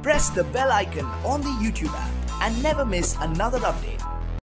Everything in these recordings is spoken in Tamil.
press the bell icon on the YouTube app and never miss another update.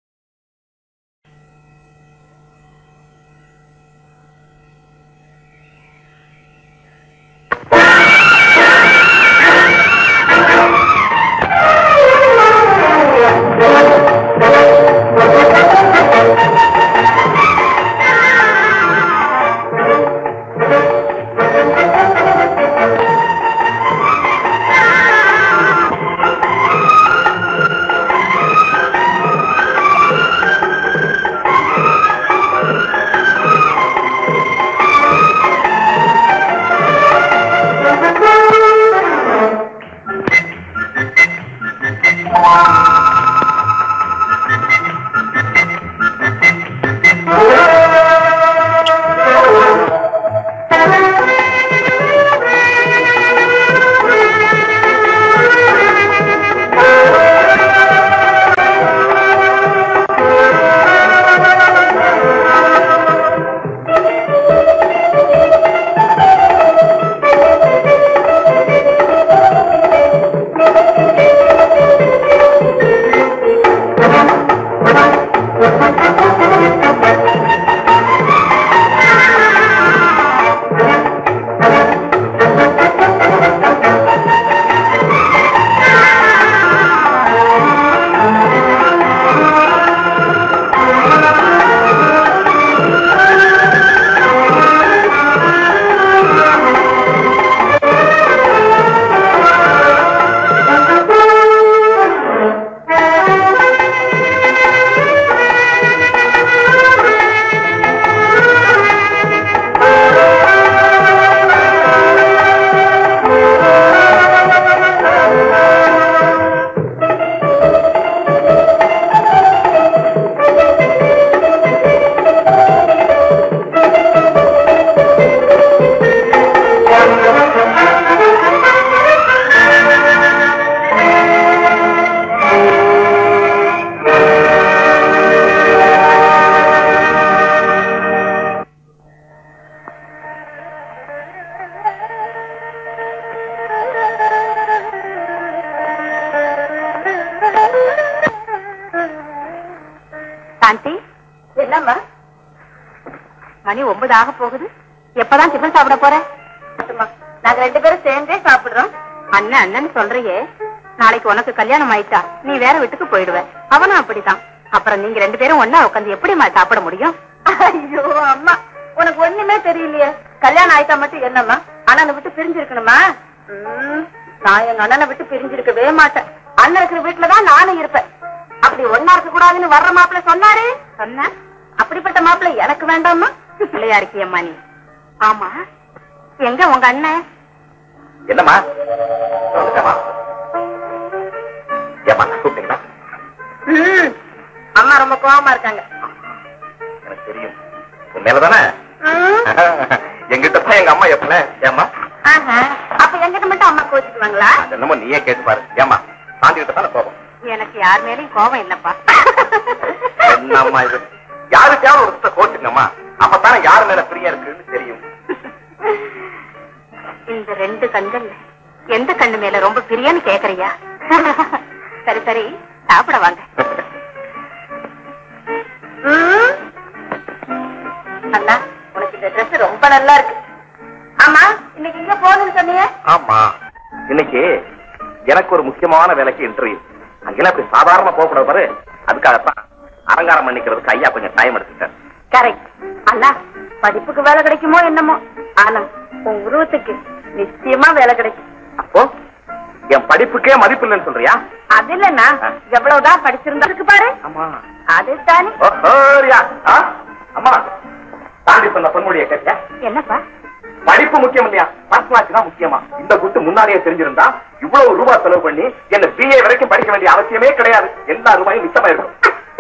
சாந்தி என்னம்மா மணி ஒன்பது ஆக போகுது எப்பதான் டிஃபன் சாப்பிட போற நாங்க ரெண்டு பேரும் சேர்ந்தே சாப்பிடுறோம் அண்ணன் அண்ணன் சொல்றியே நாளைக்கு உனக்கு கல்யாணம் ஆயிட்டா நீ வேற வீட்டுக்கு போயிடுவ அவனும் அப்படிதான் அப்புறம் நீங்க ரெண்டு பேரும் ஒன்னா உட்காந்து எப்படிம்மா சாப்பிட முடியும் ஐயோ அம்மா உனக்கு ஒண்ணுமே தெரியலையே கல்யாணம் ஆயிட்டா மட்டும் என்னம்மா அண்ணனை விட்டு பிரிஞ்சிருக்கணுமா ம், நான் எங்க அண்ணனை விட்டு பிரிஞ்சிருக்கவே மாட்டேன் அண்ணன் இருக்கிற வீட்டுலதான் நானும் இருப்பேன் அப்படி ஒன்னா இருக்க கூடாதுன்னு வர்ற மாப்பிள்ள சொன்னாரு சொன்ன அப்படிப்பட்ட மாப்பிள்ள எனக்கு வேண்டாமா பிள்ளையா இருக்கியம்மா நீ ஆமா எங்க உங்க அண்ணன் என்னம்மா வந்துட்டேம்மா. ஏம்மா கூப்பிட்டீங்களா ம், அம்மா ரொம்ப கோவமா இருக்காங்க எனக்கு தெரியும் உன் மேலதானே ம், எங்கிட்ட தான் எங்க அம்மா எப்பல ஏம்மா ஆஹா. அப்ப எங்கிட்ட மட்டும் அம்மா கோச்சுக்குவாங்களா அது என்னமோ நீயே கேட்டு பாரு ஏம்மா சாந்தி கிட்ட தானே போவோம் எனக்கு யார் மேலயும் கோவம் இல்லப்பா என்னம்மா இது யாருக்காவது ஒரு சுத்த கோச்சுங்கம்மா அப்பதானே யாரு மேல பிரியா இருக்குன்னு தெரியும் இந்த ரெண்டு கண்கள்ல எந்த கண்ணு மேல ரொம்ப பிரியன்னு கேக்குறியா சரி சரி சாப்பிட வாங்க ம். அண்ணா உனக்கு இந்த Dress ரொம்ப நல்லா இருக்கு ஆமா இன்னைக்கு இங்க போகணும்னு சொன்னீங்க ஆமா இன்னைக்கு எனக்கு ஒரு முக்கியமான வேலைக்கு இன்டர்வியூ அங்கெல்லாம் இப்படி சாதாரணமா போகக்கூடாது பாரு அதுக்காகத்தான் அலங்காரம் பண்ணிக்கிறதுக்கு ஐயா கொஞ்சம் டைம் எடுத்துட்டார் கரெக்ட் அண்ணா படிப்புக்கு வேலை கிடைக்குமோ என்னமோ ஆனா உன் உருவத்துக்கு நிச்சயமா வேலை கிடைக்கும் அப்போ என் படிப்புக்கே மதிப்பு இல்லைன்னு சொல்றியா அது இல்லன்னா எவ்வளவுதான் படிச்சிருந்ததுக்கு பாரு ஆமா அது தானே ஓஹோரியா ஆ? அம்மா தாண்டி சொன்ன பொன்மொழியை கேட்டியா என்னப்பா படிப்பு முக்கியம் இல்லையா பர்சனாலிட்டி தான் முக்கியமா இந்த குட்டு முன்னாடியே தெரிஞ்சிருந்தா இவ்வளவு ரூபாய் செலவு பண்ணி என்ன பிஏ வரைக்கும் படிக்க வேண்டிய அவசியமே கிடையாது எல்லா ரூபாயும் மிச்சமாயிருக்கும்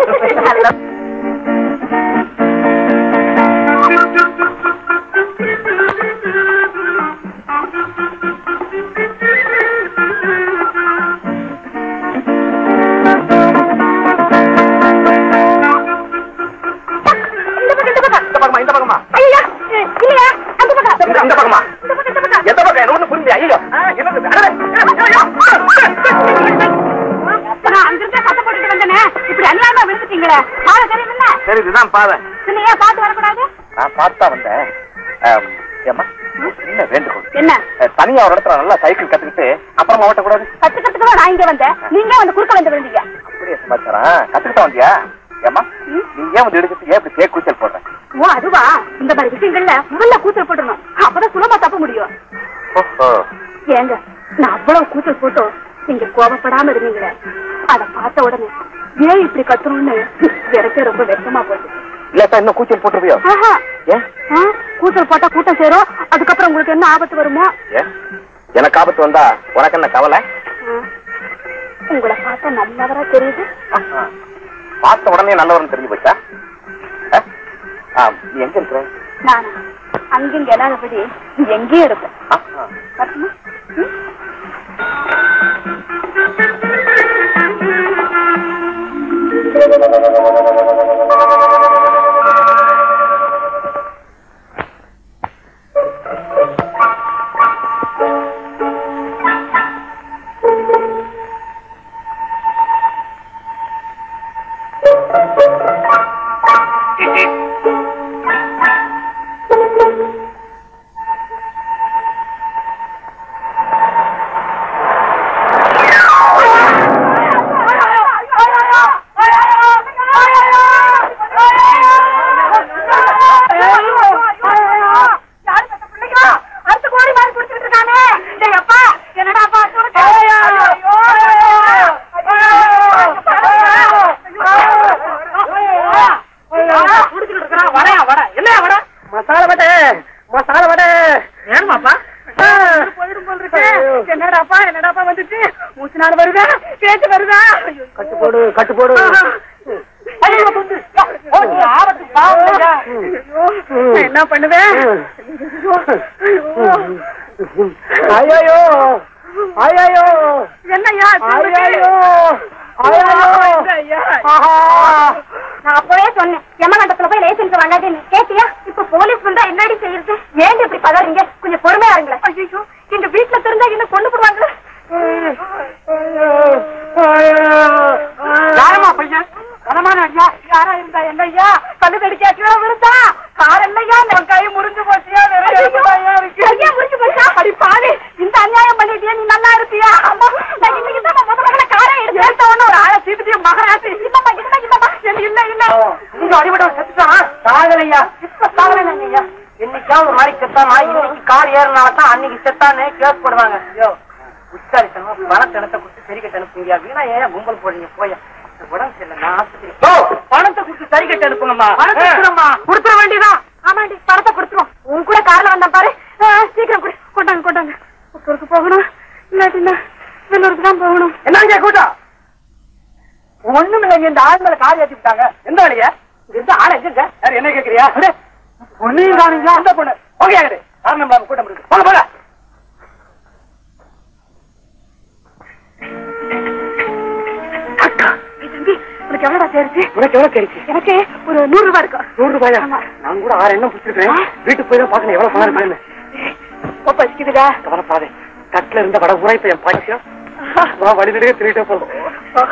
இந்த பக்கமா இந்த பக்கமா ஐயா இல்லையா அந்த பக்கம் இந்த- இந்த பக்கமா எந்த பக்கம் என்ன ஒண்ணு புரியல ஐயோ ஆ, என்னது அடடே, ஐயோ, ஐயோ. வந்துட்டீங்களே பாதை தெரியுமில்ல சரி இதுதான் பாதை பின்ன ஏன் பார்த்து வரக்கூடாது நான் பார்த்தா வந்தேன் ஆம், ஏம்மா என்ன வேண்டுகோள் என்ன அஹ், தனியா ஒரு இடத்துல நல்லா சைக்கிள் கத்துக்கிட்டு அப்புறமா ஓட்டக்கூடாது கத்துக்கிறதுக்கு தான் நான் இங்க வந்தேன் நீங்க வந்து குறுக்க வந்து விழுந்தீங்க அப்படியே சமாச்சாரம் கத்துக்கிட்ட வந்தியா ஏம்மா நீ ஏன் வந்து எடுத்துட்டு ஏன் இப்படி கேக் கூச்சல் போடுற ஓ அதுவா இந்த மாதிரி விஷயங்கள்ல முதல்ல கூச்சல் போட்டுடணும் அப்பதான் சுலபமா தப்ப முடியும் ஓஹோ ஏங்க நான் அவ்வளவு கூச்சல் போட்டோம் நீங்க கோபப்படாம இருந்தீங்களே அத பார்த்த உடனே ஏன் இப்படி கத்தணும்னு எனக்கே ரொம்ப வெட்கமா போச்சு இல்லாட்டா இன்னும் கூச்சல் போட்டுருவியோ ஆஹா. ஏன் ஆ, கூச்சல் போட்டா கூட்டம் சேரும் அதுக்கப்புறம் உங்களுக்கு என்ன ஆபத்து வருமோ ஏன் எனக்கு ஆபத்து வந்தா உனக்கு என்ன கவலை ஆ, உங்களை பார்த்தா நல்லவரா தெரியுது பார்த்த உடனே நல்லவர்னு தெரிஞ்சு போச்சா அஹ்? ஆ, நீ எங்க இருக்கிற நானா அங்கிங்க இல்லாதபடி எங்கேயும் இருப்பேன் ஆஹா. வரட்டுமா? ம்? மசாலா வடை மசாலா வடை ஏன்மாப்பா என்னடாப்பா என்னடாப்பா வந்துச்சு மூச்சு நாள் வருதா பேச்சு வருதா கட்டு போடு கட்டு போடு ஐயோ, புத்து. ஓ, நீ ஆபத்து பாவம் இல்லையா? நான் என்ன பண்ணுவேன் ஐயோ ஐயோ என்னய்யா சொல்லுங்க. ஐயோ ஐயோ ஐயா. ஆஹா நான் அப்பவே சொன்னேன் யமகண்டத்துல போய் லைசன்ஸ் வாங்காதேன்னு கேட்டியா இப்ப போலீஸ் வந்தா என்னடி செய்யறது ஏன் இப்படி பதறீங்க கொஞ்சம் பொறுமையா இருங்களேன் ஐயோ எங்க வீட்டுல தெரிஞ்சா என்ன கொண்டு போடுவாங்களே யாரம்மா பையன் கனமான ஐயா யாரா இருந்தா என்ன ஐயா கல்லு கடிச்சா கீழே விழுந்தா கார் இல்லையா உன் கை முறிஞ்சு போச்சியா நிறைய ஐயா முறிஞ்சு போச்சா அடி பாவி இந்த அநியாயம் பண்ணிட்டியா நீ நல்லா இருப்பியா அம்மா நான் இன்னைக்கு தான் முத முதல்ல காரை எடுத்து எடுத்த உடனே ஒரு ஆளை சீப்பிட்டு மகராசி இல்லம்மா இல்ல இல்லம்மா எனக்கு இல்ல இல்ல நீங்க அடிபட செத்துட்டான் சாகலையா இப்ப சாவல ஐயா இன்னைக்கா ஒரு மாதிரி செத்தானா இன்னைக்கு கார் ஏறினால தான் அன்னைக்கு செத்தானே கேஸ் போடுவாங்க ஐயோ உச்சாரித்தனமா பணத்தை இடத்த கொடுத்து சரி கட்ட அனுப்புங்க வீணா ஏன் கும்பல் போடுறீங்க போய் உடம்பு சரியில்லை நான் ஆஸ்பத்திரி பணத்தை கொடுத்து சரி கட்ட அனுப்புங்கம்மா கொடுத்துருமா கொடுத்துட வேண்டியதான் ஆமாண்டி பணத்தை கொடுத்துரும் உன் கூட கார்ல வந்தேன் பாரு ஆ, சீக்கிரம் கொடு கொண்டாங்க கொண்டாங்க புத்தூருக்கு போகணும் இல்லாட்டினா வெள்ளூருக்கு தான் போகணும் என்னங்க கூட்டம் ஒண்ணும் இல்லைங்க இந்த ஆள் மேல கார் ஏத்தி விட்டாங்க எந்த வழியா இங்க இருந்து ஆளை எங்க யார் என்ன கேக்குறியா பொண்ணையும் காணுங்களா அந்த பொண்ணு ஓகே ஆகுது காரணம் இல்லாம கூட்டம் இருக்கு போல போல ஏய், தம்பி உனக்கு எவ்வளோடா சேருச்சு உனக்கு எவ்வளவு கிடைச்சு எனக்கு ஒரு நூறு ரூபாய் இருக்கும் நூறு ரூபாயா ஆமா. நான் கூட ஆறு எண்ணம் பிடிச்சிருக்கேன் வீட்டுக்கு போய் தான் பாக்கணும் எவ்வளவு பணம் இருக்குன்னு ஒப்ப வச்சுக்குதுடா கவலைப்படாதே தட்டுல இருந்த வட பூரா இப்ப என் பாக்கியம் வா வழிவிலேயே திருவிட்டே போதும்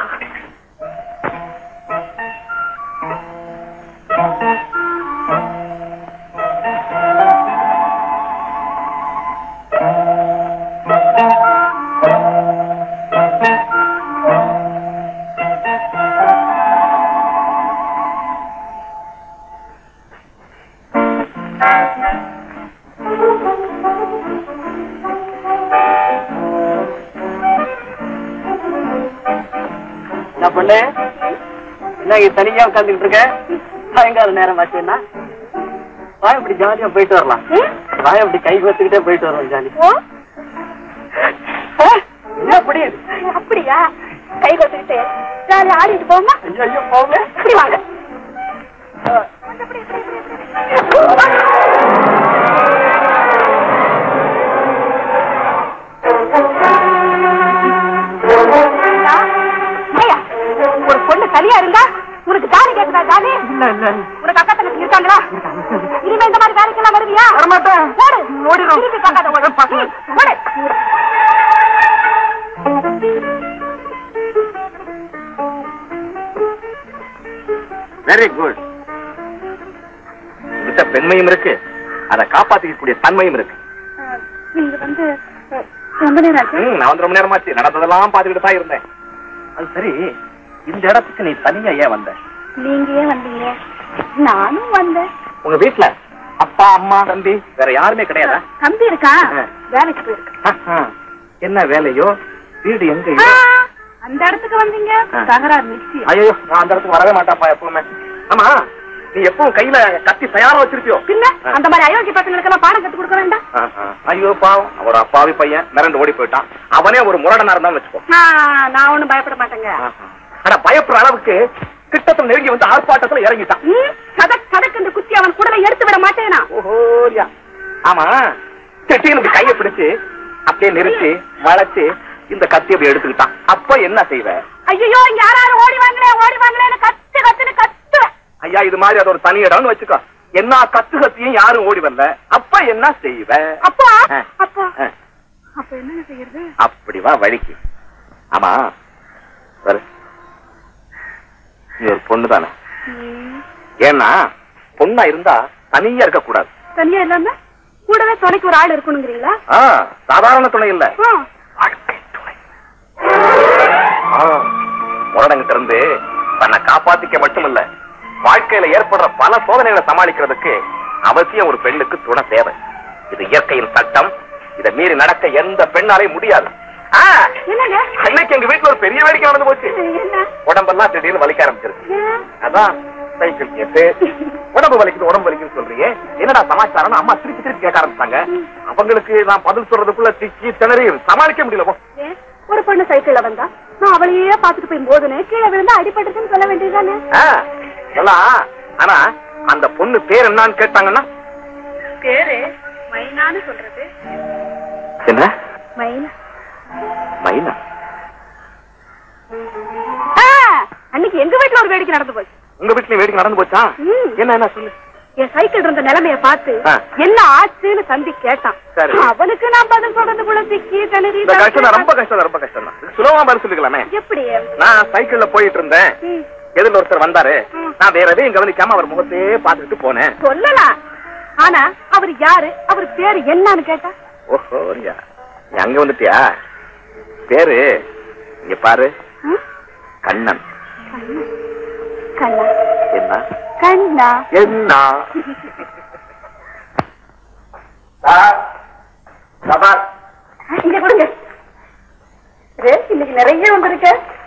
என்ன பண்ணு என்ன இங்க தனியா உட்காந்துட்டு இருக்க சாயங்கால நேரம் ஆச்சுன்னா வா இப்படி ஜாலியா போயிட்டு வரலாம் வா இப்படி கை கோத்துக்கிட்டே போயிட்டு வரலாம் ஜாலி ஓ என்ன அப்படி அப்படியா கை கொடுத்துக்கிட்டு ஜாலியா ஆடிட்டு போமா ஐயோ ஐயோ போங்க இப்படி வாங்க ஐயா, ஒரு பொண்ணு சரியா இருந்தா உனக்கு ஜாலி கேக்குதா ஜாலி இல்ல இல்ல உனக்கு அக்கா தங்கச்சி இருக்காங்களா இனிமே இந்த மாதிரி வேலைக்கெல்லாம் வருவியா வரமாட்டேன் ஓடு ஓடிடும். திருப்பி பார்க்காத ஓடு பசங்க. ஓடு வெரி குட் உங்ககிட்ட பெண்மையும் இருக்கு அதை காப்பாத்திக்கக்கூடிய தன்மையும் இருக்கு நீங்க வந்து ரொம்ப நேரம் ஆச்சு ம், நான் வந்து ரொம்ப நேரமாச்சு நடந்ததெல்லாம் பாத்துக்கிட்டு தான் இருந்தேன் அது சரி இந்த இடத்துக்கு நீ தனியா ஏன் வந்த நீங்க ஏன் வந்தீங்க நானும் வந்தேன் உங்க வீட்டுல அப்பா அம்மா தம்பி வேற யாருமே கிடையாதா தம்பி இருக்கா ஆ. வேலைக்கு போயிருக்கு ஆஹா. என்ன வேலையோ வீடு எங்க ஆ, அந்த இடத்துக்கு வந்தீங்க ஆ. தகராறு நிச்சயம் ஐயோ நான் அந்த இடத்துக்கு வரவே மாட்டாப்பா எப்பவுமே ஆமா நீ எப்பவும் கையில கத்தி தயாரா வச்சிருப்பியோ பின்ன அந்த மாதிரி அயோக்கிய பசங்களுக்கெல்லாம் பாடம் கத்து கொடுக்க வேண்டாம் ஆஹா. ஐயோ பாவம் ஒரு அப்பாவி பையன் மிரண்டு ஓடி போயிட்டான் அவனே ஒரு முரடனா இருந்தான்னு வச்சுக்கோ ஆ, நான் ஒண்ணும் பயப்பட மாட்டேங்க ஆஹா. ஆனா பயப்படுற அளவுக்கு கிட்டத்தட்ட நெருங்கி வந்து ஆர்ப்பாட்டத்துல இறங்கிட்டான் ம், சதக் சதக் என்று குத்தி அவன் கூடவே எடுத்து விட மாட்டேனா ஓஹோரியா ஆமா திட்டின்னு கையை பிடிச்சு அப்படியே நிறுத்தி வளைச்சு இந்த கத்தி அப்படி எடுத்துக்கிட்டான் அப்ப என்ன செய்வ ஐயோ இங்க யாராரும் ஓடி வாங்களே ஓடி வாங்களேன்னு கத்து கத்துன்னு கத்துவேன் ஐயா இது மாதிரி அது ஒரு தனி இடம்னு வச்சுக்கோ என்ன கத்து கத்தியும் யாரும் ஓடி வரல அப்ப என்ன செய்வ அப்பா ஆ. அப்பா ஆ, அப்ப என்ன செய்யறது அப்படி வா வழிக்கு ஆமா வரு நீ ஒரு பொண்ணு தானே ஏன்னா பொண்ணா இருந்தா தனியா இருக்க கூடாது தனியா இல்லாம கூடவே துணைக்கு ஒரு ஆள் இருக்கணுங்கிறீங்களா ஆ, சாதாரண துணை இல்ல ஆ. வாழ்க்கை துணை ஆ, முரடங்கிட்ட இருந்து தன்னை காப்பாத்திக்க மட்டுமில்ல வாழ்க்கையில ஏற்படுற பல சோதனைகளை சமாளிக்கிறதுக்கு அவசியம் ஒரு பெண்ணுக்கு துணை தேவை இது இயற்கையின் சட்டம் இதை மீறி நடக்க எந்த பெண்ணாலையும் முடியாது ஆ, என்னங்க அன்னைக்கு எங்க வீட்டுல ஒரு பெரிய வேடிக்கை நடந்து போச்சு என்ன உடம்பெல்லாம் திடீர்னு வலிக்க ஆரம்பிச்சிருச்சு ஏன்? அதான் சைக்கிள் கேட்டு உடம்பு வலிக்குது உடம்பு வலிக்குதுன்னு சொல்றீங்க என்னடா சமாச்சாரம் அம்மா திருப்பி திருப்பி கேட்க ஆரம்பிச்சாங்க அவங்களுக்கு நான் பதில் சொல்றதுக்குள்ள திக்கி திணறி சமாளிக்க முடியல போ. ஏன்? ஒரு பொண்ணு சைக்கிள்ல வந்தா நான் அவளையே பாத்துட்டு போய் போதுனே கீழே விழுந்தா அடிபட்டுச்சுன்னு சொல்ல வேண்டியதுதானே ஆ, எல்லாம் ஆனா அந்த பொண்ணு பேர் என்னன்னு கேட்டாங்கன்னா பேரு மைனான்னு சொல்றது என்ன மைனா மைனா ஆ, அன்னைக்கு எங்க வீட்டுல ஒரு வேடிக்கை நடந்து போச்சு உங்க வீட்டுல வேடிக்கை நடந்து போச்சா ம். என்ன என்ன சொல்லு என் சைக்கிள் இருந்த நிலைமைய பார்த்து ஆ. என்ன ஆச்சுன்னு தம்பி கேட்டான் சரி. அவனுக்கு நான் பதில் சொல்றதுக்குள்ள திக்கி திணறி இந்த கஷ்டம் தான், ரொம்ப கஷ்டம் தான், ரொம்ப கஷ்டம் தான் இதுக்கு சுலபமா பதில் சொல்லிக்கலாமே எப்படி நான் சைக்கிள்ல போயிட்டு இருந்தேன் ம். எதிரில் ஒருத்தர் வந்தாரு ம். நான் வேற எதையும் கவனிக்காம அவர் முகத்தையே பார்த்துட்டு போனேன் சொல்லலாம் ஆனா அவர் யாரு அவர் பேரு என்னன்னு கேட்டா ஓஹோ ரியா. நீ அங்க வந்துட்டியா பேரு இங்க பாரு ம்? கண்ணன் கண்ணா என்ன கண்ணா என்ன சார், சார், இங்க கொடுங்க ரேஸ் இன்னைக்கு நிறைய வந்திருக்க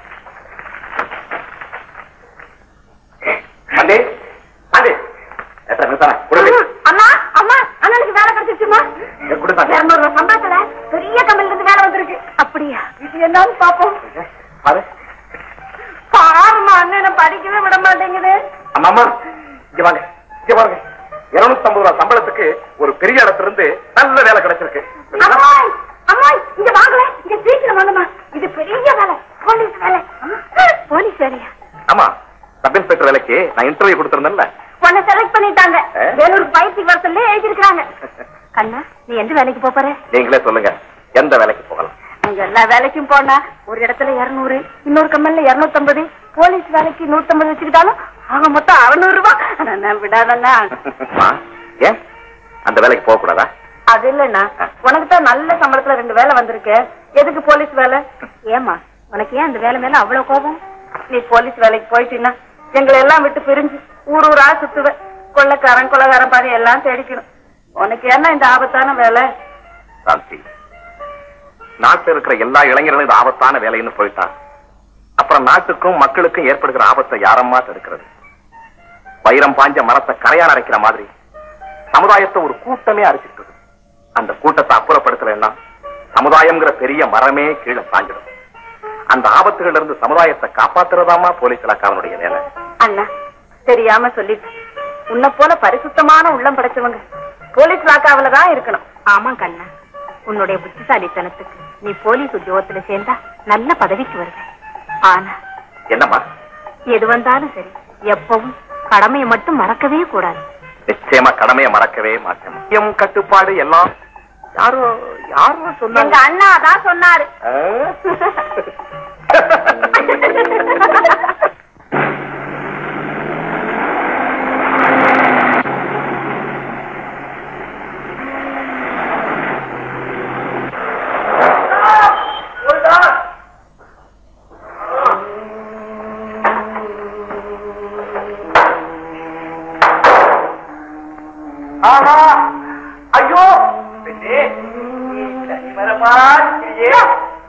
அண்ணே, அண்ணே. எத்தனை நிமிஷம்? கொடுங்க. அம்மா அம்மா அண்ணனுக்கு வேலை கிடைச்சிருச்சுமா இங்க கொடுங்க. இருநூறு ரூபாய் சம்பளத்துல பெரிய கம்பெனில இருந்து வேலை வந்திருக்கு அப்படியா இது என்னன்னு பாப்போம் பாரு. பாருமா அண்ணனை படிக்கவே விட மாட்டேங்குது அம்மா, அம்மா, இங்க வாங்க இங்க பாருங்க இருநூத்தி ஐம்பது ரூபாய் சம்பளத்துக்கு ஒரு பெரிய இடத்துல இருந்து நல்ல வேலை கிடைச்சிருக்கு அம்மாய் அம்மாய் இங்க வாங்கல இங்க சீக்கிரம் வாங்கம்மா இது பெரிய வேலை போலீஸ் வேலை போலீஸ் வேலையா ஆமா சப் இன்ஸ்பெக்டர் வேலைக்கு நான் இன்டர்வியூ கொடுத்திருந்தேன்ல உன்னை செலக்ட் பண்ணிட்டாங்க ஆ? வேலூர் பயிற்சி வர சொல்லி எழுதிருக்காங்க கண்ணா நீ எந்த வேலைக்கு போப் போற நீங்களே சொல்லுங்க எந்த வேலைக்கு போகலாம் அங்க எல்லா வேலைக்கும் போனா ஒரு இடத்துல இருநூறு இன்னொரு கம்பெனில இருநூத்தம்பது போலீஸ் வேலைக்கு நூத்தம்பது வச்சுக்கிட்டாலும் ஆக மொத்தம் அறுநூறு ரூபாய் ஆனா நான் விடாதண்ணா அம்மா, ஏன் அந்த வேலைக்கு போக கூடாதா அது இல்லண்ணா உனக்கு தான் நல்ல சம்பளத்துல ரெண்டு வேலை வந்திருக்கு எதுக்கு போலீஸ் வேலை ஏமா உனக்கு ஏன் அந்த வேலை மேல அவ்வளவு கோபம் நீ போலீஸ் வேலைக்கு போயிட்டீன்னா எங்களை எல்லாம் விட்டு பிரிஞ்சு ஊர் ஊரா சுத்துவ கொள்ளக்காரன் கொள்ளக்காரன் பாதி எல்லாம் தேடிக்கணும் உனக்கு என்ன இந்த ஆபத்தான வேலை சாந்தி நாட்டில் இருக்கிற எல்லா இளைஞர்களும் இது ஆபத்தான வேலைன்னு போயிட்டா அப்புறம் நாட்டுக்கும் மக்களுக்கும் ஏற்படுகிற ஆபத்தை யாரம்மா தடுக்கிறது வைரம் பாஞ்ச மரத்தை கரையான் அரைக்கிற மாதிரி சமுதாயத்தை ஒரு கூட்டமே அரைச்சிட்டு இருக்கு. அந்த கூட்டத்தை அப்புறப்படுத்தலைன்னா சமுதாயம்ங்கிற பெரிய மரமே கீழே சாஞ்சிடும் அந்த ஆபத்துகள்ல இருந்து சமுதாயத்தை காப்பாத்துறதாமா போலீஸ் இலாக்காவனுடைய வேலை அண்ணா தெரியாம சொல்லிட்டு உன்னை போல பரிசுத்தமான உள்ளம் படைச்சவங்க போலீஸ் லாக்காவில தான் இருக்கணும் ஆமா கண்ணா உன்னுடைய புத்திசாலித்தனத்துக்கு நீ போலீஸ் உத்தியோகத்துல சேர்ந்தா நல்ல பதவிக்கு வருவ ஆனா என்னம்மா எது வந்தாலும் சரி எப்பவும் கடமையை மட்டும் மறக்கவே கூடாது நிச்சயமா கடமையை மறக்கவே மாட்டேன் முக்கியம் கட்டுப்பாடு எல்லாம் யாரோ யாரோ சொன்னாங்க அண்ணா தான் சொன்னாரு ஆ?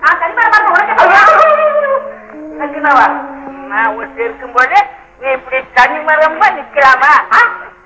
நான் கரிமரம் பார்க்க உனக்கு சங்கினவா நான் ஒருத்தி இருக்கும்போது நீ இப்படி தனிமரமா நிக்கலாமா ஆ?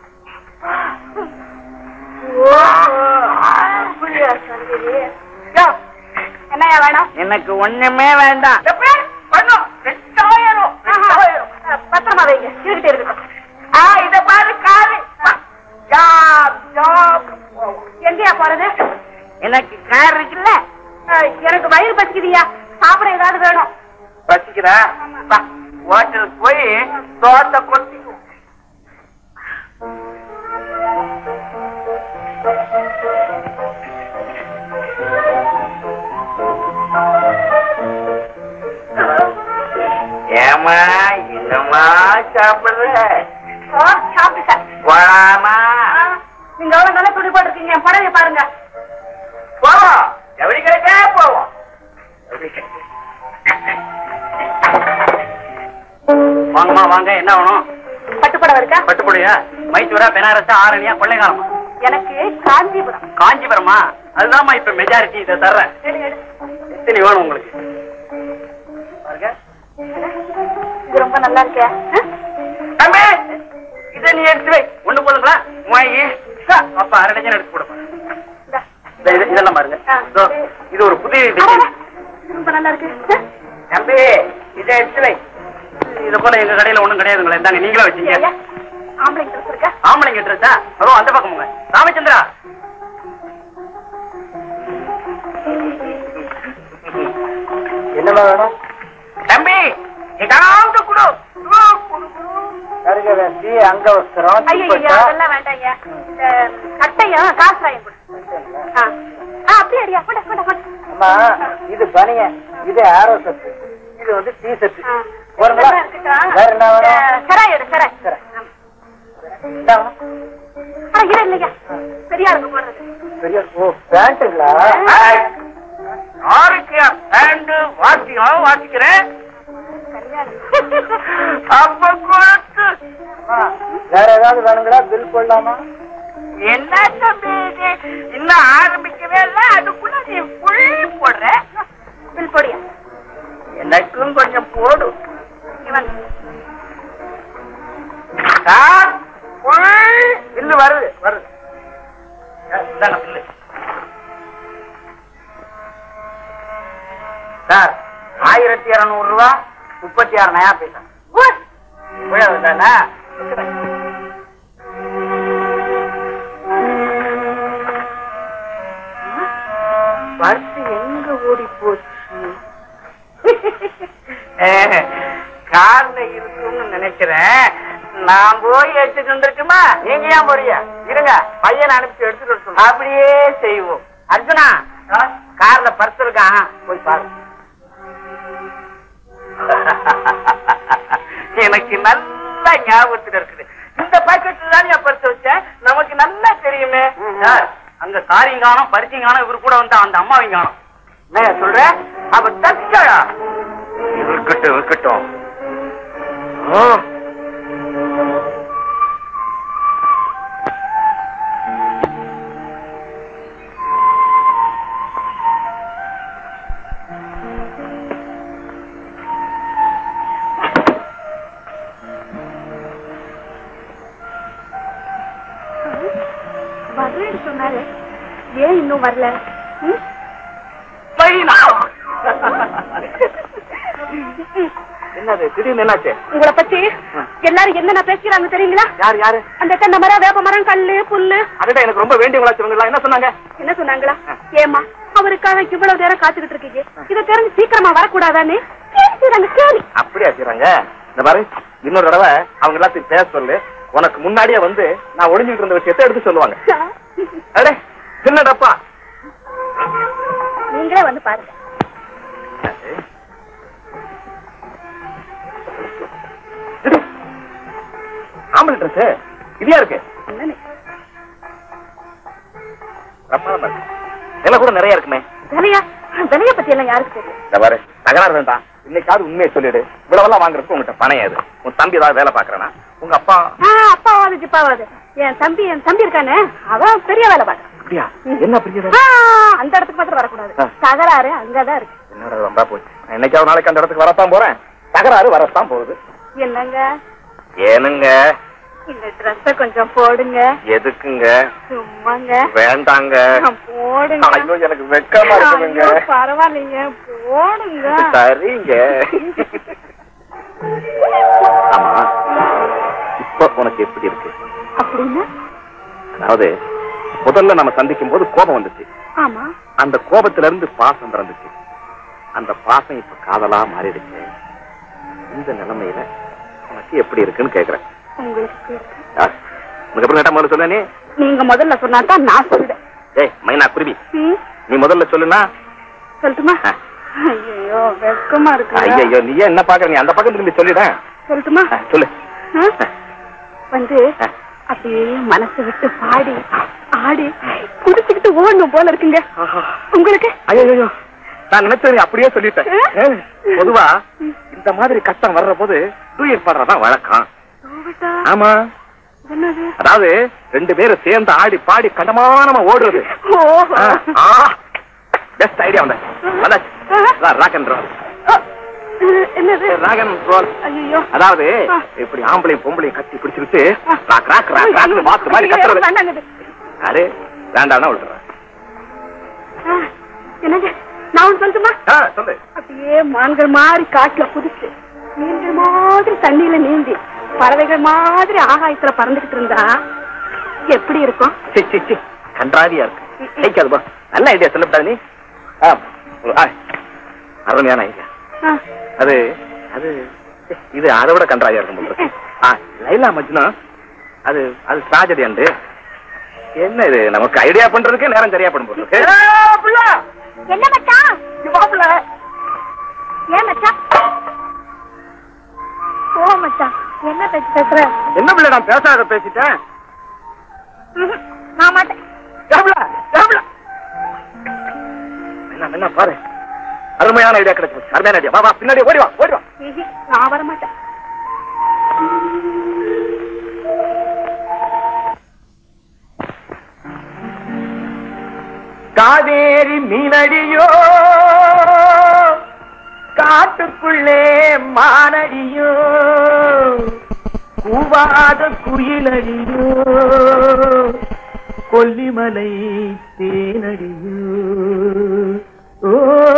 ஓ, அப்படியா சங்கரி? யோ, என்னையா வேணும் எனக்கு ஒண்ணுமே வேண்டாம் எப்படி? பண்ணும். ரெண்டாயிரம், ரெண்டாயிரம். பத்திரமா வைங்க இருக்கிட்டே இருக்கட்டும் ஆ, இத பாரு காரு ஆ, ஜாப், ஜாப். எங்கேயா போறது எனக்கு கார் இருக்குல்ல அஹ், எனக்கு வயிறு பசிக்குதுயா சாப்பிட ஏதாவது வேணும் பசிக்கிறா வா, ஹோட்டலுக்கு போய் தோட்டை கொட்டிக்கும் ஏமா என்னமா சாப்பிடுற ஓ, சாப்பிட்டுட்டேன் போலாமா ஆ, நீங்க எவ்வளவு நல்லா துணி போட்டிருக்கீங்க என் புடவைய பாருங்க போவோம் எப்படி கிடைக்கா போவோம் வாங்கம்மா வாங்க என்ன வேணும் பட்டு புடவை இருக்கா பட்டுப்புடையா மைசூரா பெனாரஸா ஆரணியா கொள்ளைக்காரமா எனக்கு காஞ்சிபுரம் காஞ்சிபுரமா அதுதான்மா இப்ப மெஜாரிட்டி இதை தர்றேன் எடு, எடு. எத்தனை வேணும் உங்களுக்கு பாருங்க இது ரொம்ப நல்லா இருக்கே ஆ? தம்பி இதை நீ எடுத்து வை ஒண்ணு போதுங்களா வாங்கி அப்ப அரை டஜன் எடுத்து கொடுப்பேன் இந்தா. இந்த இது- இதெல்லாம் பாருங்க ஆ. இதோ, இது ஒரு புதிய அடடா, டிசைன் ரொம்ப நல்லா இருக்கு ஆ? தம்பி இதை எடுத்து வை இது போல எங்க கடையில ஒண்ணும் கிடையாதுங்களே இந்தாங்க நீங்களே வச்சீங்க ஐயா, ஆம்பளை ட்ரெஸ் இருக்கா ஆம்பளைங்க ட்ரெஸ்ஸா அதோ அந்த பக்கம் போங்க ராமச்சந்திரா என்னமா வேணும் தம்பி ஏதாவது கொடு கருக வேண்டி அங்க வஸ்திரம் ஐயா ஐயா அதெல்லாம் வேண்டாம் ஐயா இந்த கட்டையும் காசராயம் கொடு ஆ ஆ, அப்படியே அடியா கொண்ட கொண்ட கொண்ட அம்மா இது பனிய இது ஆரோ செட்டு இது வந்து டீ செட்டு ஆ. போறீங்களா இதெல்லாம் இருக்கட்டும். வேற என்ன வேணும் அஹ், செராய் எடு செராய் செராய். என்ன வேணும்? ஆ இல்ல இல்லையா பெரிய ஆளுக்கு போடுறது பெரிய ஓ பேண்ட்டுங்களா யாருக்கு பேண்ட் வாசியம் வாசிக்கிறேன் அப்ப கொடுத்து அம்மா, வேற ஏதாவது வேணுங்களா பில் போடலாமா என்ன தம்பி இது இன்னும் ஆரம்பிக்கவே இல்ல அதுக்குள்ள நீ புள்ளி போடுற பில் போடியா எனக்கும் கொஞ்சம் போடு இவன் சார் புள்ளி பில்லு வருது வருது இந்தாங்க பில்லு சார் ஆயிரத்தி இருநூறு ரூபா முப்பத்தி ஆறு நயா பைசா இவ்வளவு தானே பர்ஸ் எங்க ஓடி போச்சு கார்ல இருக்கும்னு நினைக்கிறேன் நான் போய் எடுத்துட்டு வந்திருக்குமா நீங்க ஏன் போறீங்க இருங்க பையனை அனுப்பி எடுத்துட்டு வர சொல்லுங்க அப்படியே செய்வோம் அர்ஜுனா கார்ல பர்ஸ் இருக்கான் போய் பாரு எனக்கு நல்ல ஞாபகத்துல இருக்குது இந்த பாக்கெட்ல தான் என் பர்ஸ் வச்சேன் நமக்கு நல்லா தெரியுமே சார், அங்க காரியம் காணும் பரிசையும் காணும் இவர் கூட வந்து அந்த அம்மாவையும் காணும் என்ன சொல்ற அவ தச்சடா இருக்கட்டும் இருக்கட்டும் வரலன்னு சொன்னாரு ஏன் இன்னும் வரல ம்? பையனா என்னது திடீர்னு என்னாச்சு உங்களை பத்தி எல்லாரும் என்னென்ன பேசுறாங்க தெரியுங்களா யார் யாரு அந்த தென்னை மரம் வேப்ப மரம் கல்லு புல்லு அதுதான் எனக்கு ரொம்ப வேண்டியவங்களா இவங்க என்ன சொன்னாங்க என்ன சொன்னாங்களா ஏமா அவருக்காக இவ்வளவு நேரம் காத்துக்கிட்டு இருக்கீங்க இதை தெரிஞ்சு சீக்கிரமா வரக்கூடாதான்னு கேள்வி கேள்வி அப்படியா செய்றாங்க இந்த பாரு இன்னொரு தடவை அவங்க எல்லாத்தையும் பேச சொல்லு உனக்கு முன்னாடியே வந்து நான் ஒளிஞ்சுட்டு இருந்த விஷயத்தை எடுத்து சொல்லுவாங்க அடே சின்ன டப்பா நீங்களே வந்து பாருங்க ஆம்பளை ட்ரெஸ் இதையா இருக்கு என்னன்னு பிரமாதமா இருக்கு விலை கூட நிறைய இருக்குமே விலையா விலைய பத்தி எல்லாம் யாருக்கு தெரியும் இந்த பாரு தகராறு வேண்டாம் இன்னைக்காவது உண்மையை சொல்லிடு இவ்வளவெல்லாம் வாங்குறதுக்கு உங்ககிட்ட பணம் ஏது உன் தம்பி ஏதாவது வேலை பாக்குறானா உங்க அப்பா ஆ, அப்பாவாது ஜிப்பாவாது என் தம்பி என் தம்பி இருக்கானே அவன் பெரிய வேலை பார்க்கறான் அப்படியா என்ன பெரிய வேலை ஆ, அந்த இடத்துக்கு மாத்திரம் வரக்கூடாது ஆ. தகராறு அங்கதான் இருக்கு என்னடா வம்பா போச்சு நான் என்னைக்காவது நாளைக்கு அந்த இடத்துக்கு வரத்தான் போறேன் தகராறு வரத்தான் போகுது என்னங்க ஏனுங்க இந்த ட்ரெஸ்ஸ கொஞ்சம் போடுங்க எதுக்குங்க சும்மாங்க வேண்டாங்க போடுங்க ஐயோ எனக்கு வெக்கமா இருக்குதுங்க ஐயோ, பரவாயில்லைங்க போடுங்க சரிங்க ஆமா இப்ப உனக்கு எப்படி இருக்கு அப்படின்னா அதாவது முதல்ல நம்ம சந்திக்கும் போது கோபம் வந்துச்சு ஆமா அந்த கோபத்துல இருந்து பாசம் பிறந்துச்சு அந்த பாசம் இப்ப காதலா மாறிடுச்சு இந்த நிலைமையில உனக்கு எப்படி இருக்குன்னு கேக்குறேன் உங்களுக்கு ஆ, உனக்கு எப்படி கேட்டா முதல்ல சொல்ல நீ நீங்க முதல்ல சொன்னா தான் நான் சொல்லுவேன் ஏய் மைனா குருவி ம், நீ முதல்ல சொல்லுனா சொல்லட்டுமா ஆ. ஐயோ வெக்கமா இருக்கு ஐயோ நீ ஏன் என்ன பாக்குற நீ அந்த பக்கத்துல இருந்து சொல்லிட சொல்லட்டுமா சொல்லு ஆ? வந்து ஆ. அப்படியே மனசு விட்டு பாடி ஆடி குடிச்சுக்கிட்டு ஓடணும் போல இருக்குங்க உங்களுக்கு ஐயோ நான் நினைச்சது நீ அப்படியே சொல்லிட்டேன் ஆ? ஏ, பொதுவா இந்த மாதிரி கஷ்டம் வர்ற போது டூயட் பாடுறதான் வழக்கம் கோவிட்டா, ஆமா என்னது அதாவது ரெண்டு பேரும் சேர்ந்து ஆடி பாடி கடமானமா ஓடுறது ஓ பெஸ்ட் ஐடியா வந்த ராக் அண்ட் ரோல் ஆ, என்னது ராக் அண்ட் ரோல் ஐயோ அதாவது ஆ. இப்படி ஆம்பளையும் பொம்பளையும் கட்டி பிடிச்சுக்கிட்டு ராக் ராக் ராக் ராக் வாத்து மாதிரி கத்துறது வேண்டாங்க அரே வேண்டாம்னா விட்டுறேன் ஆ, என்னங்க நான் ஒண்ணு சொல்லட்டுமா ஆ, சொல்லு அப்படியே மான்கள் மாதிரி காட்டுல குதிச்சு மீன்கள் மாதிரி தண்ணியில நீந்தி பறவைகள் மாதிரி ஆகாயத்துல பறந்துகிட்டு இருந்தா எப்படி இருக்கும் சி, சி, சி. கன்றாவியா இருக்கு ஜெயிக்காது பா நல்ல ஐடியா சொல்லப்படாது நீ ஆ, ஆ, அருமையான ஐடியா ஆ, அது அது இது அதை விட கன்றாவியா இருக்கும் போல இருக்கு. ஆ, லைலா மஜ்னு அது அது tragedy அண்டு என்ன இது நமக்கு ஐடியா பண்றதுக்கே நேரம் சரியா படும் போல இருக்கு என்ன மச்சான் ஏன் மச்சான் ஓ மச்சான் என்ன பேச்சு பேசுற என்ன பிள்ளை நான் பேசாத பேசிட்டேன் ம்ஹும், நான் மாட்டேன் என்ன என்ன பாரு அருமையான ஐடியா கிடைச்சு அருமையான ஐடியா வா வா பின்னாடி ஓடி வா ஓடி வா ம்ஹும், நான் வர மாட்டேன் காவேரி மீனடியோ காட்டுக்குள்ளே மானடியோ கூவாத குயிலடியோ கொல்லிமலை தேனடியோ ஓ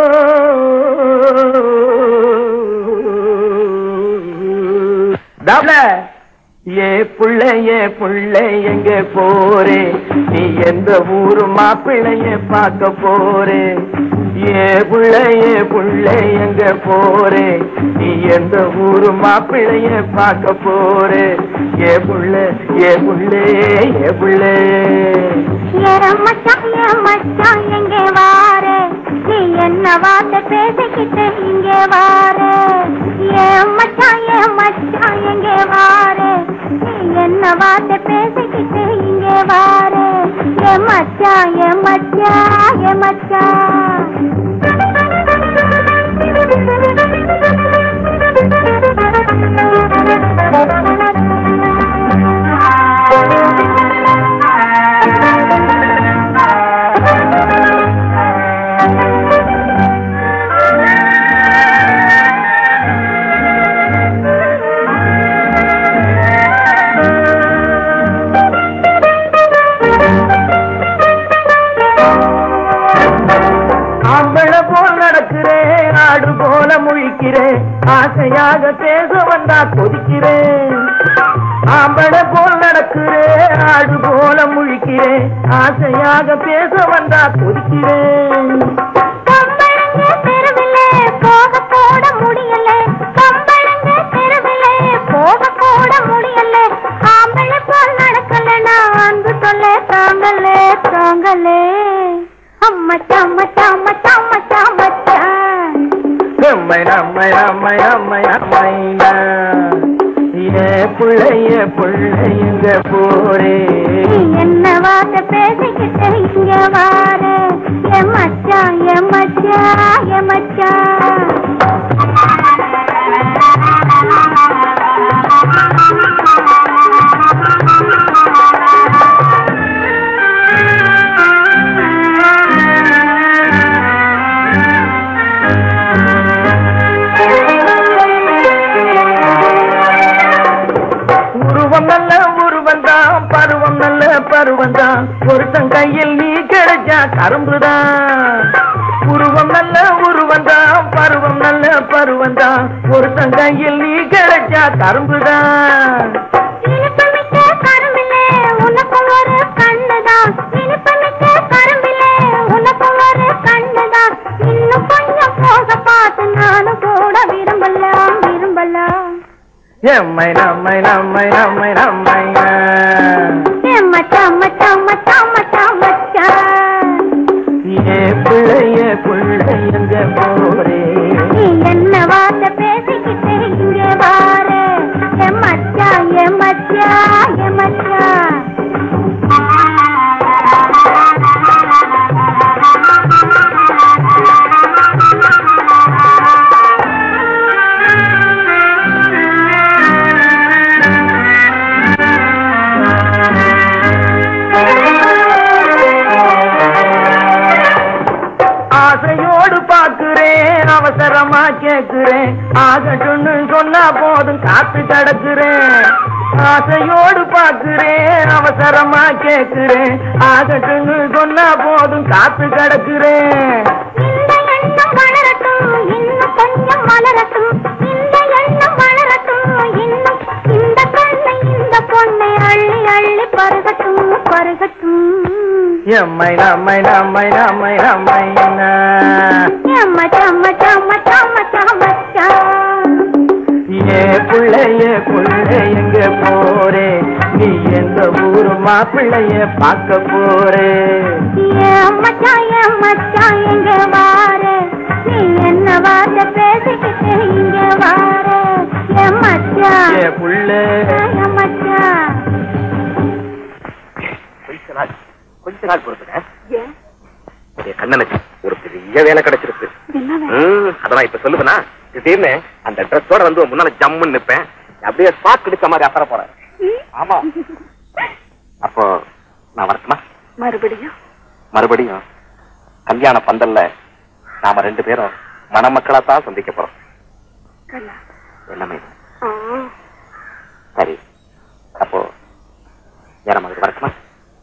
டபுள ஏ புள்ள ஏ புள்ள எங்க போறே நீ எந்த ஊரு மாப்பிள்ளைய பார்க்க போறே ஏ புள்ள ஏ புள்ள எங்க போறே நீ எந்த ஊரு மாப்பிள்ளைய பார்க்க போறே ஏ புள்ள ஏ புள்ள ஏ புள்ள ஏறம் மச்சான் ஏன் மச்சான் எங்கே வாரு நீ என்ன வார்த்தை பேசிக்கிட்டு இங்கே வாரு ஏன் மச்சான் ஏன் மச்சான் எங்கே வாரு நீ என்ன வார்த்தை பேசிக்கிட்டு இங்கே வாரு ஏ மச்சான் ஏ மச்சான் ஏ ஆம்பளை போல் நடக்கிறேன் ஆடு போல முழிக்கிறேன் ஆசையாக பேச வந்தா கொதிக்கிறேன் ஆம்பளை போல் நடக்கிறேன் ஆடு போல முழிக்கிறேன் ஆசையாக பேச வந்தா கொதிக்கிறேன் கம்பளங்க தெருவிலே போக போட முடியல கம்பளங்க தெருவிலே போக போட முடியல ஆம்பளை போல் நடக்கல நான் அன்பு சொல்ல தாங்கலே தாங்கலே அம்மச்சா அம்மச்சா அம்மச்சா அம்மச்சா அம்மச்சா அம்மை அம்மை அம்மை அம்மை அம்மைனா ஏ பிள்ளைய பிள்ளைங்க போரே நீ என்ன வார்த்தை பேசிக்கிட்டு இங்க வாரு என் மச்சான் என் மச்சான் என் மச்சான் ஒருத்தன் கையில் நீ கிடைச்சா கரும்புதான் உருவம் நல்ல உருவந்தான் பருவம் நல்ல பருவந்தான் ஒருத்தன் கையில் நீ கிடைச்சா கரும்புதான் இனிப்பு மிக்க கரும்பிலே உனக்கும் ஒரு கண்ணுதான் இனிப்பு மிக்க கரும்பிலே உனக்கும் ஒரு கண்ணுதான் இன்னும் கொஞ்சம் போக பார்த்து நானும் கூட விரும்பலாம் விரும்பலாம் எம்மை நம்மை நம்மை நம்மை நம்மை ஏ மச்சான் மச்சான் மச்சான் மச்சான் மச்சான் ஏ பிள்ளைய பிள்ளை எங்க போறே நீ என்ன வார்த்தை பேசிக்கிட்டு இங்கே வாரு ஏ மச்சான் ஏ மச்சான் ஏ மச்சான் ஆசையோடு பாக்குறேன் அவசரமா கேக்குறேன் ஆகட்டும்னு சொன்னா போதும் காத்து கிடக்குறேன் ஆசையோடு பாக்குறேன் அவசரமா கேக்குறேன் ஆகட்டும்னு சொன்னா போதும் காத்து கிடக்குறேன் இந்த எண்ணம் வளரட்டும் இன்னும் கொஞ்சம் வளரட்டும் இந்த எண்ணம் வளரட்டும் இன்னும் இந்த கண்ணை இந்த பொண்ணை அள்ளி அள்ளி பருகட்டும் பருகட்டும் எம்மை நம்மை நம்மை நம்மை நம்மை மச்சான் மச்சான் மச்சான் மச்சான் மச்சான் ஏ பிள்ளைய பிள்ளை எங்க போறே நீ எந்த ஊரு மாப்பிள்ளைய பார்க்க போறே ஏன் மச்சான் ஏன் மச்சான் எங்க வாரு நீ என்ன வார்த்தை பேசிக்கிட்டு இங்க வாரு ஏன் மச்சான் ஏ புள்ள ஏன் மச்சான் கொஞ்ச நாள் கொஞ்ச நாள் பொறுத்துங்க உடைய கண்ணனுக்கு ஒரு பெரிய வேலை கிடைச்சிருக்கு ம், அதெல்லாம் இப்ப சொல்லுவேனா திடீர்னு அந்த ட்ரெஸ்ஸோட வந்து உன் முன்னால ஜம்முன்னு நிப்பேன் அப்படியே ஸ்பாட் கிடைச்ச மாதிரி அசர போறேன் ஆமா அப்போ நான் வரட்டுமா மறுபடியும் மறுபடியும் கல்யாண பந்தல்ல நாம ரெண்டு பேரும் மணமக்களா தான் சந்திக்க போறோம் எல்லாமே சரி அப்போ நேரம் அது வரட்டுமா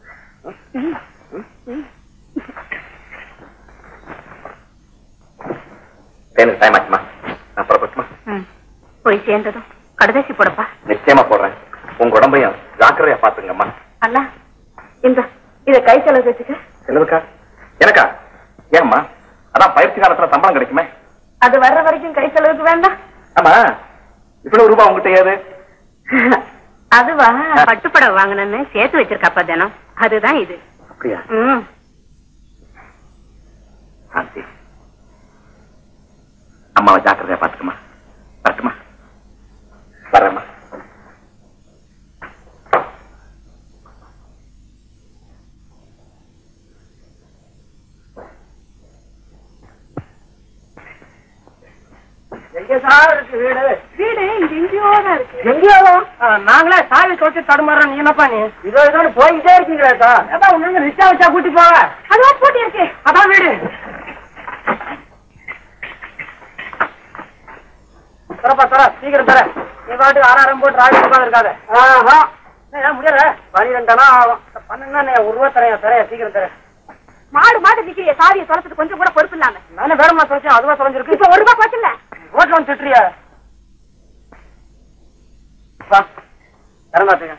தேனுக்கு டைம் ஆச்சுமா நான் புறப்பட்டுமா போய் சேர்ந்ததும் கடைசி போடப்பா நிச்சயமா போடுறேன் உங்க உடம்பையும் ஜாக்கிரதையா பாத்துங்கம்மா அண்ணா இந்த இத கை செலவு வச்சுக்க செலவுக்கா எனக்கா ஏம்மா அதான் பயிற்சி காலத்துல சம்பளம் கிடைக்குமே அது வர்ற வரைக்கும் கை செலவுக்கு வேண்டாம் ஆமா இவ்வளவு ரூபாய் உங்ககிட்ட ஏது அதுவா பட்டுப்படம் வாங்கணும்னு சேர்த்து வச்சிருக்காப்பா தினம் அதுதான் இது அப்படியா ம் சாந்தி அம்மாவை ஜாக்கிரதையா பாத்துக்கமா வரட்டுமா வரேம்மா எங்க சார் இருக்கு வீடு வீடு இங்க எங்கேயோ தான் இருக்கு எங்கேயோ நாங்களே சாவி தொட்டு தடுமாறோம் நீ என்னப்பா நீ இதோ இதோ போய்கிட்டே இருக்கீங்களா சார் ஏப்பா உங்க ரிக்ஷா வச்சா கூட்டி போங்க அதுவா போட்டி இருக்கு அதான் வீடு தரப்பா தர சீக்கிரம் தர நீ பாட்டு ஆறாயிரம் போட்டு ராவி உட்காந்து இருக்காத ஆஹா ஏன் முடியல பனிரெண்டனா ஆகும் பன்னெண்டு ஒரு ரூபா தரையா தரையா சீக்கிரம் தரேன் மாடு மாடு நிக்கிறிய சாவியை தொலைச்சிட்டு கொஞ்சம் கூட பொறுப்பு இல்லாம நானே வேறமா தொலைச்சேன் அதுவா தொலைஞ்சிருக்கு இப்ப ஒரு ரூபாய் போச்சுல்ல ரோட்ல வந்து திட்டுறியா வா தரமாத்துங்க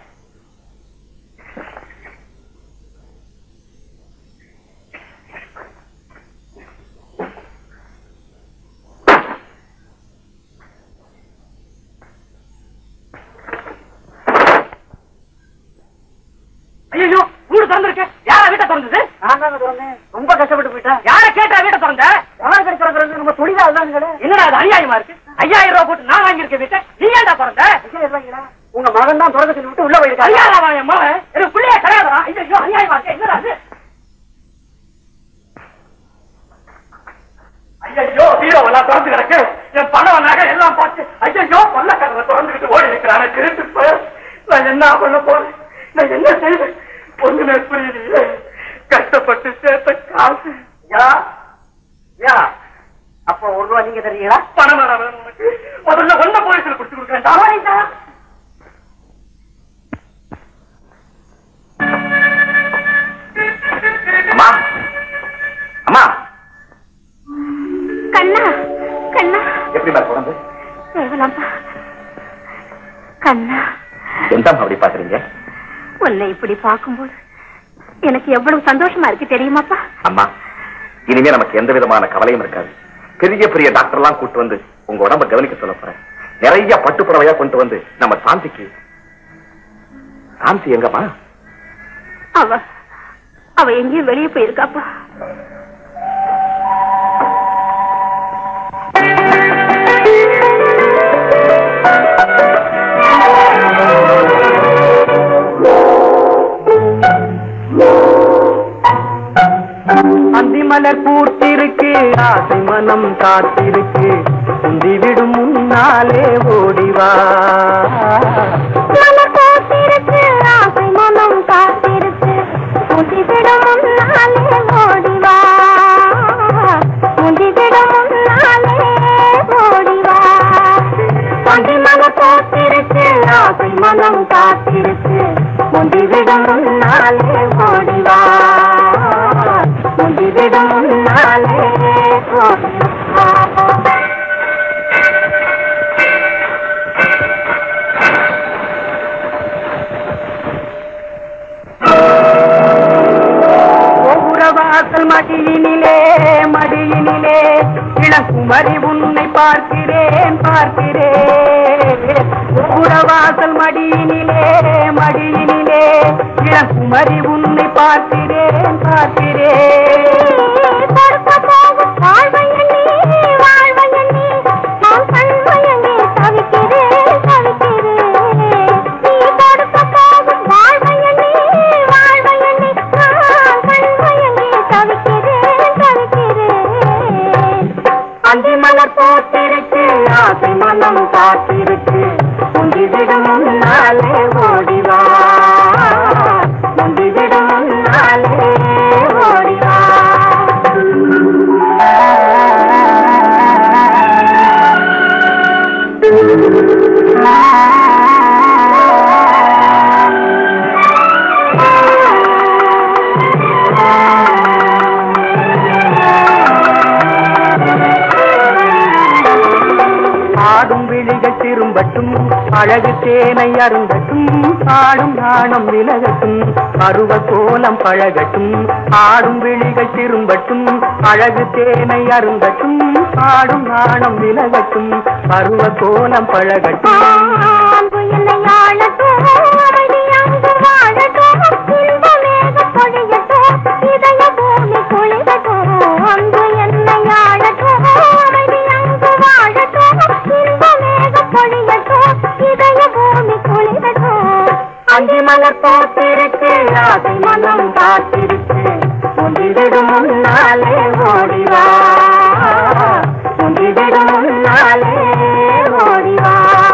ஐயோ வீடு திறந்திருக்கு யாரா வீட்டை திறந்தது நான் தாங்க திறந்தேன் ரொம்ப கஷ்டப்பட்டு போயிட்டேன் யார கேட்டா வீட்டை திறந்த யாரை கட்டி திறக்கிறது நம்ம தொழிலா அதுதான் என்னடா அது அநியாயமா இருக்கு ஐயாயிரம் ரூபாய் போட்டு நான் வாங்கியிருக்கேன் வீட்டை நீ ஏன்டா திறந்த உங்க மகன் தான் திறக்க சொல்லி விட்டு உள்ள போயிருக்கா ஐயா என் மகன் எனக்கு பிள்ளைய கிடையாதா ஐயோ அநியாயமா இருக்கு என்னடா அது ஐயோ ஹீரோவெல்லாம் திறந்து கிடக்கு என் பணம் நகை எல்லாம் பார்த்து ஐயோ கொள்ளக்காரரை திறந்துக்கிட்டு ஓடி நிற்கிறான திருட்டு போய் நான் என்ன பண்ண போறேன் நான் என்ன செய்வேன் ஒண்ணுமே புரியலையே கஷ்டப்பட்டு சேர்த்த காசு யா யா அப்போ ஒரு ரூபா நீங்க தருவீங்களா பணம் வேணாம் வேணும் உனக்கு முதல்ல ஒன்ன போலீஸ்ல கொடுத்து கொடுக்குறேன் தவறிட்டா எப்படி மேல உடம்பு தேவலாம்பா கண்ணா எந்தம்மா அப்படி பாக்குறீங்க உன்னை இப்படி பார்க்கும்போது எனக்கு எவ்வளவு சந்தோஷமா இருக்கு தெரியுமாப்பா அம்மா இனிமே நமக்கு எந்த விதமான கவலையும் இருக்காது பெரிய பெரிய டாக்டர் எல்லாம் கூட்டு வந்து உங்க உடம்ப கவனிக்க சொல்ல போறேன் நிறைய பட்டு புடவையா கொண்டு வந்து நம்ம சாந்திக்கு சாந்தி எங்கம்மா அவ அவ எங்கேயும் வெளியே போயிருக்காப்பா அந்திமலர் பூத்திருக்கு ஆசை மனம் காத்திருக்கு உந்திவிடும் முன்னாலே ஓடிவா மலர் போத்திருக்கு ஆசை மனம் காத்திருக்கு முதிவிடும் முன்னாலே ஓடிவா முதிவிடும் முன்னாலே ஓடிவா பந்தி மலர் போத்திருக்கு ஆசை மனம் காத்திருக்கு முதிவிடும் முன்னாலே ஓடிவா முதிவிடும் முன்னாலே ஓடிவா கோபுரவாசல் மடியினிலே மடியினிலே இளங்குமரி உன்னை பார்க்கிறேன் பார்க்கிறேன் கோபுரவாசல் மடியினிலே மடியினிலே இளங்குமரி உன்னை பார்க்கிறேன் பார்க்கிறேன் படுக்க போகும் வாழ்வை எண்ணி, வாழ்வை எண்ணி, நான் கண்மயங்கி தவிக்கிறேன், தவிக்கிறேன். நீ படுக்க போகும் வாழ்வை எண்ணி, வாழ்வை எண்ணி, நான் கண்மயங்கி தவிக்கிறேன், தவிக்கிறேன். அந்தி மலர் போத்திருக்கு ஆசை மனம் காத்திருக்கு உந்திவிடும் முன்னாலே ஓடிவா உந்திவிடும் முன்னாலே ஓடிவா ஆடும் விழிகள் திரும்பட்டும் அழகு தேனை அருந்தட்டும் ஆடும் நாணம் விலகட்டும் பருவ கோலம் பழகட்டும் ஆடும் விழிகள் திரும்பட்டும் அழகு தேனை அருந்தட்டும் ஆடும் நாணம் விலகட்டும் பருவ கோலம் பழகட்டும் அன்பு என்னை ஆளட்டும், அமைதி அங்கு வாழட்டும், இன்ப மேகம் பொழியட்டும், இதய பூமி குளிரட்டும். அன்பு என்னை ஆளட்டும், அமைதி அங்கு வாழட்டும், இன்ப மேகம் பொழியட்டும், இதய பூமி குளிரட்டும். அந்தி மலர் போத்திருக்கு ஆசை மனம் காத்திருக்கு முந்திவிடும் முன்னாலே ஓடிவா முந்திவிடும் முன்னாலே ஓடிவா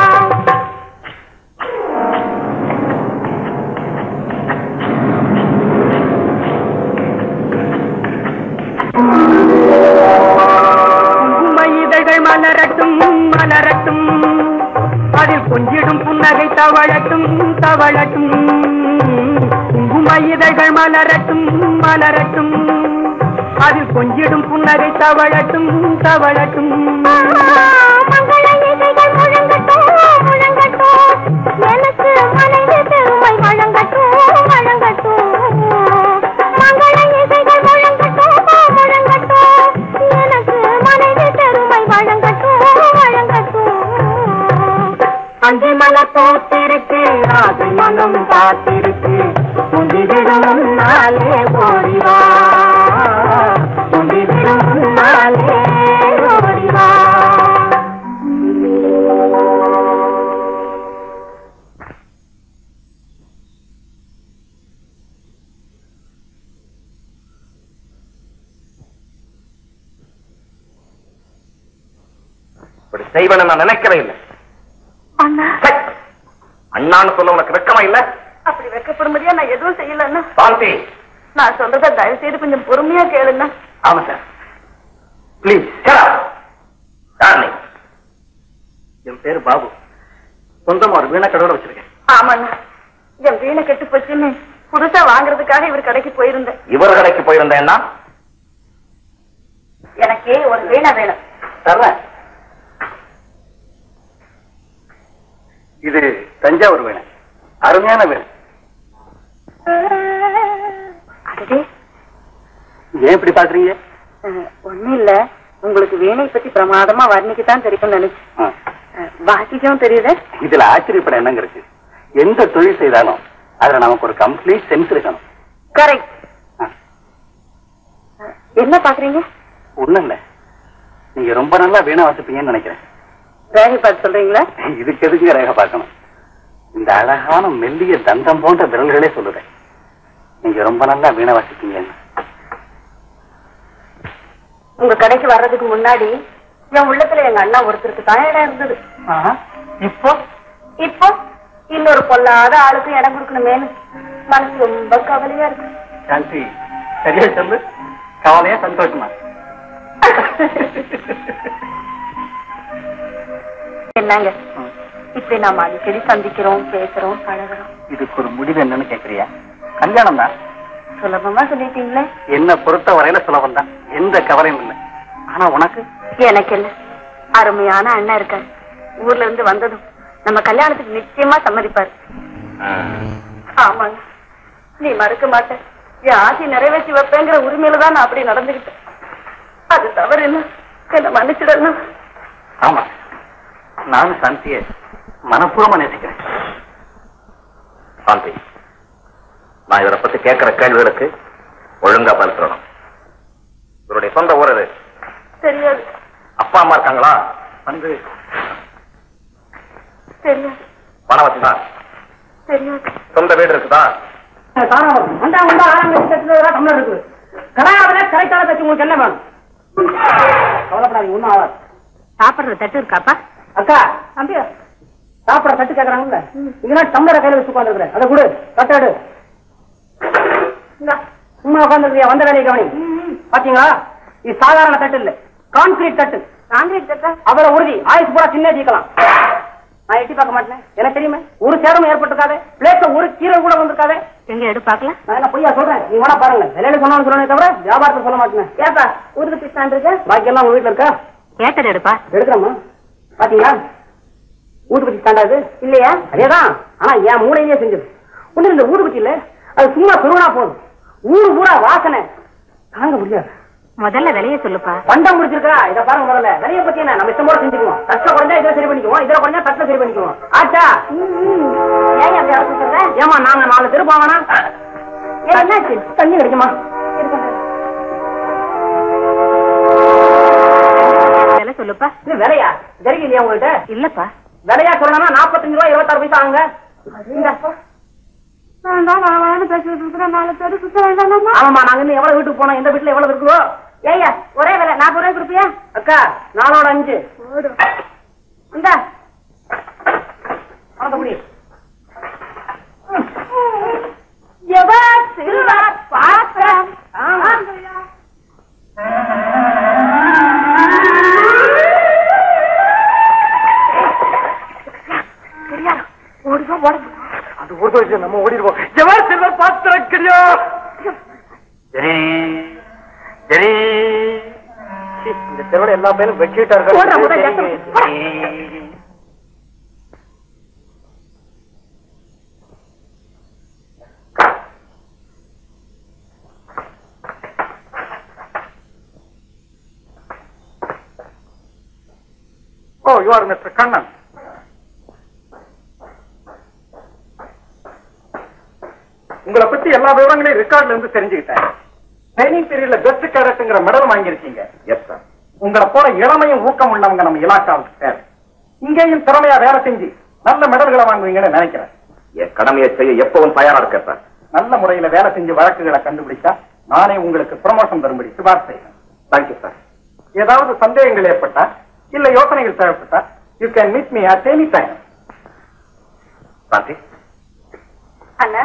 குங்கும இதழ்கள் மலரட்டும் மலரட்டும் அதில் கொஞ்சிடும் புன்னகை தவழட்டும் தவழட்டும் குங்கும இதழ்கள் மலரட்டும் மலரட்டும் அதில் கொஞ்சிடும் புன்னகை தவழட்டும் தவழட்டும் மங்கள இசைகள் முழங்கட்டும், முழங்கட்டும். எனக்கு மனைவி பெருமை வழங்கட்டும், வழங்கட்டும். மங்கள இசைகள் முழங்கட்டும், முழங்கட்டும். எனக்கு மனைவி பெருமை வழங்கட்டும், வழங்கட்டும். அந்தி மலர் போத்திருக்கு ஆசை மனம் காத்திருக்கு முந்திவிடும் முன்னாலே ஓடிவா முந்திவிடும் முன்னாலே ஓடிவா இப்படி செய்வேன்னு நான் நினைக்கவே இல்லை அண்ணா சை! அண்ணான்னு சொல்ல உனக்கு வெக்கமா இல்ல அப்படி வெக்கப்படும்படியா நான் எதுவும் செய்யலன்னா சாந்தி நான் சொல்றத தயவு செய்து கொஞ்சம் பொறுமையா கேளுண்ணா ஆமா சார் ப்ளீஸ் யார் நீ என் பேரு பாபு சொந்தமா ஒரு வீண கடவுளை வச்சிருக்கேன் ஆமாண்ணா என் வீணை கெட்டு போச்சுன்னு புதுசா வாங்குறதுக்காக இவர் கடைக்கு போயிருந்தேன் இவர் கடைக்கு போயிருந்தேன்னா எனக்கு ஒரு வீணை வேணும் தர்றேன் இது தஞ்சாவூர் வீணை அருமையான வீணை அதுவே ஏன் இப்படி பாக்குறீங்க ஒண்ணும் இல்ல உங்களுக்கு வீணை பத்தி பிரமாதமா வர்ணிக்கத்தான் தெரியும்னு நினைச்சேன் ஆ. அஹ், வாசிக்கவும் தெரியுது இதுல ஆச்சரியப்பட என்னங்க இருக்கு எந்த தொழில் செய்தாலும் அதுல நமக்கு ஒரு கம்ப்ளீட் சென்ஸ் இருக்கணும் கரெக்ட் ஆ. என்ன பாக்குறீங்க ஒண்ணும் இல்ல நீங்க ரொம்ப நல்லா வீணை வாசிப்பீங்கன்னு நினைக்கிறேன் ரேகை பார்த்து சொல்றீங்களா இதுக்கு எதுக்கு ரேக பார்க்கணும் இந்த அழகான மெல்லிய தந்தம் போன்ற விரல்களே சொல்லுறேன் நீங்க ரொம்ப நல்லா வீணை வாசிப்பீங்கன்னு உங்க கடைக்கு வர்றதுக்கு முன்னாடி என் உள்ளத்துல எங்க அண்ணா ஒருத்தருக்கு தான் இடம் இருந்தது இப்போ இப்போ இன்னொரு பொல்லாத ஆளுக்கு இடம் கொடுக்கணுமேனு மனசு ரொம்ப கவலையா இருக்கு சாந்தி சரியா சொல்லு கவலையா சந்தோஷமா என்னங்க இப்படி நாம அடிக்கடி சந்திக்கிறோம் பேசுறோம் பழகுறோம் இதுக்கு ஒரு முடிவு என்னன்னு கேக்குறியா கல்யாணம் தான் சுலபமா சொல்லிட்டீங்களே என்ன பொறுத்த வரையில சுலபம் தான் எந்த கவலையும் இல்லை ஆனா உனக்கு எனக்கு என்ன அருமையான அண்ணன் இருக்காரு ஊர்ல இருந்து வந்ததும் நம்ம கல்யாணத்துக்கு நிச்சயமா சம்மதிப்பாரு ஆமாங்க நீ மறக்க மாட்ட என் ஆசை நிறைவேற்றி வைப்பேங்கிற உரிமையில தான் நான் அப்படி நடந்துகிட்டேன் அது தவறு என்ன என்ன மன்னிச்சிடணும் ஆமா நானும் சாந்திய மனப்பூர்வமா நேசிக்கிறேன் சாந்தி நான் இவரை பத்தி கேட்கிற கேள்விகளுக்கு ஒழுங்கா பதில் சொல்லணும் இவருடைய சொந்த ஊர் இது தெரியாது அப்பா அம்மா இருக்காங்களா வந்து தெரியாது பணம் வச்சுதான் தெரியாது சொந்த வீடு இருக்குதா தாராபுரம் வந்தா வந்தா ஆறாம் கட்சி டம்ளர் இருக்குது கடாயாவில கரைத்தால தச்சு உங்களுக்கு என்ன வேணும் கவலைப்படாதீங்க ஒன்றும் ஆகாது சாப்பிடுற தட்டு இருக்காப்பா அக்கா தம்பி சாப்பிட தட்டு கேக்குறாங்கல்ல இங்கன்னா டம்ளரை கையில வச்சு உட்காந்துருக்குறேன் அதை கொடு தட்டாடு சும்மா உட்காந்துருக்கியா வந்த வேலையை கவனி பாத்தீங்களா இது சாதாரண தட்டு இல்ல கான்கிரீட் தட்டு காங்கிரீட் தட்டா அவ்வளவு உறுதி ஆயுசு பூரா சின்ன தீக்கலாம் நான் எட்டி பார்க்க மாட்டேன் எனக்கு தெரியுமே ஒரு சேதமும் ஏற்பட்டிருக்காதே பிளேட்ல ஒரு கீரை கூட வந்திருக்காதே எங்க எடு பாக்கலாம் நான் என்ன பொய்யா சொல்றேன் நீ வேணா பாருங்க விலையில சொன்னாலும் சொல்லணும் தவிர வியாபாரத்தை சொல்ல மாட்டேன் ஏப்பா ஊருக்கு பிஸ்தான் இருக்கு பாக்கி எல்லாம் உங்க வீட்டுல இருக்கா கேட்டது எடுப்பா எடுக்கிறோமா பாத்தீங்களா ஊதுபத்தி ஸ்டாண்டாது இல்லையா அதேதான் ஆனா என் மூளையிலேயே செஞ்சது ஒண்ணு இந்த ஊதுபத்தி இல்ல அது சும்மா பெருவனா போதும் ஊரு பூரா வாசனை தாங்க முடியாது முதல்ல விலைய சொல்லுப்பா பண்டம் முடிச்சிருக்கா இத பாருங்க முதல்ல விலைய பத்தி என்ன நம்ம இஷ்டம் போல செஞ்சுக்குவோம் தட்டுல குறைஞ்சா இதை சரி பண்ணிக்குவோம் இதுல குறைஞ்சா தட்டுல சரி பண்ணிக்குவோம் ஆச்சா ஏன் அப்படி அவசரம் சொல்ற ஏமா நாங்க நாலு தெரு போவானா ஏன் என்னாச்சு தண்ணி கிடைக்குமா விலை சொல்லுப்பா இது விலையா தெரியும் இல்லையா உங்கள்கிட்ட இல்லப்பா விலையா சொல்லணும்னா நாற்பத்தஞ்சு ரூபாய் இருபத்தாறு பைசா ஆகுங்க ஆமாமா நாங்க இன்னும் எவ்வளவு வீட்டுக்கு போனோம் எந்த வீட்டுல எவ்வளவு இருக்குதோ ஏய்யா ஒரே விலை நாற்பது ரூபாய் கொடுப்பியா அக்கா நாலோட அஞ்சு இந்தா பணத்தை குடி எவர் சில்வர் பாத்திரம் அது ஒரு வருஷம் நம்ம ஓடிடுவோம் எவர் சில்வர் பாத்திரம் கிடையாது சரி சரி சீ, இந்த தெருவோட எல்லா பேரும் போடுறா, முதல்ல வெட்டிட்டார்கள் ஜாக்கிரதை. Oh you are mister Kannan உங்களை பத்தி எல்லா விவரங்களையும் ரெக்கார்ட்ல இருந்து தெரிஞ்சுக்கிட்டேன் ட்ரைனிங் பீரியட்ல பெஸ்ட் கேரக்டர்ங்கிற மெடல் வாங்கியிருக்கீங்க எஸ் சார் உங்களை போல இளமையும் ஊக்கம் உள்ளவங்க நம்ம இலாக்காவுக்கு தேவை இங்கேயும் திறமையா வேலை செஞ்சு நல்ல மெடல்களை வாங்குவீங்கன்னு நினைக்கிறேன் என் கடமையை செய்ய எப்பவும் தயாரா இருக்கேன் சார் நல்ல முறையில வேலை செஞ்சு வழக்குகளை கண்டுபிடிச்சா நானே உங்களுக்கு ப்ரமோஷன் தரும்படி சிபார்சு செய்வேன் தேங்க்யூ சார் ஏதாவது சந்தேகங்கள் ஏற்பட்டா இல்ல யோசனைகள் தேவைப்பட்டா you can meet me at any time Shanthi அண்ணா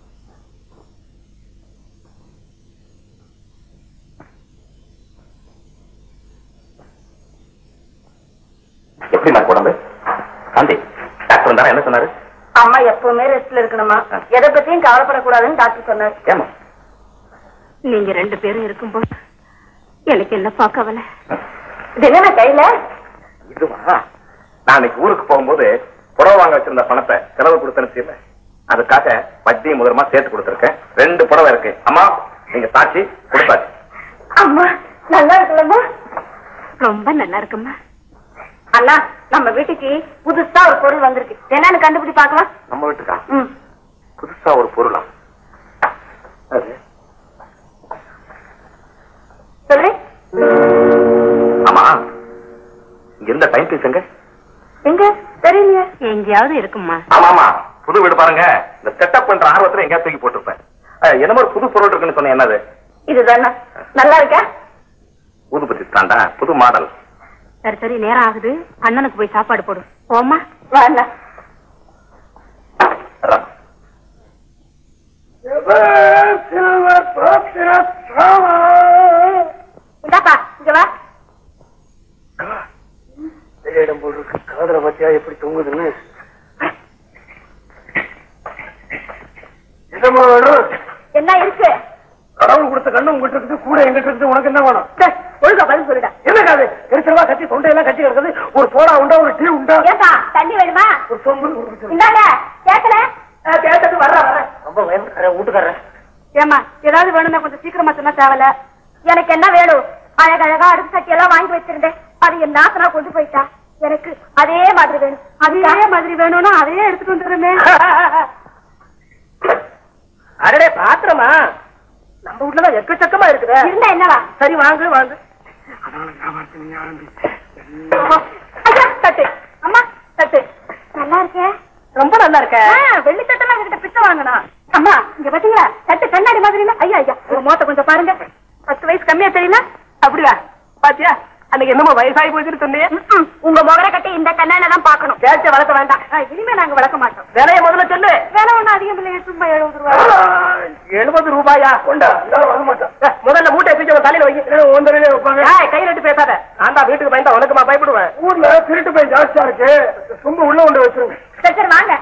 எப்படி நான் உடம்பு சாந்தி டாக்டர் இருந்தாரா என்ன சொன்னாரு அம்மா எப்பவுமே ரெஸ்ட்ல இருக்கணுமா எதை பத்தியும் கவலைப்படக்கூடாதுன்னு டாக்டர் சொன்னார் ஏமா நீங்க ரெண்டு பேரும் இருக்கும்போது எனக்கு என்னப்பா கவலை இது என்ன கையில இதுவா நான் இன்னைக்கு ஊருக்கு போகும்போது புடவை வாங்க வச்சிருந்த பணத்தை செலவு கொடுத்தனுச்சு அதுக்காக வட்டி முதலமா சேர்த்து கொடுத்துருக்கேன் ரெண்டு புடவை இருக்கு அம்மா நீங்க சாட்சி கொடுத்தாச்சு அம்மா நல்லா இருக்குல்லம்மா ரொம்ப நல்லா இருக்கும்மா அண்ணா நம்ம வீட்டுக்கு புதுசா ஒரு பொருள் வந்திருக்கு என்னன்னு கண்டுபிடி பார்க்கலாம் நம்ம வீட்டுக்கா ம் புதுசா ஒரு பொருளா அது சொல்லு ஆமா இங்க இருந்த டைம் பீஸ் எங்க எங்க தெரியலையே எங்கேயாவது இருக்குமா ஆமா ஆமா புது வீடு பாருங்க இந்த செட்டப் பண்ற ஆர்வத்துல எங்கேயா தூக்கி போட்டிருப்பேன் அஹ், என்னமோ ஒரு புது பொருள் இருக்குன்னு சொன்னேன் என்னது இதுதானா நல்லா இருக்கா ஊதுபத்தி ஸ்டாண்டா புது மாடல் சரி சரி நேரம் ஆகுது அண்ணனுக்கு போய் சாப்பாடு போடு போமா வாண்ணா இந்தாப்பா இங்க வா இடம் போல் இருக்கு காதல பத்தியா எப்படி தொங்குதுன்னு என்னமா வேணும் என்ன இருக்கு கடவுள் கொடுத்த கண்ணு உங்ககிட்ட இருக்குது கூட எங்கிட்ட இருக்குது உனக்கு என்ன வேணும் டேய், ஒழுங்கா பதில் சொல்லுடா என்ன காது எரிச்சலவா கட்டி தொண்டையெல்லாம் கட்டி கிடக்குது ஒரு போடா உண்டா ஒரு டீ உண்டா ஏப்பா தண்ணி வேணுமா ஒரு சொம்பு ஒரு சொம்பு. இந்தாங்க கேட்கல கேட்டது வர்ற வர ரொம்ப பயந்துக்காரன் வீட்டுக்காரன் ஏமா ஏதாவது வேணும்னா கொஞ்சம் சீக்கிரமா சொன்னா தேவல எனக்கு என்ன வேணும் அழகழகா அடுப்பு சட்டி எல்லாம் வாங்கி வச்சிருந்தேன் அது என் நாத்தனா கொண்டு போயிட்டா எனக்கு அதே மாதிரி வேணும் அதே மாதிரி வேணும்னா அதையே எடுத்துட்டு வந்துடுமே அடடே பாத்திரமா நம்ம வீட்டுலதான் எக்கச்சக்கமா இருக்குதே இருந்தா என்னவா சரி வாங்கு வாங்கு ஐயா, தட்டு அம்மா தட்டு நல்லா இருக்கே ரொம்ப நல்லா இருக்க ஆ, வெள்ளி தட்டெல்லாம் என்கிட்ட பிச்சை வாங்கணும் அம்மா இங்க பாத்தீங்களா தட்டு கண்ணாடி மாதிரி இல்ல ஐயா ஐயா ஒரு மோத்த கொஞ்சம் பாருங்க பத்து வயசு கம்மியா தெரியல அப்படியா பாத்தியா அன்னைக்கு என்னமோ வயசாகி போச்சுன்னு சொன்னியே ம்ம். உங்க முகர கட்டி இந்த கண்ணால தான் பாக்கணும் கேட்ட வளர்க்க வேண்டாம் ஆ, இனிமே நாங்க வளர்க்க மாட்டோம் விலைய முதல்ல சொல்லு வேலை ஒண்ணும் அதிகம் இல்லையே சும்மா எழுபது ரூபாய் எழுபது ரூபாயா கொண்டா முதல்ல மூட்டை பிடிச்ச தலையில வை ஒன்றரை வைப்பாங்க கை நட்டு பேசாத நான் தான் வீட்டுக்கு பயந்தா உனக்குமா பயப்படுவேன் ஊர்ல திருட்டு போய் ஜாஸ்தியா இருக்கு சொம்பு உள்ள கொண்டு வச்சிருங்க சரி சரி வாங்க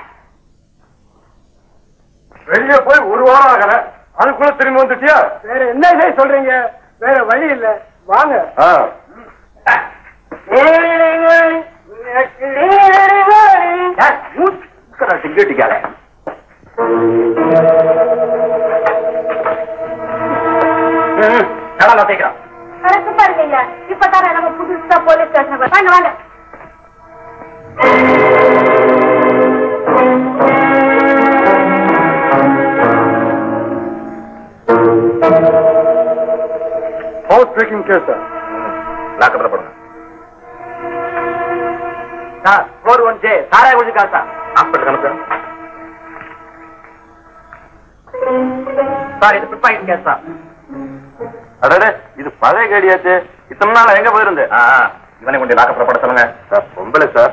வெளியே போய் ஒரு வாரம் ஆகல அதுக்குள்ள திரும்பி வந்துட்டியா வேற என்ன சொல்றீங்க வேற வழி இல்ல வாங்க சிங்கட்டிக்கால நான் தேய்க்கிறேன் அட, சும்மா இருக்கீங்க இப்பதானே நம்ம புதுசா போலீஸ் ஸ்டேஷன் வாங்க வாங்க ஹவுஸ் பிரேக்கிங் கேஸ் சார் லாக்கப்ல போடுங்க சார் ஃபோர் ஒன் ஜே சாராய ஒழிக்கா சார் ஹாஸ்பிட்டல் கணக்கு சார் இது பிட் பாக்கெட் கேஸ் சார் அடடே இது பழைய கேடியாச்சு இத்தனை நாள் எங்க போயிருந்து இவனை கொண்டு லாக்கப்ல போட சொல்லுங்க சார் பொம்பளை சார்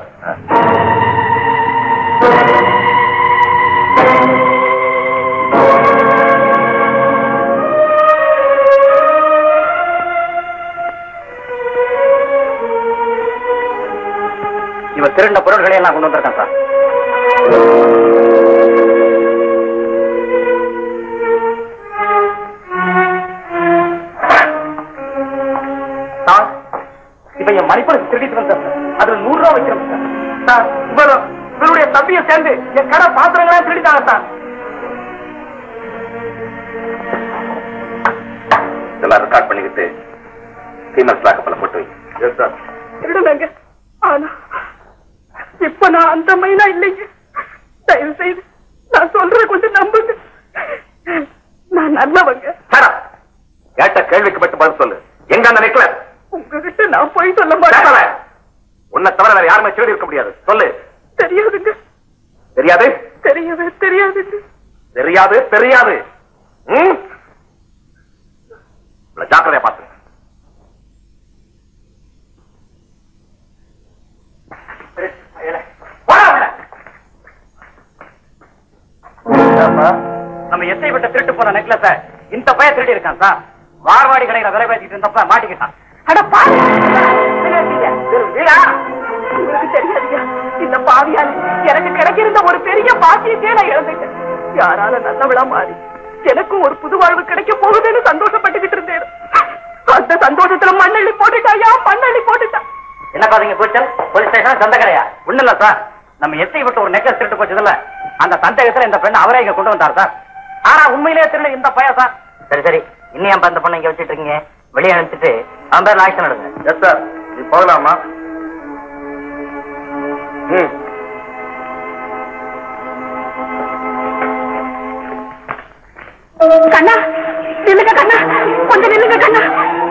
இவன் திருடின பொருள்களை எல்லாம் கொண்டு வந்திருக்கான் சார் சார் இவன் என் மணிப்பணம் திருடிட்டு வந்தார் அதுல நூறு ரூபாய் வைக்கிறோம் சார் சார் இவரு இவருடைய தம்பியை சேர்ந்து என் கடை பாத்திரங்களா திருடிட்டாங்க சார் இதெல்லாம் ரெக்கார்ட் பண்ணிக்கிட்டு ஃபீமேல்ஸ் லாக்கப்ல போட்டு வை எஸ் சார் திருடுனாங்க ஆனா இப்ப நான் அந்த மைனா இல்லைங்க தயவு செய்து நான் சொல்ற கொஞ்சம் நம்புங்க நான் நல்லவங்க கேட்ட கேள்விக்கு மட்டும் பதில் சொல்லு எங்க அந்த நெக்லஸ் உங்ககிட்ட நான் போய் சொல்ல மாட்டேன் உன்னை தவிர வேற யாருமே தேடி இருக்க முடியாது சொல்லு தெரியாதுங்க தெரியாது தெரியவே தெரியாதுங்க தெரியாது தெரியாது ம்? இவ்வளவு ஜாக்கிரதையா பாத்து நம்ம எஸ்ஐ விட்ட திருட்டு போன நெக்லஸ இந்த பையன் திருடி இருக்கான் சார் மார்வாடி கடையில விலை பேசிட்டு இருந்தப்ப மாட்டிக்கிட்டான் அட பாவி வீடா உங்களுக்கு தெரியாதுங்க இந்த பாவியால் எனக்கு கிடைக்கிருந்த ஒரு பெரிய பாக்கியத்தையே நான் இழந்துட்டேன் யாரால நல்லவளா மாறி எனக்கும் ஒரு புது வாழ்வு கிடைக்க போகுதுன்னு சந்தோஷப்பட்டுக்கிட்டு இருந்தேன் அந்த சந்தோஷத்துல மண்ணள்ளி போட்டுட்டாயா மண்ணள்ளி போட்டுட்டா என்ன பாத்தீங்க கூச்சல் போலீஸ் ஸ்டேஷன் சொந்த கடையா ஒண்ணு இல்ல சார் நம்ம எஸ்ஐ விட்டு ஒரு நெக்லஸ் திருட்டு போச்சதுல அந்த சந்தேகத்துல இந்த பெண் அவரே இங்க கொண்டு வந்தார் சார் ஆனா உண்மையிலேயே திருடு இந்த பையன் சார் சரி சரி இன்னும் ஏன் அந்த பொண்ணை இங்க வச்சிட்டு இருக்கீங்க வெளியே அனுப்பிச்சிட்டு அவன் பேர்ல ஆக்ஷன் எடுங்க எஸ் சார் நீ போகலாமா ம் கண்ணா நில்லுங்க கண்ணா கொஞ்சம் நில்லுங்க கண்ணா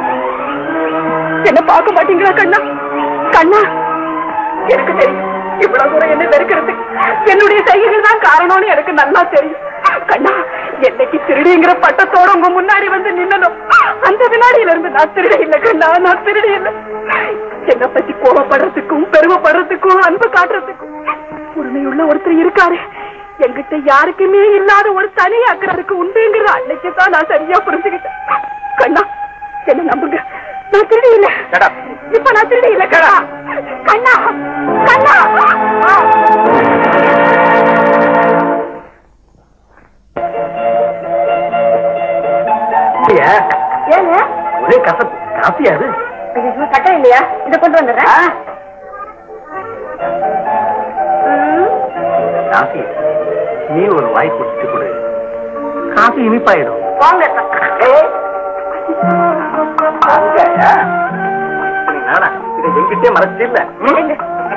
என்ன பார்க்க மாட்டீங்களா கண்ணா கண்ணா எனக்கு தெரியும் இவ்வளவு தூரம் என்ன வெறுக்கிறதுக்கு என்னுடைய செய்கைகள் தான் காரணம்னு எனக்கு நல்லா தெரியும் கண்ணா என்னைக்கு திருடிங்கிற பட்டத்தோட உங்க முன்னாடி வந்து நின்னனும் அந்த வினாடியில இருந்து நான் திருட இல்ல கண்ணா நான் திருட இல்ல என்ன பத்தி கோபப்படுறதுக்கும் பெருமைப்படுறதுக்கும் அன்பு காட்டுறதுக்கும் உண்மையுள்ள ஒருத்தர் இருக்காரு என்கிட்ட யாருக்குமே இல்லாத ஒரு தனி அக்கறதுக்கு உண்டுங்கிற அன்னைக்கு தான் நான் சரியா புரிஞ்சுக்கிட்டேன் கண்ணா என்ன நம்புங்க நான் திருடி இல்ல Shut up. இப்ப நான் திருடி இல்ல கண்ணா கண்ணா கண்ணா ஏங்க ஒரே கசப்பு காப்பியா அது ஐயோ கட்டம் இல்லையா இத கொண்டு வந்துடுறேன் ம். காஃபி நீ ஒரு வாய் குடிச்சு கொடு காஃபி இனிப்பாயிடும் போங்க அங்கயா? நீ நானா இதை எங்கிட்டே மறைச்சு இல்ல எங்க?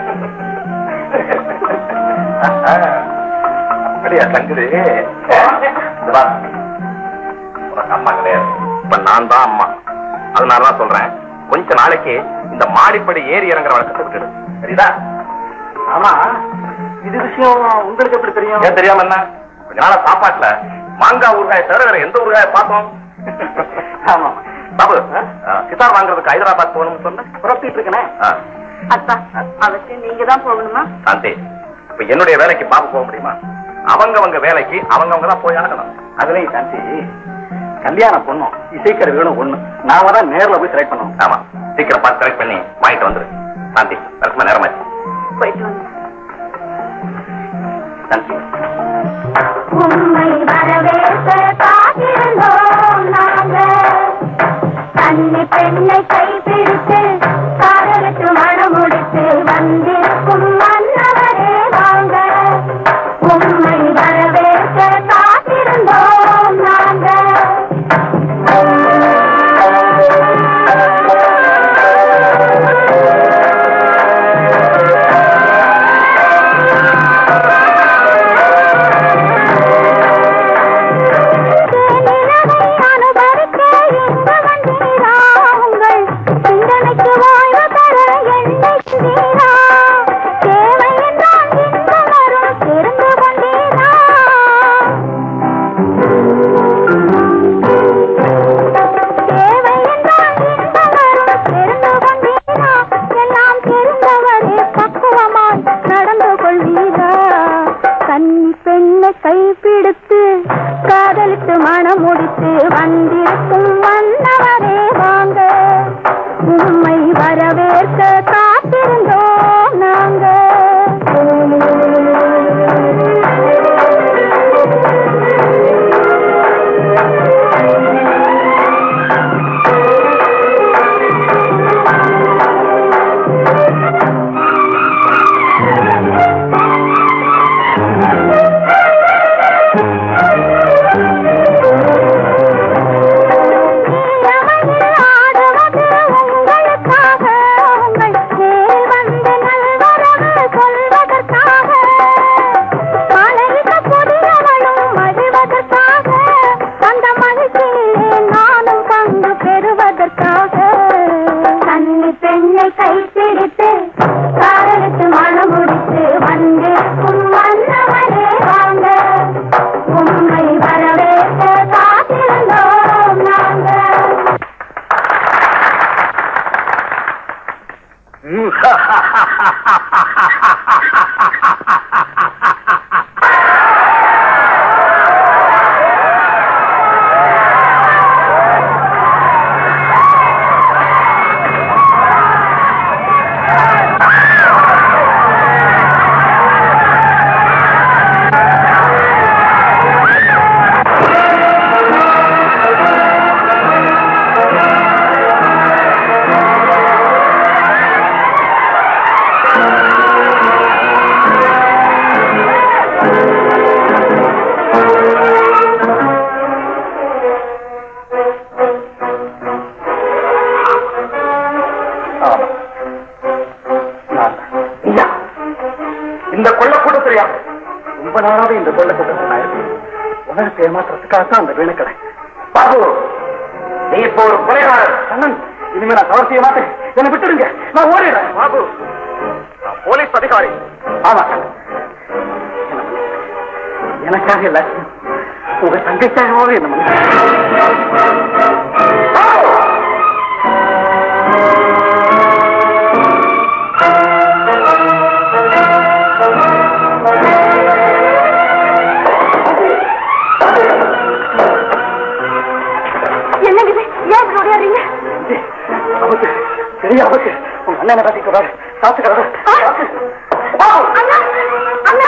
அப்படியா தங்குது இங்க வா. உனக்கு அம்மா கிடையாது இப்ப நான் தான் அம்மா அதனாலதான் சொல்றேன் கொஞ்ச நாளைக்கு இந்த மாடிப்படி ஏறி இறங்குற வழக்கத்தை விட்டுடு சரிதா ஆமா இது விஷயம் உங்களுக்கு எப்படி தெரியும் ஏன் தெரியாம என்ன கொஞ்ச நாளா சாப்பாட்டுல மாங்காய் ஊறுகாய் தவிர வேற எந்த ஊறுகாயை பார்த்தோம் ஆமா பாபு கிதார் வாங்குறதுக்கு ஹைதராபாத் போகணும்னு சொன்ன புறப்பட்டு இருக்கனே அத்தா அவசியம் நீங்க தான் போகணுமா சாந்தி இப்ப என்னுடைய வேலைக்கு பாபு போக முடியுமா அவங்கவங்க வேலைக்கு அவங்கவங்க தான் போய் ஆகணும் அதுலயும் சாந்தி கல்யாண பொண்ணும் இசைக்கருவிகளும் ஒண்ணு நாம தான் நேர்ல போய் செலக்ட் பண்ணோம் ஆமா சீக்கிரம் பார்த்து செலக்ட் பண்ணி வாங்கிட்டு வந்துரு சாந்தி வரக்குமா நேரமாச்சு போயிட்டு வந்து சாந்தி உண்மை வரவேற்க காத்திருந்தோம் நாங்க தன்னை பெண்ணை கைப்பிடித்து காதலுக்கு மனம் முடித்து வந்திருக்கும் மன்னவரே வாங்க உண்மை வரவேற்க காத்திருந்தோம் நாங்க நிலவை அனுபவிக்க எங்கு வந்தீரா உங்கள் சிந்தனைக்கு வாழ்வு தர என்னை சிந்தீரா தேவை என்றால் இன்பம் வரும் தெரிந்து கொண்டீரா தேவை என்றால் இன்பம் வரும் தெரிந்து கொண்டீரா எல்லாம் தெரிந்தவரே பக்குவமாய் நடந்து கொள்வீரா கன்னி பெண்ணை கைப்பிடித்து காதலித்து மனம் முடித்து வந்திருக்கும் வந்தவரே வாங்க உண்மை வரவேற்க காத்திருந்தோம் நாங்க இரவையில் ஆடுவது உங்களுக்காக உங்கள் தேர் வந்து நல்வரவு சொல்வதற்காக மலைக்கு புதியவளும் மகிழ்வதற்காக அந்த மகிழ்ச்சியிலே நானும் பங்கு பெறுவதற்காக கன்னி பெண்ணை கைப்பிடித்து காதலுக்கு மனம் முடித்து வந்திருக்கும் வந்தவரே வாங்க உண்மை வரவேற்க காத்திருந்தோம் நாங்க ஆ இந்த கொள்ள கூட்டத்திலையா ரொம்ப நாளாவே இந்த கொள்ள கூட்டத்தில் நான் இருக்கேன் உலகத்தை ஏமாத்துறதுக்காக தான் அந்த வீணக்கடை பாபு நீ இப்போ ஒரு கொலைகாரர் கண்ணன் இனிமே நான் தவறு செய்ய மாட்டேன் என்னை விட்டுடுங்க நான் ஓடிடுறேன் பாபு நான் போலீஸ் அதிகாரி ஆமா கண்ணன் என்னை மன்னிச்சிடுங்க. எனக்காக எல்லாத்தையும் உங்க தங்கைக்காகவே என்ன மன்னிச்சிடுங்க. என்னங்க இது ஏன் இப்படி ஓடியாடுறீங்க ஆபத்து பெரிய ஆபத்து உங்க அண்ணனை பத்தி சொல்றாரு சாத்துக்கிறாரு அண்ணா அண்ணா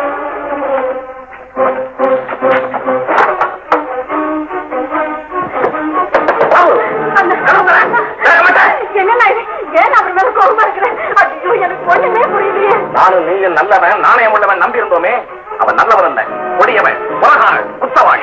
என்னண்ணா இது ஏன் அவர் மேல கோபமா இருக்கிறேன் ஐயோ எனக்கு ஒண்ணுமே புரியலையே நானும் நீயும் நல்லவன் நாணயம் உள்ளவன் நம்பி இருந்தோமே அவன் நல்லவன் அல்ல கொடியவன் கொலகாரன் குத்தவாளி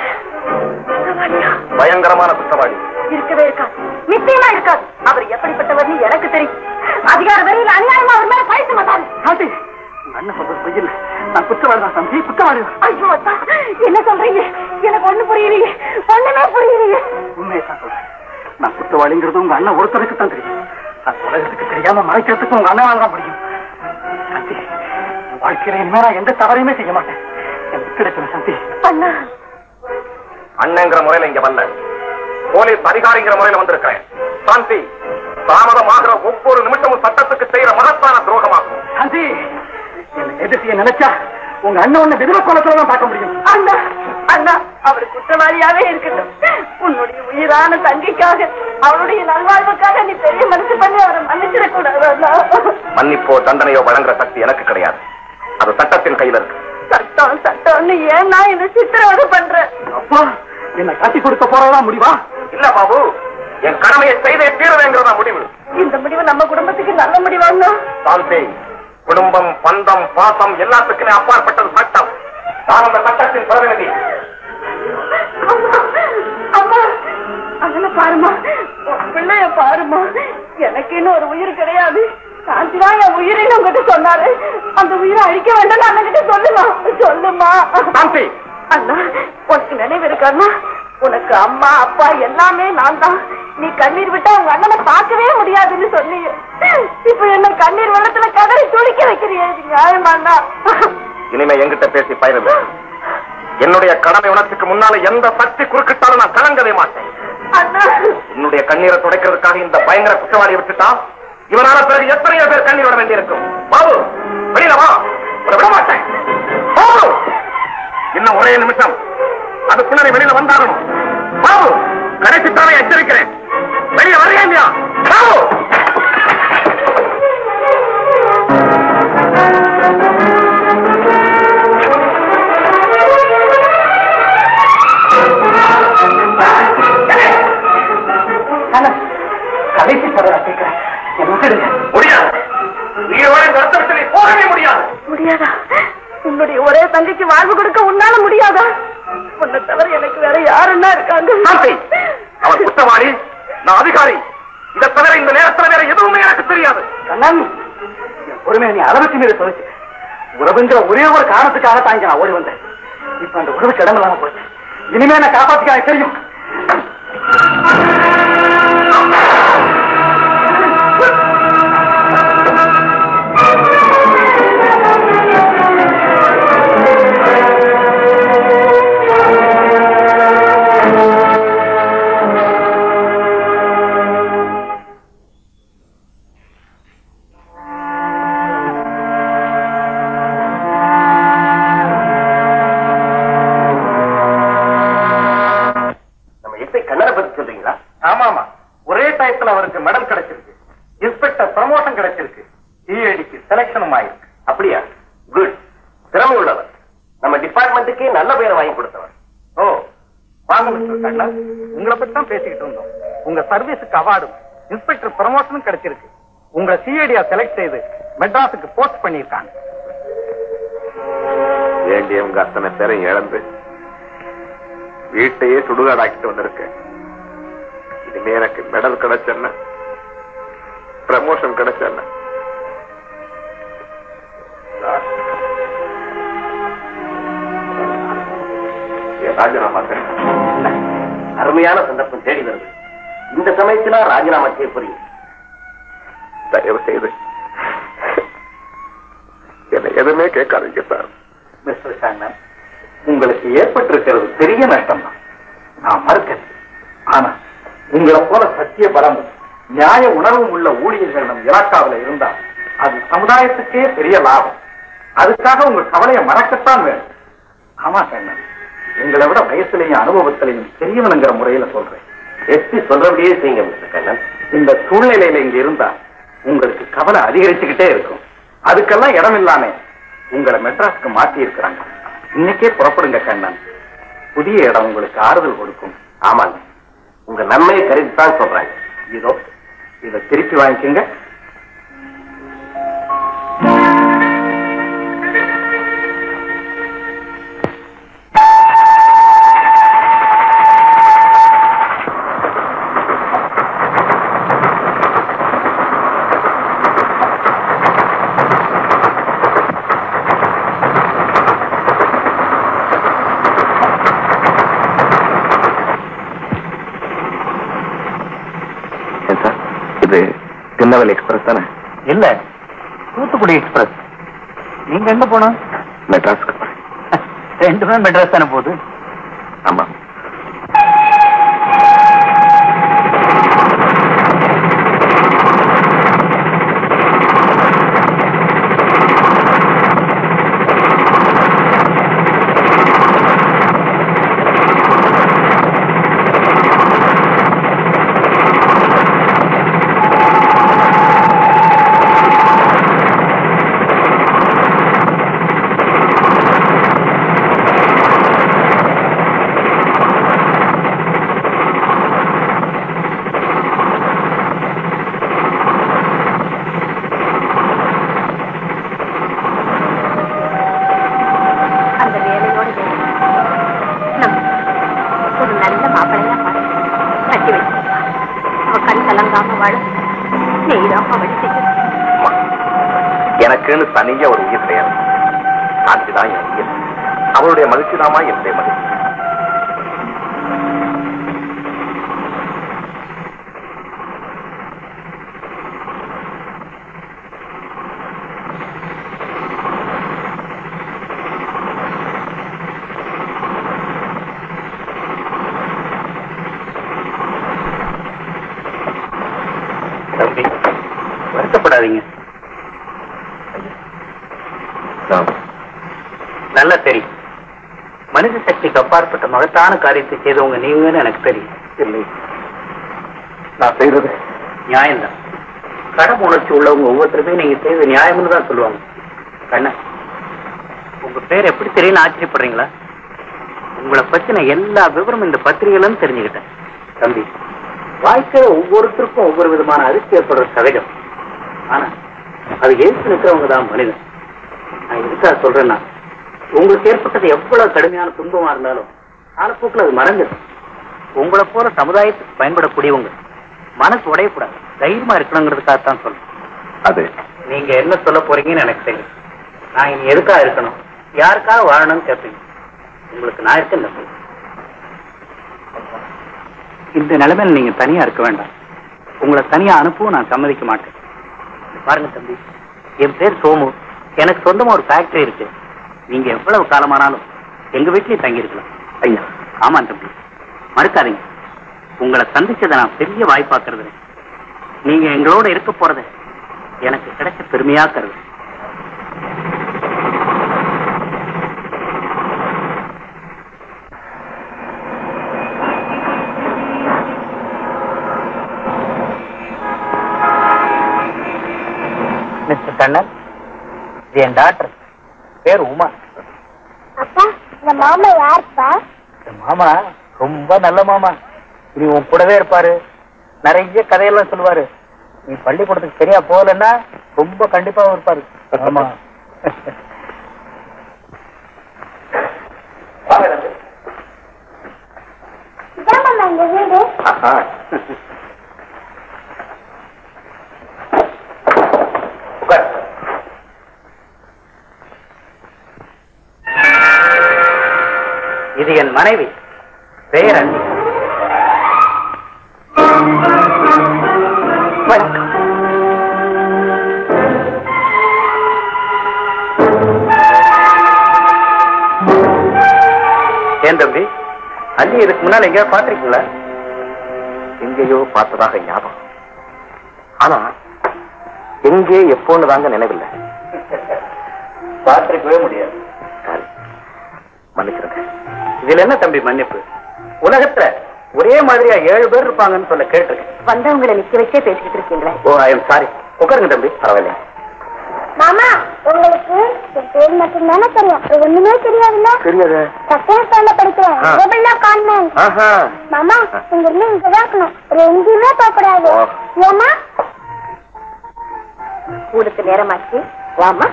பயங்கரமான குத்தவாளி இருக்கவே இருக்காது நிச்சயமா இருக்காது அவர் எப்படிப்பட்டவர்னு எனக்கு தெரியும் அதிகார வரையில் அநியாயமா அவர் மேல பழித்து மாட்டாரு சாந்தி உங்க அண்ணன் சொல்றது பொய்யில்ல நான் குற்றவாளி தான் சாந்தி குற்றவாளி தான். ஐயோ அத்தா என்ன சொல்றீங்க எனக்கு ஒண்ணு புரியலையே ஒண்ணுமே புரியலையே உண்மையை தான் சொல்றேன் நான் குற்றவாளிங்கிறது உங்க அண்ணன் ஒருத்தருக்கு தான் தெரியும் அது உலகத்துக்கு தெரியாம மறைக்கிறதுக்கு உங்க அண்ணனால தான் முடியும் சாந்தி என் வாழ்க்கையில இனிமே நான் எந்த தவறையுமே செய்ய மாட்டேன் எனக்கு கிடைக்கணும் சாந்தி அண்ணா அண்ணங்கிற முறையில இங்க வரல போலீஸ் அதிகாரிங்கிற முறையில வந்திருக்கிறேன் சாந்தி தாமதமாகிற ஒவ்வொரு நிமிஷமும் சட்டத்துக்கு செய்யற மகத்தான துரோகமாகும் சாந்தி என்னை எதிர்த்து நினைச்சா உங்க அண்ணன் உன்னை விதவ கோலத்துல தான் பார்க்க முடியும் அண்ணா அண்ணா அவர் குற்றவாளியாவே இருக்கட்டும் உன்னுடைய உயிரான தங்கைக்காக அவருடைய நல்வாழ்வுக்காக நீ பெரிய மனசு பண்ணி அவரை மன்னிச்சிடக் கூடாது அண்ணா மன்னிப்போ தண்டனையோ வழங்குற சக்தி எனக்கு கிடையாது அது சட்டத்தின் கையில இருக்கு சட்டம் சட்டம்னு ஏன்னா என்ன சித்திரவதை பண்ற அப்பா என்னை காட்டி கொடுக்க போறதா முடிவா இல்ல பாபு என் கடமையை செய்தே தீருவேங்கிறதா முடிவு இந்த முடிவு நம்ம குடும்பத்துக்கு நல்ல முடிவாங்க சாந்தி குடும்பம் பந்தம் பாசம் எல்லாத்துக்குமே அப்பாற்பட்டது சட்டம் நான் அந்த சட்டத்தின் பிரதிநிதி அம்மா அம்மா அவனை பாருமா உன் பிள்ளைய பாருமா எனக்கு இன்னும் ஒரு உயிர் கிடையாது சாந்திதான் என் உயிரின்னு உங்ககிட்ட சொன்னாரு அந்த உயிரை அழிக்க வேண்டாம் அண்ணகிட்ட சொல்லுமா சொல்லுமா சாந்தி அண்ணா உனக்கு நினைவு இருக்காண்ணா உனக்கு அம்மா அப்பா எல்லாமே நான் தான் நீ கண்ணீர் விட்டா உங்க அண்ணனை பார்க்கவே முடியாதுன்னு சொன்னீங்க இப்ப என்ன கண்ணீர் வெள்ளத்துல கதறி துடிக்க வைக்கிறியே இது நியாயமாண்ணா இனிமே என்கிட்ட பேசி பயனில்லை என்னுடைய கடமை உணர்ச்சிக்கு முன்னால எந்த சக்தி குறுக்கிட்டாலும் நான் கலங்கவே மாட்டேன் அண்ணா என்னுடைய கண்ணீரை துடைக்கிறதுக்காக இந்த பயங்கர குற்றவாளியை விட்டுட்டா இவனால பிறகு எத்தனையோ பேர் கண்ணீர் விட வேண்டியிருக்கும் பாபு வெளியில வா உன்னை விட மாட்டேன் பாபு இன்னும் ஒரே நிமிஷம் அதுக்குள்ள நீ வெளியில வந்தாகணும் பாபு கடைசி தானே எச்சரிக்கிறேன் வெளியே வரையா இல்லையா பாபு கண்ணன் கடைசி தடவை கேட்கிறேன் என்ன விட்டுடுங்க முடியாது உயிரோட இந்த இடத்தை விட்டு நீ போகவே முடியாது முடியாதா உன்னுடைய ஒரே தங்கைக்கு வாழ்வு கொடுக்க உன்னால முடியாதா உன்னை தவிர எனக்கு வேற யாருன்னா இருக்காங்க சாந்தி அவன் குற்றவாளி நான் அதிகாரி இதை தவிர இந்த நேரத்துல வேற எதுவுமே எனக்கு தெரியாது கண்ணன் என் பொறுமையை நீ அளவுக்கு மீறி தொலைச்சு உறவுங்கிற ஒரே ஒரு காரணத்துக்காக தான் இங்க நான் ஓடி வந்தேன் இப்ப அந்த உறவுக்கு இடம் இல்லாம போச்சு இனிமே நான் காப்பாத்திக்க எனக்கு தெரியும் நம்ம எஸ்ஐ கண்ணனை பத்தி சொல்றீங்களா ஆமாமா ஒரே டயத்துல அவருக்கு மெடல் கிடைச்சிருக்கு இன்ஸ்பெக்டர் ப்ரமோஷன் கிடைச்சிருக்கு சிஐடிக்கு செலக்ஷனும் ஆயிருக்கு அப்படியா குட் திறமை உள்ளவர் நம்ம டிபார்ட்மெண்ட்டுக்கே நல்ல பேரை வாங்கி கொடுத்தவர் ஓ வாங்க மிஸ்டர் கண்ணன் உங்களை பத்தி தான் பேசிக்கிட்டு இருந்தோம் உங்க சர்வீஸுக்கு அவார்டும் இன்ஸ்பெக்டர் ப்ரமோஷனும் கிடைச்சிருக்கு உங்களை சிஐடியா செலக்ட் செய்து மெட்ராஸுக்கு போஸ்ட் பண்ணியிருக்காங்க வேண்டியவங்க அத்தனை பேரை இழந்து வீட்டையே சுடுகாடாக்கிட்டு வந்திருக்கேன் இனிமே எனக்கு மெடல் கிடைச்சேன்னா ப்ரமோஷன் கிடைச்சேன்னா சார், ராஜினாமா செய்யணும் அருமையான சந்தர்ப்பம் தேடி வருது இந்த சமயத்துல ராஜினாமா செய்ய போறீங்க தயவு செய்து என்னை எதுவுமே கேட்காதீங்க சார் மிஸ்டர் சாண்ணன் உங்களுக்கு ஏற்பட்டிருக்கிறது பெரிய நஷ்டம் தான் நான் மறுக்கிறேன் ஆனா உங்களை போல சத்திய பலமும் நியாய உணர்வும் உள்ள ஊழியர்கள் நம் இலாக்காவில் இருந்தால் அது சமுதாயத்துக்கே பெரிய லாபம் அதுக்காக உங்க கவலையை மறக்கத்தான் வேணும் ஆமா கண்ணன் உங்களை விட வயசுலையும் அனுபவத்திலையும் பெரியவனுங்கிற முறையில சொல்றேன் எஸ்பி சொல்றபடியே செய்யுங்க மிஸ்டர் கண்ணன் இந்த சூழ்நிலையில இங்க இருந்தா உங்களுக்கு கவலை அதிகரிச்சுக்கிட்டே இருக்கும் அதுக்கெல்லாம் இடம் இல்லாம உங்களை மெட்ராஸ்க்கு மாத்தி இருக்கிறாங்க இன்னைக்கே புறப்படுங்க கண்ணன் புதிய இடம் உங்களுக்கு ஆறுதல் கொடுக்கும் ஆமாங்க உங்க நன்மையை கருதி தான் சொல்றாங்க இதோ இதை திருப்பி வாங்கிக்கோங்க சார் இது திருநெல்வேலி எக்ஸ்பிரஸ் தானே இல்ல தூத்துக்குடி எக்ஸ்பிரஸ் நீங்க எங்க போனோம் மெட்ராஸ்க்கு போறேன் ரெண்டுமே மெட்ராஸ் தானே போகுது ஆமா அந்த வேலையோட வேலை நம்ம ஒரு நல்ல மாப்பிள்ளையா பார்த்து கட்டி வச்சிருப்பா அவ கண் கலங்காம வாழ நீதான் அவள் செய்யும் அம்மா, எனக்குன்னு தனியா ஒரு உயிர் கிடையாது சாந்தி தான் என் உயிர் அவளுடைய மகிழ்ச்சி தாமா என்னுடைய மகிழ்ச்சி தம்பி வருத்தப்படாதீங்க நான் நல்லா தெரியும் மனித சக்திக்கு அப்பாற்பட்ட மகத்தான காரியத்தை செய்தவங்க நீங்கன்னு எனக்கு தெரியும் இல்லை நான் செய்தது நியாயம்தான் கடமை உணர்ச்சி உள்ளவங்க ஒவ்வொருத்தருமே நீங்க செய்த நியாயம்னு தான் சொல்லுவாங்க கண்ணன் உங்க பேர் எப்படி தெரியும்னு ஆச்சரியப்படுறீங்களா உங்களை பத்தின எல்லா விவரமும் இந்த பத்திரிகையில இருந்து தெரிஞ்சுக்கிட்டேன் தம்பி வாழ்க்கையில ஒவ்வொருத்தருக்கும் ஒவ்வொரு விதமான அதிர்ச்சி ஏற்படுற சகஜம் ஆனா அது எழுத்து நிற்கிறவங்க தான் மனிதன் நான் எதுக்காக சொல்றேன்னா உங்களுக்கு ஏற்பட்டது எவ்வளவு கடுமையான துன்பமா இருந்தாலும் காலப்போக்கில் அது மறைஞ்சிடும் உங்களை போல சமுதாயத்துக்கு பயன்படக்கூடியவங்க மனசு உடையக்கூடாது தைரியமா இருக்கணுங்கிறதுக்காகத்தான் சொல்றேன் அது நீங்க என்ன சொல்ல போறீங்கன்னு எனக்கு தெரியும் நான் இனி எதுக்காக இருக்கணும் யாருக்காக வாழணும்னு கேட்பீங்க உங்களுக்கு நான் இருக்கேன் தம்பி இந்த நிலைமையில நீங்க தனியா இருக்க வேண்டாம் உங்களை தனியா அனுப்பவும் நான் சம்மதிக்க மாட்டேன் பாருங்க தம்பி என் பேர் சோமு எனக்கு சொந்தமா ஒரு ஃபேக்டரி இருக்கு நீங்க எவ்வளவு காலமானாலும் எங்க வீட்லயும் தங்கி இருக்கலாம் ஐயா ஆமா தம்பி மறுக்காதீங்க உங்களை சந்திச்சதை நான் பெரிய வாய்ப்பாக்குறது நீங்க எங்களோட இருக்க போறத எனக்கு கிடைச்ச பெருமையா கருது மிஸ்டர் கண்ணன் இது என் டாக்டர் பேர் உமா அப்பா இந்த மாமா யாருப்பா இந்த மாமா ரொம்ப நல்ல மாமா இனி உன் கூடவே இருப்பாரு நிறைய கதையெல்லாம் சொல்லுவாரு நீ பள்ளிக்கூடத்துக்கு சரியா போகலன்னா ரொம்ப கண்டிப்பாவும் இருப்பாரு ஆமா இதான் மாமா இந்த வீடு ஆஹா. உட்கார். இது என் மனைவி பெயர் அண்ணி வணக்கம் ஏன் தம்பி அண்ணி இதுக்கு முன்னால எங்கேயா பாத்திருக்கீங்களா எங்கேயோ பார்த்ததாக ஞாபகம் ஆனா எங்கே எப்போன்னு தாங்க நினைவில்லை பார்த்திருக்கவே முடியாது சரி மன்னிச்சிருங்க இதுல என்ன தம்பி மன்னிப்பு உலகத்துல ஒரே மாதிரியா ஏழு பேர் இருப்பாங்கன்னு சொல்ல கேட்டிருக்கேன் வந்தவங்களை நிக்க வச்சே பேசிக்கிட்டு இருக்கீங்களே ஓ ஐ எம் சாரி உட்காருங்க தம்பி பரவாயில்ல மாமா உங்களுக்கு என் பேர் மட்டும் தானே தெரியும் வேற ஒண்ணுமே தெரியாதுல்ல தெரியாது செகண்ட் ஸ்டாண்டர்ட் படிக்கிறேன் ஆ. ரெபல்லா கான்வென்ட் ஆஹா மாமா இங்க இருந்து இங்கதான் இருக்கணும் ஒரு எங்கேயுமே போக கூடாது ஓ. ஏமா ஸ்கூலுக்கு நேரமாச்சு வாமா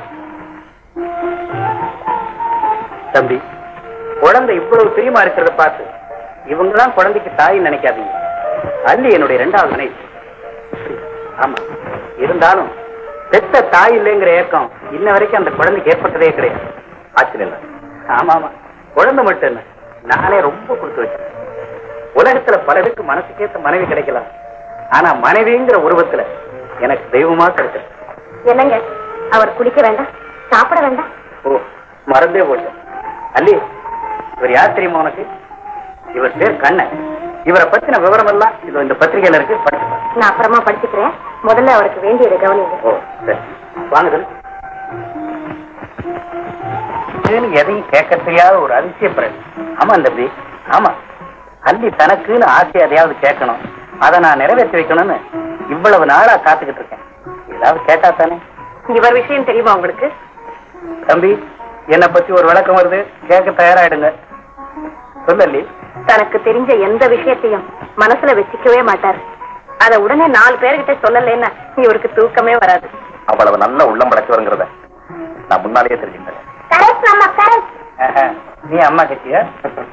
தம்பி குழந்தை இவ்வளவு பிரியமா இருக்கிறத பார்த்து இவங்க தான் குழந்தைக்கு தாய் நினைக்காதீங்க அல்லி என்னுடைய இரண்டாவது மனைவி ஆமா இருந்தாலும் பெத்த தாய் இல்லைங்கிற ஏக்கம் இன்ன வரைக்கும் அந்த குழந்தைக்கு ஏற்பட்டதே கிடையாது ஆச்சரியம் இல்லை ஆமா ஆமா குழந்தை மட்டும் என்ன நானே ரொம்ப கொடுத்து வச்சேன் உலகத்துல பலருக்கு மனசுக்கேத்த மனைவி கிடைக்கலாம் ஆனா மனைவிங்கிற உருவத்துல எனக்கு தெய்வமா கிடைச்சது என்னங்க அவர் குடிக்க வேண்டாம் சாப்பிட வேண்டாம் ஓ மறந்தே போட்டேன் அல்லி இவர் யார் தெரியுமா உனக்கு இவர் பேர் கண்ணன் இவரை பத்தின விவரம் எல்லாம் இது இந்த பத்திரிகையில இருக்கு படிச்சுப்பாரு நான் அப்புறமா படிச்சுக்கிறேன் முதல்ல அவருக்கு வேண்டியதை கவனிங்க ஓ சரி வாங்க தம்பி. இதுன்னு எதையும் கேட்க தெரியாத ஒரு அதிசயப்படுறது ஆமா தம்பி ஆமா அல்லி தனக்குன்னு ஆசை எதையாவது கேட்கணும் அதை நான் நிறைவேற்றி வைக்கணும்னு இவ்வளவு நாளா காத்துக்கிட்டு இருக்கேன் ஏதாவது கேட்டா தானே இவர் விஷயம் தெரியுமா உங்களுக்கு தம்பி என்னை பத்தி ஒரு விளக்கம் வருது கேட்க தயாராயிடுங்க சொல்லி தனக்கு தெரிஞ்ச எந்த விஷயத்தையும் மனசுல வச்சுக்கவே மாட்டார் அத உடனே நாலு பேர்கிட்ட சொல்லலைன்னா இவருக்கு தூக்கமே வராது அவ்வளவு நல்ல உள்ளம் படைச்சவருங்கிறத நான் முன்னாலேயே தெரிஞ்சுக்கிட்டேன் கரெக்ட் மாமா கரெக்ட் ஆஹா, நீ அம்மா கட்டியா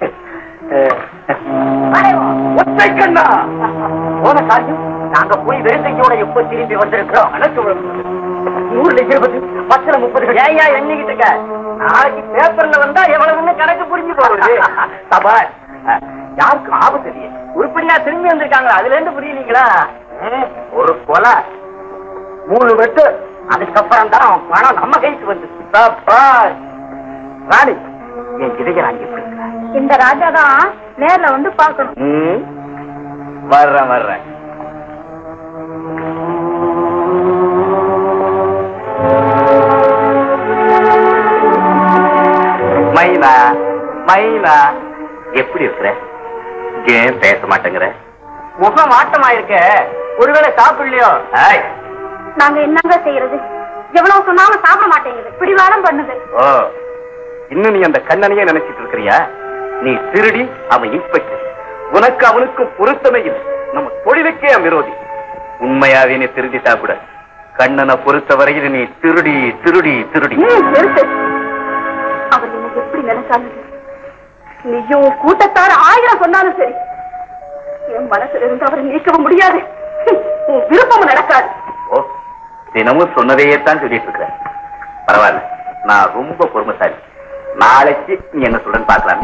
ஒற்றைக்கண்ணா போன காரியம் நாங்க போய் வெறுங்கையோட எப்ப திரும்பி வந்திருக்கிறோம் அனைத்து நூறுல இருபது பத்துல முப்பது ஏயா எண்ணிக்கிட்டு இருக்க நாளைக்கு பேப்பர்ல வந்தா எவ்வளவுன்னு கணக்கு புரிஞ்சு போகுது சபாஷ் அஹ், யாருக்கும் ஆபத்து இல்லையே உருப்படியா திரும்பி வந்திருக்காங்களா அதுல இருந்து புரியலீங்களா ம், ஒரு கொலை மூணு வெட்டு அதுக்கப்புறம் தான் பணம் நம்ம கைக்கு வந்து சபாஷ் ராணி என் இதயராணி எப்படி இருக்கா இந்த ராஜா தான் நேர்ல வந்து பாக்கணும் ம், வர்றேன் வர்றேன் மைனா மைனா எப்படி இருக்கிற ஏன் பேச மாட்டேங்கிற முகம் ஆட்டமா இருக்க ஒருவேளை சாப்பிடலையோ ஏய், நாங்க என்னங்க செய்யறது எவ்வளவு சொன்னாலும் சாப்பிட மாட்டேங்குது பிடிவாதம் பண்ணுது ஓ இன்னும் நீ அந்த கண்ணனையே நினைச்சிட்டு இருக்கிறியா நீ திருடி அவன் இன்ஸ்பெக்டர் உனக்கு அவனுக்கும் பொருத்தமே இல்லை நம்ம தொழிலுக்கே அவன் விரோதி உண்மையாவே நீ திருடிட்டா கூட கண்ணனை பொறுத்த வரையில் நீ திருடி திருடி திருடி ம், நிறுத்து. அவர் என்ன எப்படி நினைச்சாலும் சரி. நீயும் உன் கூட்டத்தார் ஆயிரம் சொன்னாலும் சரி என் மனசுல இருந்து அவரை நீக்கவும் முடியாது உன் விருப்பமும் நடக்காது ஓ தினமும் சொன்னதையே தான் சொல்லிட்டு இருக்கிற பரவாயில்ல நான் ரொம்ப பொறுமைசாலி நாளைக்கு நீ என்ன சொல்றேன்னு பார்க்கலாமே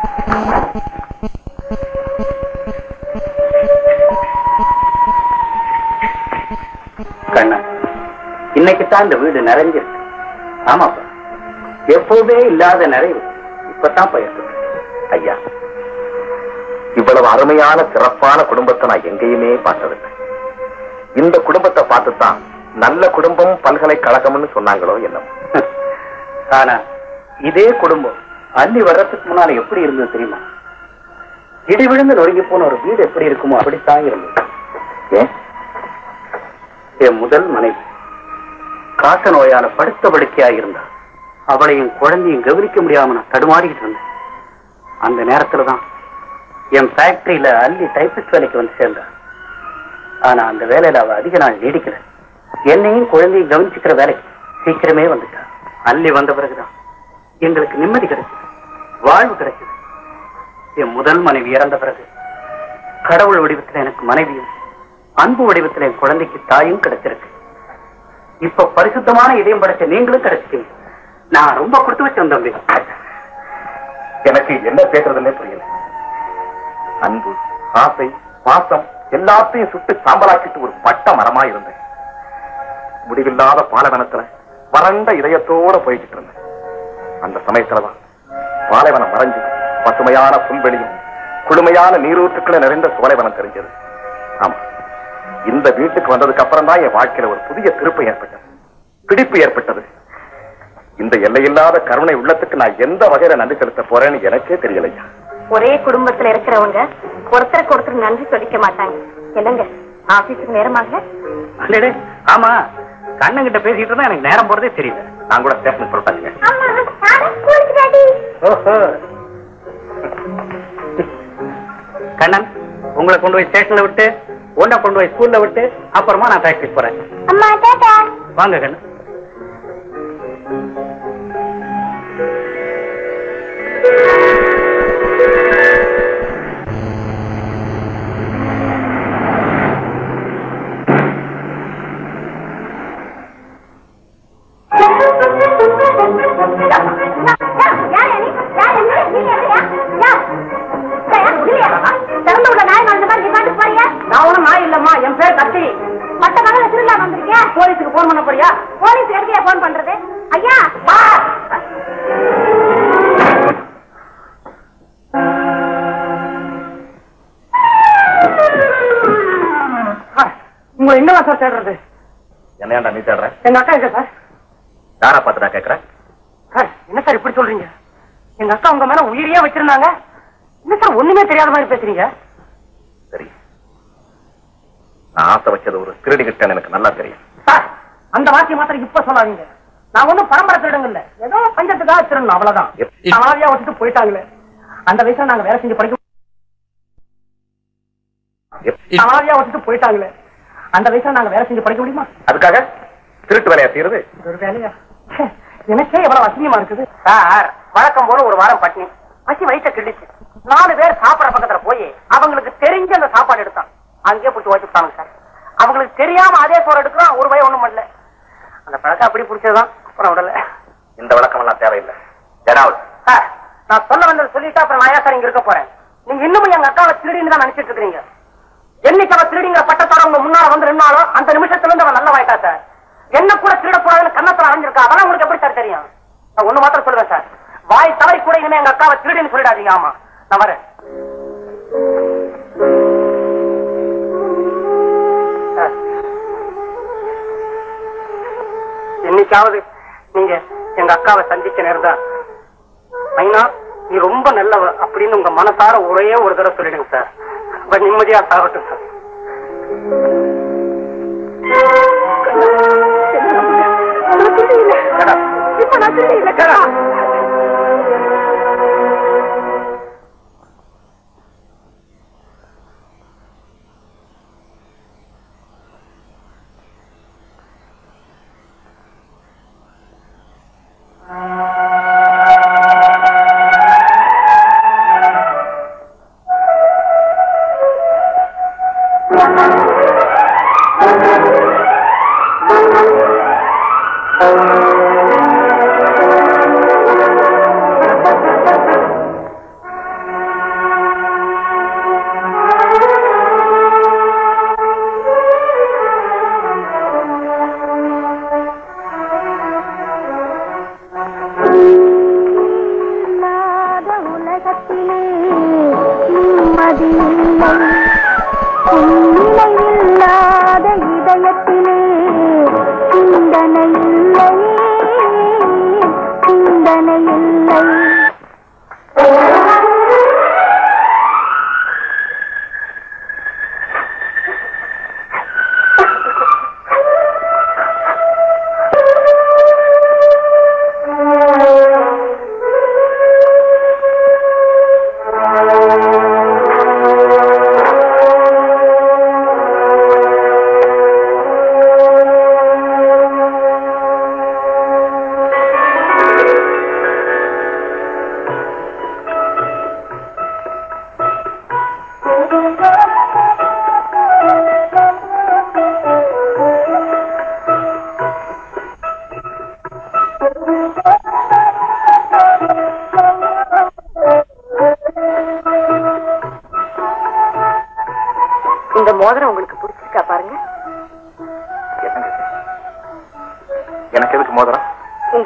கண்ணா இன்னைக்கு தான் இந்த வீடு நிறைஞ்சிருக்கு ஆமாப்பா எப்பவுமே இல்லாத நிறைவு இப்பதான் பயிர் ஐயா இவ்வளவு அருமையான சிறப்பான குடும்பத்தை நான் எங்கேயுமே பார்த்ததில்லை இந்த குடும்பத்தை பார்த்துதான் நல்ல குடும்பம் பல்கலைக்கழகம்னு சொன்னாங்களோ என்னமோ ஆனா இதே குடும்பம் அள்ளி வர்றதுக்கு முன்னால எப்படி இருந்தது தெரியுமா இடி விழுந்து நொறுங்கி போன ஒரு வீடு எப்படி இருக்குமோ அப்படித்தான் இருந்தது ஏன் என் முதல் மனைவி காச நோயால படுத்த படுக்கையா இருந்தா அவளையும் குழந்தையும் கவனிக்க முடியாம நான் தடுமாறிக்கிட்டு இருந்தேன் அந்த நேரத்துல தான் என் ஃபேக்டரியில அள்ளி டைபிஸ்ட் வேலைக்கு வந்து சேர்ந்தா ஆனா அந்த வேலையில அவ அதிக நாள் நீடிக்கல என்னையும் குழந்தையும் கவனிச்சுக்கிற வேலைக்கு சீக்கிரமே வந்துட்டா அள்ளி வந்த பிறகுதான் எங்களுக்கு நிம்மதி கிடைச்சது வாழ்வு கிடைச்சது என் முதல் மனைவி இறந்த பிறகு கடவுள் வடிவத்துல எனக்கு மனைவியும் அன்பு வடிவத்துல என் குழந்தைக்கு தாயும் கிடைச்சிருக்கு இப்ப பரிசுத்தமான இதயம் படைச்ச நீங்களும் கிடைச்சிட்டீங்க நான் ரொம்ப கொடுத்து வச்சேன் தம்பி எனக்கு என்ன பேசுறதுன்னே புரியல அன்பு ஆசை பாசம் எல்லாத்தையும் சுட்டு சாம்பலாக்கிட்டு ஒரு பட்ட மரமா இருந்தேன் முடிவில்லாத பாலைவனத்துல வறண்ட இதயத்தோட போய்கிட்டு இருந்தேன் அந்த சமயத்துலதான் பாலைவனம் மறைஞ்சு பசுமையான புல்வெளியும் குளுமையான நீரூற்றுக்களை நிறைந்த சோலைவனம் தெரிஞ்சது ஆமா இந்த வீட்டுக்கு வந்ததுக்கு அப்புறம் தான் என் வாழ்க்கையில ஒரு புதிய திருப்பம் ஏற்பட்டது பிடிப்பு ஏற்பட்டது இந்த எல்லையில்லாத கருணை உள்ளத்துக்கு நான் எந்த வகையில நன்றி செலுத்த போறேன்னு எனக்கே தெரியலையா ஒரே குடும்பத்துல இருக்கிறவங்க ஒருத்தருக்கு ஒருத்தர் நன்றி சொல்லிக்க மாட்டாங்க என்னங்க ஆபீஸுக்கு நேரமாக அடடே, ஆமா கண்ணங்கிட்ட பேசிட்டு இருந்தா எனக்கு நேரம் போறதே தெரியல நான் கூட ஸ்டேஷன் சொல்லிட்டாங்க ஓஹோ கண்ணன் உங்களை கொண்டு போய் ஸ்டேஷன்ல விட்டு உன்னை கொண்டு போய் ஸ்கூல்ல விட்டு அப்புறமா நான் பிராக்டிஸ் போறேன் அம்மா டாடா வாங்க கண்ணன் திறந்து உள்ள நாய் வாழ்ந்த மாதிரி நீ பாட்டு போறியா நான் ஒண்ணும் நாய் இல்லம்மா என் பேர் கத்தி மத்த மகள திருவிழா வந்திருக்கியா போலீஸுக்கு போன் பண்ண போறியா போலீஸ் எதுக்கையா போன் பண்றது ஐயா உங்களை எங்கவா சார் தேடுறது என்னையாண்டா நீ தேடுற எங்க அக்கா எங்க சார் யாரா பார்த்து நான் கேட்கறேன் சார் என்ன சார் இப்படி சொல்றீங்க எங்க அக்கா உங்க மேல உயிரியே வச்சிருந்தாங்க என்ன சார் ஒண்ணுமே தெரியாத மாதிரி பேசுறீங்க சரி நான் ஆசை வச்சது ஒரு திருடி கிட்டேன்னு எனக்கு நல்லா தெரியும் சார் அந்த வாக்கிய மாத்திரம் இப்ப சொல்லாதீங்க நான் ஒண்ணும் பரம்பரை திருடங்க இல்ல ஏதோ பஞ்சத்துக்காக திருடணும் அவ்வளவுதான் சமாதியா விட்டுட்டு போயிட்டாங்களே அந்த வயசுல நாங்க வேலை செஞ்சு படிக்க எப்- சமாதியா விட்டுட்டு போயிட்டாங்களே அந்த வயசுல நாங்க வேலை செஞ்சு படிக்க முடியுமா அதுக்காக திருட்டு வேலையா செய்யறது இது ஒரு வேலையா ச்சே, எனக்கே எவ்வளவு அசிங்கமா இருக்குது சார் வழக்கம் போல ஒரு வாரம் பட்டினி பசி வயிற்ற கிழிச்சு நாலு பேர் சாப்பிடற பக்கத்துல போய் அவங்களுக்கு தெரிஞ்ச அந்த சாப்பாடு எடுத்தான் அங்கேயே பிடிச்சி வச்சுட்டாங்க சார் அவங்களுக்கு தெரியாம அதே சோறு எடுக்கிறோம் ஒரு பயம் ஒண்ணும் பண்ணல அந்த பழக்கம் அப்படி பிடிச்சதுதான் அப்புறம் விடல இந்த விளக்கம் எல்லாம் தேவையில்லை ஜெராவல் சார் நான் சொல்ல வந்தது சொல்லிட்டு அப்புறம் நான் ஏன் சார் இங்க இருக்க போறேன் நீங்க இன்னமும் எங்க அக்காவை திருடின்னு தான் நினைச்சிட்டு இருக்கீங்க என்னைக்கு அவ திருடிங்கிற பட்டத்தோட உங்க முன்னால வந்து நின்னாலும் அந்த நிமிஷத்துல இருந்து அவன் நல்ல வாய்க்கா சார் என்ன கூட திருட போறாதுன்னு கண்ணத்துல அரைஞ்சிருக்கா அதெல்லாம் உங்களுக்கு எப்படி சார் தெரியும் நான் ஒண்ணு மாத்திரம் சொல்லுவேன் சார் வாய் தவறி கூட இனிமே எங்க அக்காவை திருடின்னு சொல்லிடாதீங்க ஆமா நான் வரேன் சார், என்னைக்காவது நீங்க எங்க அக்காவை சந்திக்க நேர்ந்தா மைனா நீ ரொம்ப நல்லவ அப்படின்னு உங்க மனசார ஒரே ஒரு தடவை சொல்லிடுங்க சார் அவ நிம்மதியா சாகட்டும் சார் இப்ப நான் திருடி இல்ல இல்லாத உலகத்திலே நிம்மதி இல்லை உன்னை இல்லாத இதயத்திலே சிந்தனை இல்லை சிந்தனை இல்லை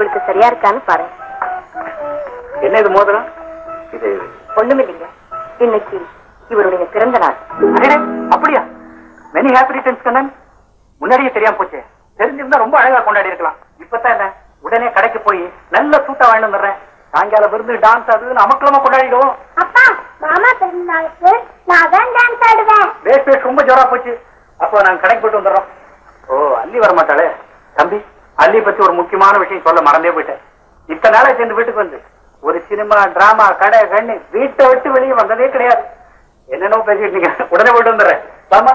உங்களுக்கு சரியா இருக்கான்னு பாருங்க என்ன இது மோதிரம் இது ஒண்ணுமில்லைங்க இன்னைக்கு இவருடைய பிறந்த நாள் அடடே, அப்படியா மெனி ஹாப்பி ரிட்டர்ன்ஸ் கண்ணன் முன்னாடியே தெரியாம போச்சு தெரிஞ்சிருந்தா ரொம்ப அழகா கொண்டாடி இருக்கலாம் இப்பதான் என்ன உடனே கடைக்கு போய் நல்ல சூட்டா வாங்கிட்டு வந்துடுறேன் சாயங்காலம் விருந்து டான்ஸ் அது அமக்கலமா கொண்டாடிடுவோம் அப்பா மாமா பிறந்த நாளுக்கு நான் தான் டான்ஸ் ஆடுவேன் பேஸ் பேஸ் ரொம்ப ஜோரா போச்சு அப்போ நாங்க கடைக்கு போயிட்டு வந்துடுறோம் ஓ அல்லி வர மாட்டாளே தம்பி அல்லி பத்தி ஒரு முக்கியமான விஷயம் சொல்ல மறந்தே போயிட்டேன் இத்தனை நாளா சேர்ந்து வீட்டுக்கு வந்து ஒரு சினிமா டிராமா கடை கண்ணு வீட்டை விட்டு வெளியே வந்ததே கிடையாது என்னென்னவோ பேசிட்டு இருக்கீங்க உடனே போயிட்டு வந்துடுறேன் ஆமா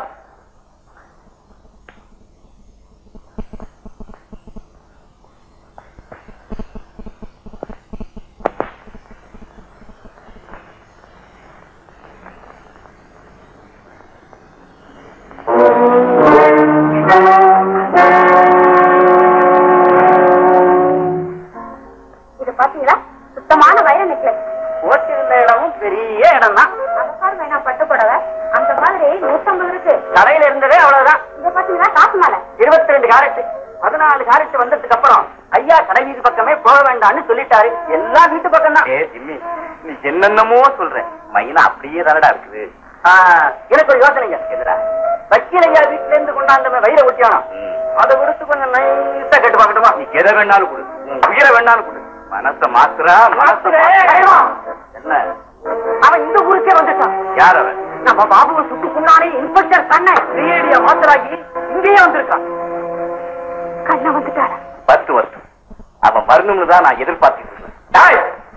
இது பாத்தீங்களா சுத்தமான வைர நெக்லஸ் போட்டிருந்த இடமும் பெரிய இடம் தான் அதுக்காக வேணா பட்டு புடவை அந்த மாதிரி நூத்தம்பது இருக்கு கடையில இருந்ததே அவ்வளவுதான் இத பாத்தீங்களா காசு மாலை இருபத்தி ரெண்டு காரட்டு பதினாலு காரட்டு வந்ததுக்கு அப்புறம் ஐயா கடை வீதி பக்கமே போக வேண்டாம்னு சொல்லிட்டாரு எல்லா வீட்டு பக்கம் தான் ஏ ஜிம்மி நீ என்னென்னமோ சொல்ற மைனா அப்படியே தானடா இருக்குது எனக்கு ஒரு யோசனைங்க என்னடா வக்கீல் ஐயா வீட்டுல இருந்து கொண்டாந்த வைர ஒட்டியானம் ம். அதை விடுத்து கொஞ்சம் நைஸா கட்டு பார்க்கட்டுமா நீ எதை வேணாலும் கொடு உன் உயிரை வேணாலும் கொடு மனச மாத்துறா மனச மாத்துறா. என்ன அவன் இந்த ஊருக்கே வந்துட்டான் யார் அவன் நம்ம பாபுவை சுட்டு கொண்டாடி இன்ஸ்பெக்டர் கண்ண சிஐடியா மாத்தராகி இங்கேயே வந்திருக்கான் கண்ண வந்துட்டாரா பத்து வருஷம் அவன் வரணும்னு தான் நான் எதிர்பார்த்துட்டு இருக்கேன் டேய்!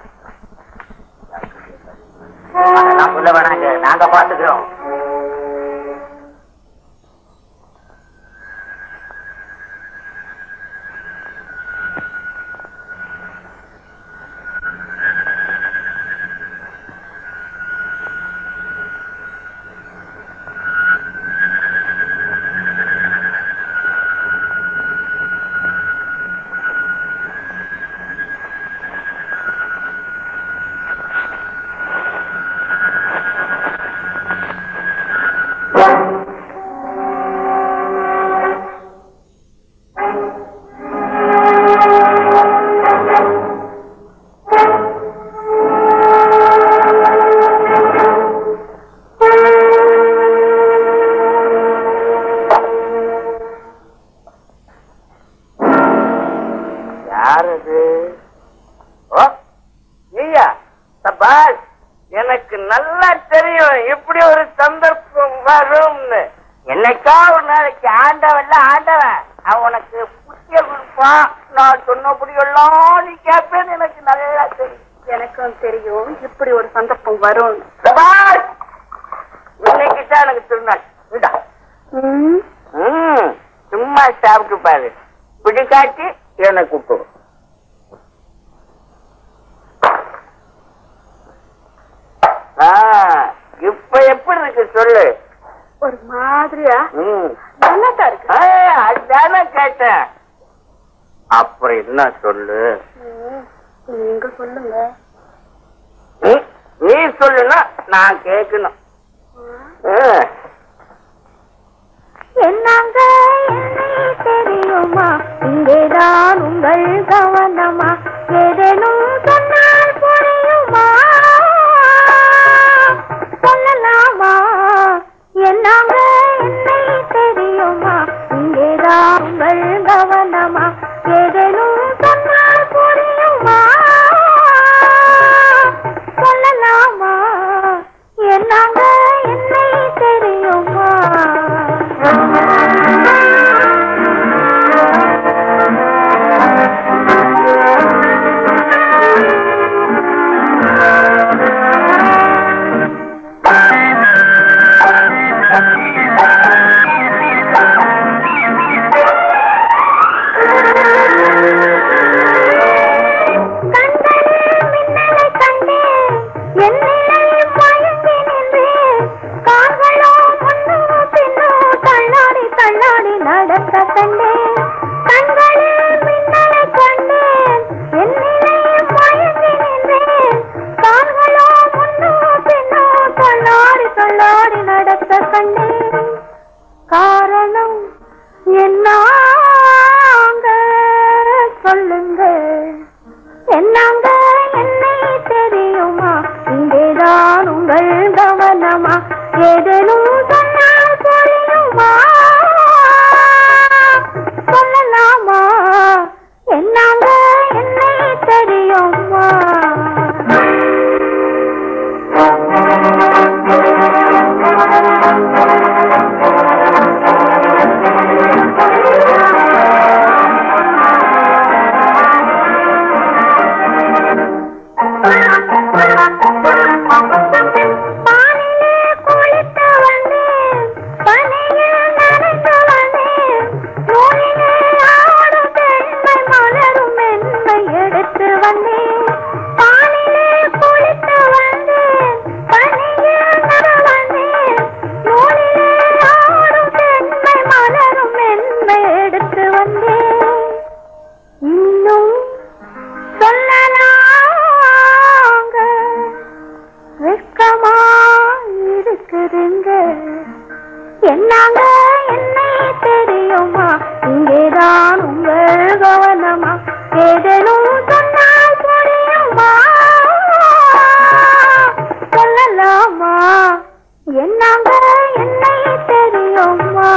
அதெல்லாம் சொல்ல வேணாங்க நாங்க பாத்துக்கிறோம் யார் அது ஓ நீயா சபாஷ் எனக்கு நல்லா தெரியும் இப்படி ஒரு சந்தர்ப்பம் வரும்னு என்னைக்கா ஒரு நாளைக்கு ஆண்டவன்ல ஆண்டவன் அவன் உனக்கு புத்திய கொடுப்பான் நான் சொன்னபடி எல்லாம் நீ கேட்பேன்னு எனக்கு நல்லா தெரியும் எனக்கும் தெரியும் இப்படி ஒரு சந்தர்ப்பம் வரும் சபாஷ் இன்னைக்கு தான் எனக்கு திருநாள் இந்தா. ம் ம், சும்மா சாப்பிட்டு பாரு பிடிக்காட்டி என்னை கூப்பிடு ஆ, இப்ப எப்படி இருக்கு சொல்லு ஒரு மாதிரியா ம். நல்லாதான் இருக்கு ஆ, அதானே கேட்டேன் அப்புறம் என்ன சொல்லு ம், நீங்க சொல்லுங்க ம், நீ சொல்லுனா நான் கேட்கணும் ஆ. என்னங்க என்னை தெரியுமா இங்கேதான் உங்கள் கவனமா ஏதேனும் சொன்னால் புரியுமா சொல்லலாமா என்னங்க என்னை தெரியுமா இங்கேதான் உங்கள் கவனமா ஏதேனும் சொன்னால் புரியுமா சொல்லலாமா என்னங்க என்னை தெரியுமா உங்கள் கவனமா ஏதேனும் சொன்னால் புரியுமா சொல்லலாமா என்னாங்க என்னை தெரியுமா பானிலே குளித்து வந்தேன் பனியில் நனைந்து வந்தேன் நூலிலே ஆடும் பெண்மை மலரும் மென்மை எடுத்து வந்தேன் பானிலே குளித்து வந்தேன் பனியில் நனைந்து வந்தேன் நூலிலே ஆடும் பெண்மை மலரும் மென்மை எடுத்து வந்தேன் இன்னும் சொல்லலாங்க வெட்கமா இருக்குதுங்க என்னங்க என்னை தெரியுமா இங்கேதான் உங்கள் கவனமா ஏதேனும் சொன்னால் புரியுமா சொல்லலாமா என்னங்க என்னை தெரியுமா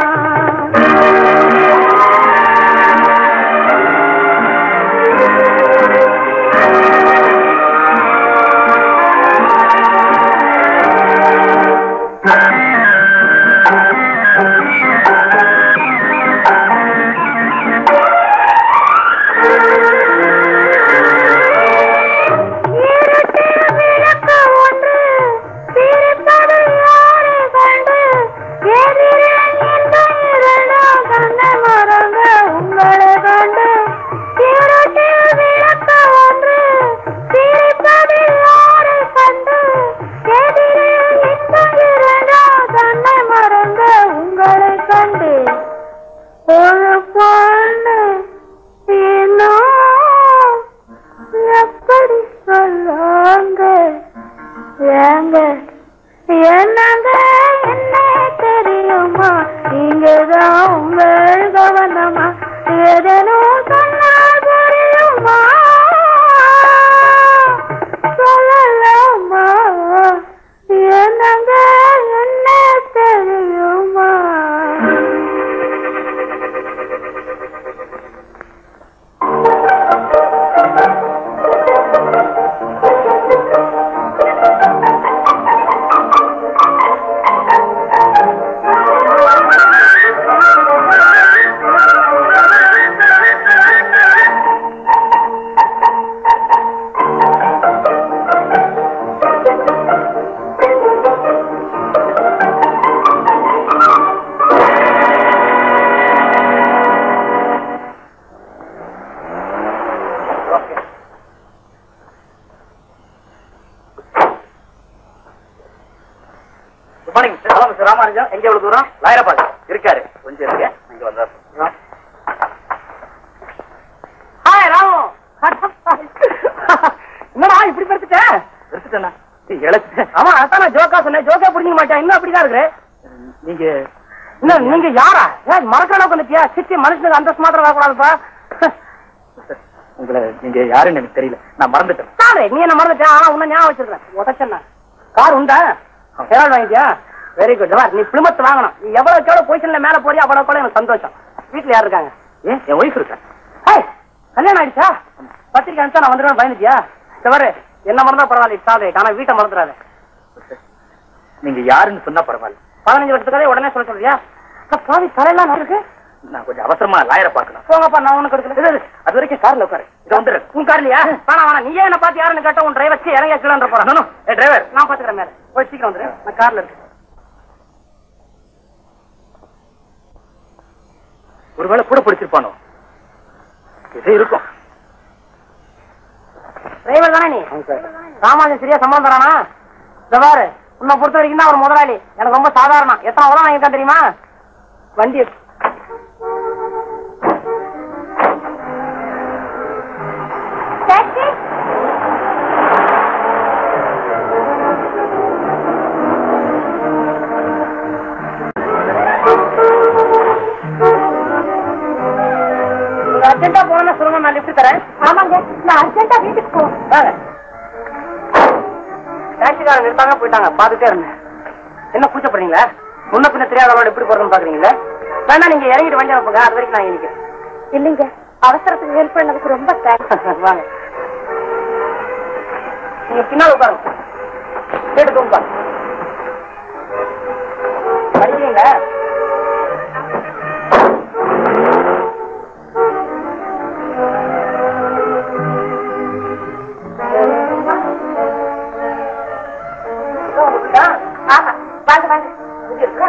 இருட்டில் விளக்கு ஒன்று சிரிப்பது யாரு கண்டு எதிரில் நின்ற இரண்டு கண்ணை மறங்க உங்களை கண்டு இருட்டில் விளக்கு ஒன்று சிரிப்பது யாரு கண்டு எதிரில் நின்ற இரண்டு கண்ணை மறங்க உங்களை கண்டு ஒரு பொண்ணு இன்னும் எப்படி சொல்லாங்க ஏங்க என்னங்க என்ன தெரியுமா இங்கதான் உங்கள் கவனமா ஏதேனும் சொன்னால் புரியுமா சொல்லலாமா என்னங்க என்ன தெரியுமா good morning sir hello mister Ramanujam எங்க எவ்வளவு தூரம் லாயரபாத் இருக்காரு கொஞ்சம் இருங்க இங்க வந்தா ஹாய் ராமு என்னடா இப்படி படுத்துட்ட எடுத்துட்டேனா இழைச்சிட்டேன் ஆமா அதான் நான் ஜோக்கா சொன்னேன் ஜோக்கா புரிஞ்சுக்க மாட்டேன் இன்னும் அப்படிதான் இருக்கு நீங்க என்ன நீங்க யாரா ஏன் மறக்கிற அளவுக்கு வந்துட்டியா சிச்சி மனுஷனுக்கு அந்த மாத்திரம் வரக்கூடாதுப்பா உங்களை நீங்க யாருன்னு எனக்கு தெரியல நான் மறந்துட்டேன் சாரு நீ என்ன மறந்துட்டேன் ஆனா உன்ன ஞாபகம் வச்சிருக்கேன் உதச்சேன்னா கார் உண்டா ஹெரால்ட் வாங்கிட்டியா வெரி குட் நீ பிளிமத் வாங்கணும் நீ எவ்வளவுக்கு எவ்வளவு பொசிஷன்ல மேல போறியா அவ்வளவு கூட எனக்கு சந்தோஷம் வீட்டுல யார் இருக்காங்க ஏன் என் ஒய்ஃப் இருக்கேன் ஹேய் கல்யாணம் ஆயிடுச்சா பத்திரிக்கை அனுப்பிச்சா நான் வந்துடுவேன் பயந்துட்டியா தவறு என்ன மறந்தா பரவாயில்ல இட்ஸ் ஆல் ஆனா வீட்டை மறந்துடாத நீங்க யாருன்னு சொன்னா பரவாயில்ல பதினஞ்சு வருஷத்துக்காக உடனே சொல்ல சொல்றியா அக்கா, பாவி தலையெல்லாம் நல்லா இருக்கு நான் கொஞ்சம் அவசரமா லாயரை பார்க்கணும் போங்கப்பா நான் ஒண்ணு கொடுக்கல அது வரைக்கும் கார்ல உட்காரு இது வந்துரு உன் கார்லயா வேணா வேணா நீயே என்ன பார்த்து யாருன்னு கேட்ட உன் டிரைவர் இறங்க கீழே போறேன் ஏ டிரைவர் நான் பாத்துக்கிறேன் மேல போய் சீக்கிரம் வந்துரு நான் கார்ல இருக்கேன் ஒருவேளை கூட பிடிச்சிருப்பானோ இது இருக்கும் டிரைவர் தானே நீ ராமாஜன் சரியா சம்பளம் தரானா இந்த பாரு உன்னை பொறுத்த வரைக்கும் தான் அவர் முதலாளி எனக்கு ரொம்ப சாதாரணம் எத்தனை உதவ வாங்கியிருக்கான் தெரியுமா வண்டி டாக்ஸி அர்ஜென்டா போனா சொல்லுங்க நான் லிஃப்ட் தரேன் ஆமாங்க நான் அர்ஜென்ட்டா வீட்டுக்கு போ வாங்க டாக்ஸிக்காரன் நிறுத்தாங்க போயிட்டாங்க பாத்துட்டே இருந்தேன் என்ன கூச்சப்படுறீங்களா முன்ன பின்ன தெரியாதவளோட எப்படி போறதுன்னு பாக்குறீங்களா வேணா நீங்க இறங்கிட்டு வண்டி அனுப்புங்க அது வரைக்கும் நான் நிக்கிறேன் இல்லைங்க அவசரத்துக்கு ஹெல்ப் பண்ணதுக்கு ரொம்ப தேங்க்ஸ் வாங்க நீங்க பின்னால் உட்காருங்க கேட்டு உட்காரு படிக்கிறீங்களா ஆமா வாங்க வாங்க இங்க இருக்கா?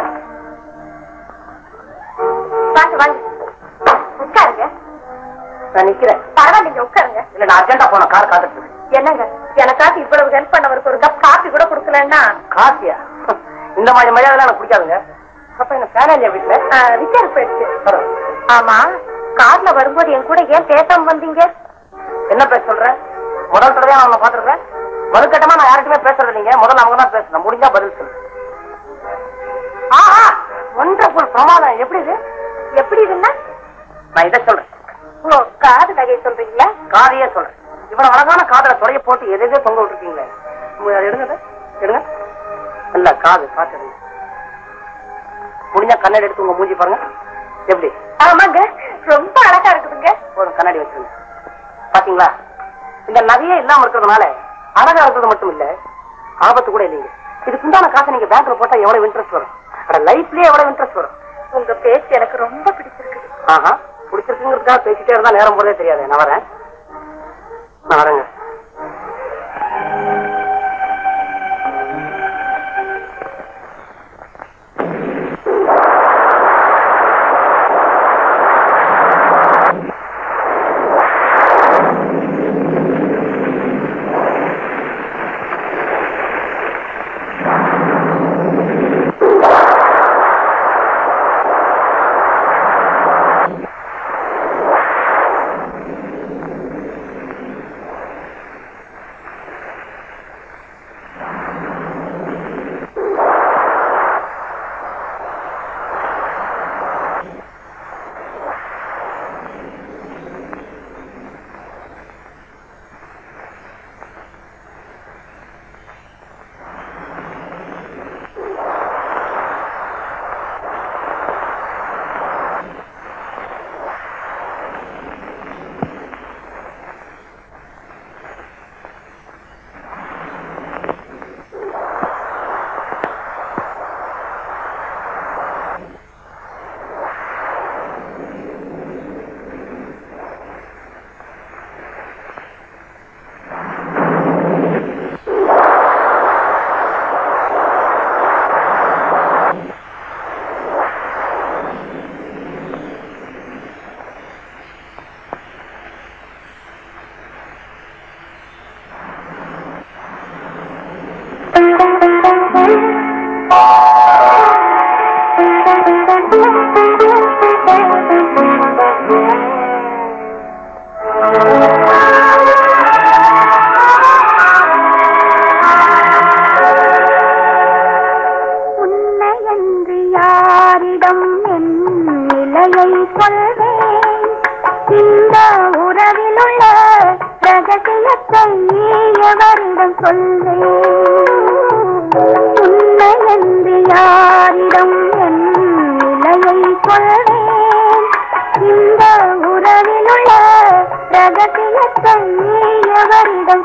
வாங்க வாங்க உட்காருங்க நான் நிக்கிறேன் பரவாயில்லைங்க உட்காருங்க இல்ல நான் அர்ஜென்டா போன கார் காத்துட்டு இருக்கேன் என்னங்க எனக்காக இவ்வளவு ஹெல்ப் பண்ணவருக்கு ஒரு கப் காபி கூட கொடுக்கலன்னா காசியா இந்த மாதிரி மரியாதை எனக்கு பிடிக்காதுங்க அப்ப என்ன ஃபேன் இல்லையா வீட்டுல ரிச்சர் போயிடுச்சு ஆமா கார்ல வரும்போது என் கூட ஏன் பேசாம வந்தீங்க என்ன பேச சொல்ற முதல் தடவையா நான் பாத்துருக்கேன் மறுக்கட்டமா நான் யார்கிட்டயுமே பேசுறது இல்லைங்க முதல்ல அவங்க தான் பேசணும் முடிஞ்சா பதில் சொல்லு ஆஹா ஒன்றபுல் பிரமாதம் எப்படி இது எப்படி இதுன்னா நான் இதை சொல்றேன் ஓ காது நகையை சொல்றீங்களா காதையே சொல்றேன் இவ்வளவு அழகான காதல துறைய போட்டு எது எதோ தொங்க விட்டுருக்கீங்களே உங்க அதை எடுங்க அதை. எடுங்க இல்ல காது பாத்துருங்க முடிஞ்சா கண்ணாடி எடுத்து உங்க மூஞ்சி பாருங்க எப்படி ஆமாங்க ரொம்ப அழகா இருக்குதுங்க ஒரு கண்ணாடி வச்சிருங்க பாத்தீங்களா இந்த நகையே இல்லாம இருக்கிறதுனால அழகா இருக்கிறது மட்டும் இல்ல ஆபத்து கூட இல்லைங்க இதுக்கு உண்டான காசை நீங்க பேங்க்ல போட்டா எவ்வளவு இன்ட்ரெஸ்ட் வரும் அட லைஃப்லயே எவ்வளவு இன்ட்ரெஸ்ட் வரும் உங்க பேச்சு எனக்கு ரொம்ப பிடிச்சிருக்கு ஆஹா பிடிச்சிருக்குங்கிறதுக்காக பேசிட்டே இருந்தா நேரம் போறதே தெரியாது நான் வரேன் நான் வரேங்க உன்னை என்று யாரிடம் என் நிலையை சொல்வேன் இந்த உறவில் உள்ள ரகசியத்தை எவரிடம் சொல்வேன் உன்னை என்று யாரிடம் என் நிலையை சொல்வேன் இந்த உறவில் உள்ள ரகசியத்தை எவரிடம்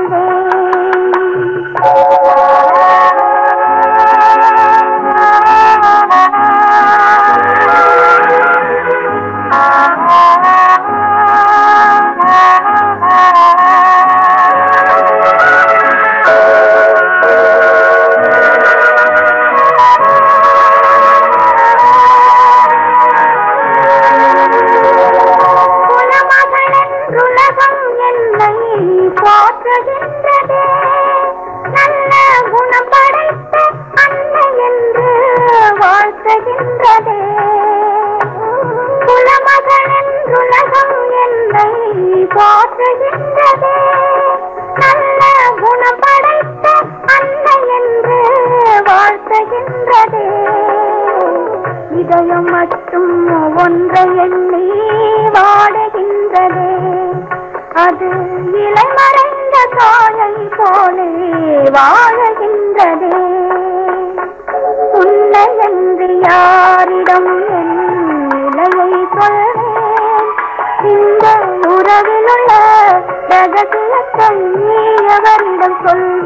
குலமகளென்றுலகம் என்னை போற்றுகின்றதே நல்ல குணம் படைத்த அன்னை என்று வாழ்த்துகின்றதே குலமகளென்றுலகம் என்னை போற்றுகின்றதே நல்ல குணம் படைத்த அன்னை என்று வாழ்த்துகின்றதே இதயம் மட்டும் ஒன்றை எண்ணி வாடுகின்றதே அது இலை மறைந்த சின்ன தாயை போலே வாழுகின்றதே உன்னை என்று யாரிடம் என் நிலையை சொல்வேன் இந்த உறவில் உள்ள ரகசியத்தை நீ எவரிடம்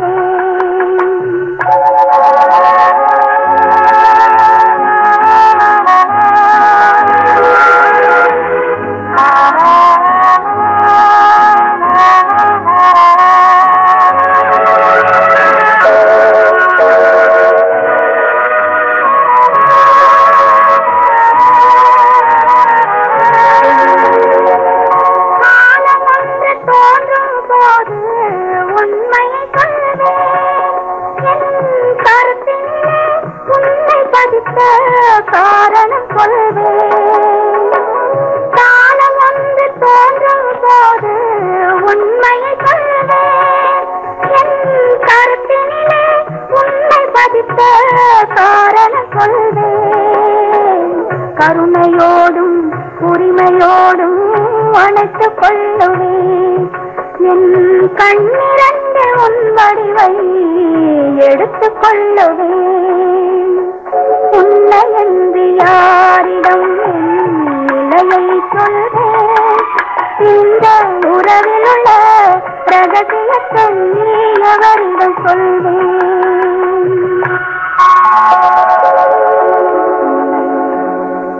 காலம் ஒன்று தோன்றும் போது உண்மையை சொல்வேன் என் கருத்திலே உன்னை பதித்த காரணம் சொல்வேன் காலம் ஒன்று தோன்றும் போது உண்மையை சொல்வேன் என் கருத்தினிலே உன்னை பதித்த காரணம் சொல்வேன் கருணையோடும் உரிமையோடும் அணைத்துக் கொள்ளுவேன் என் கண்ணிரண்டு உன் வடிவை எடுத்துக் கொள்ளுவேன் உன்னை என்று யாரிடம் என் நிலையை சொல்வேன் இந்த உறவில் உள்ள ரகசியத்தை நீ எவரிடம் சொல்வேன்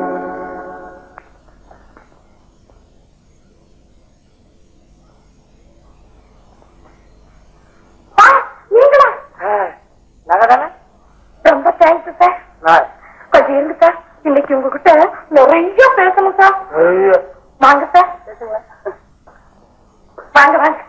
நீங்களா நகதானே ரொம்ப தேங்க்ஸ் சார் கொஞ்சம் இருங்க சார் இன்னைக்கு உங்ககிட்ட நிறைய பேசணும் சார் வாங்க சார் வாங்க வாங்க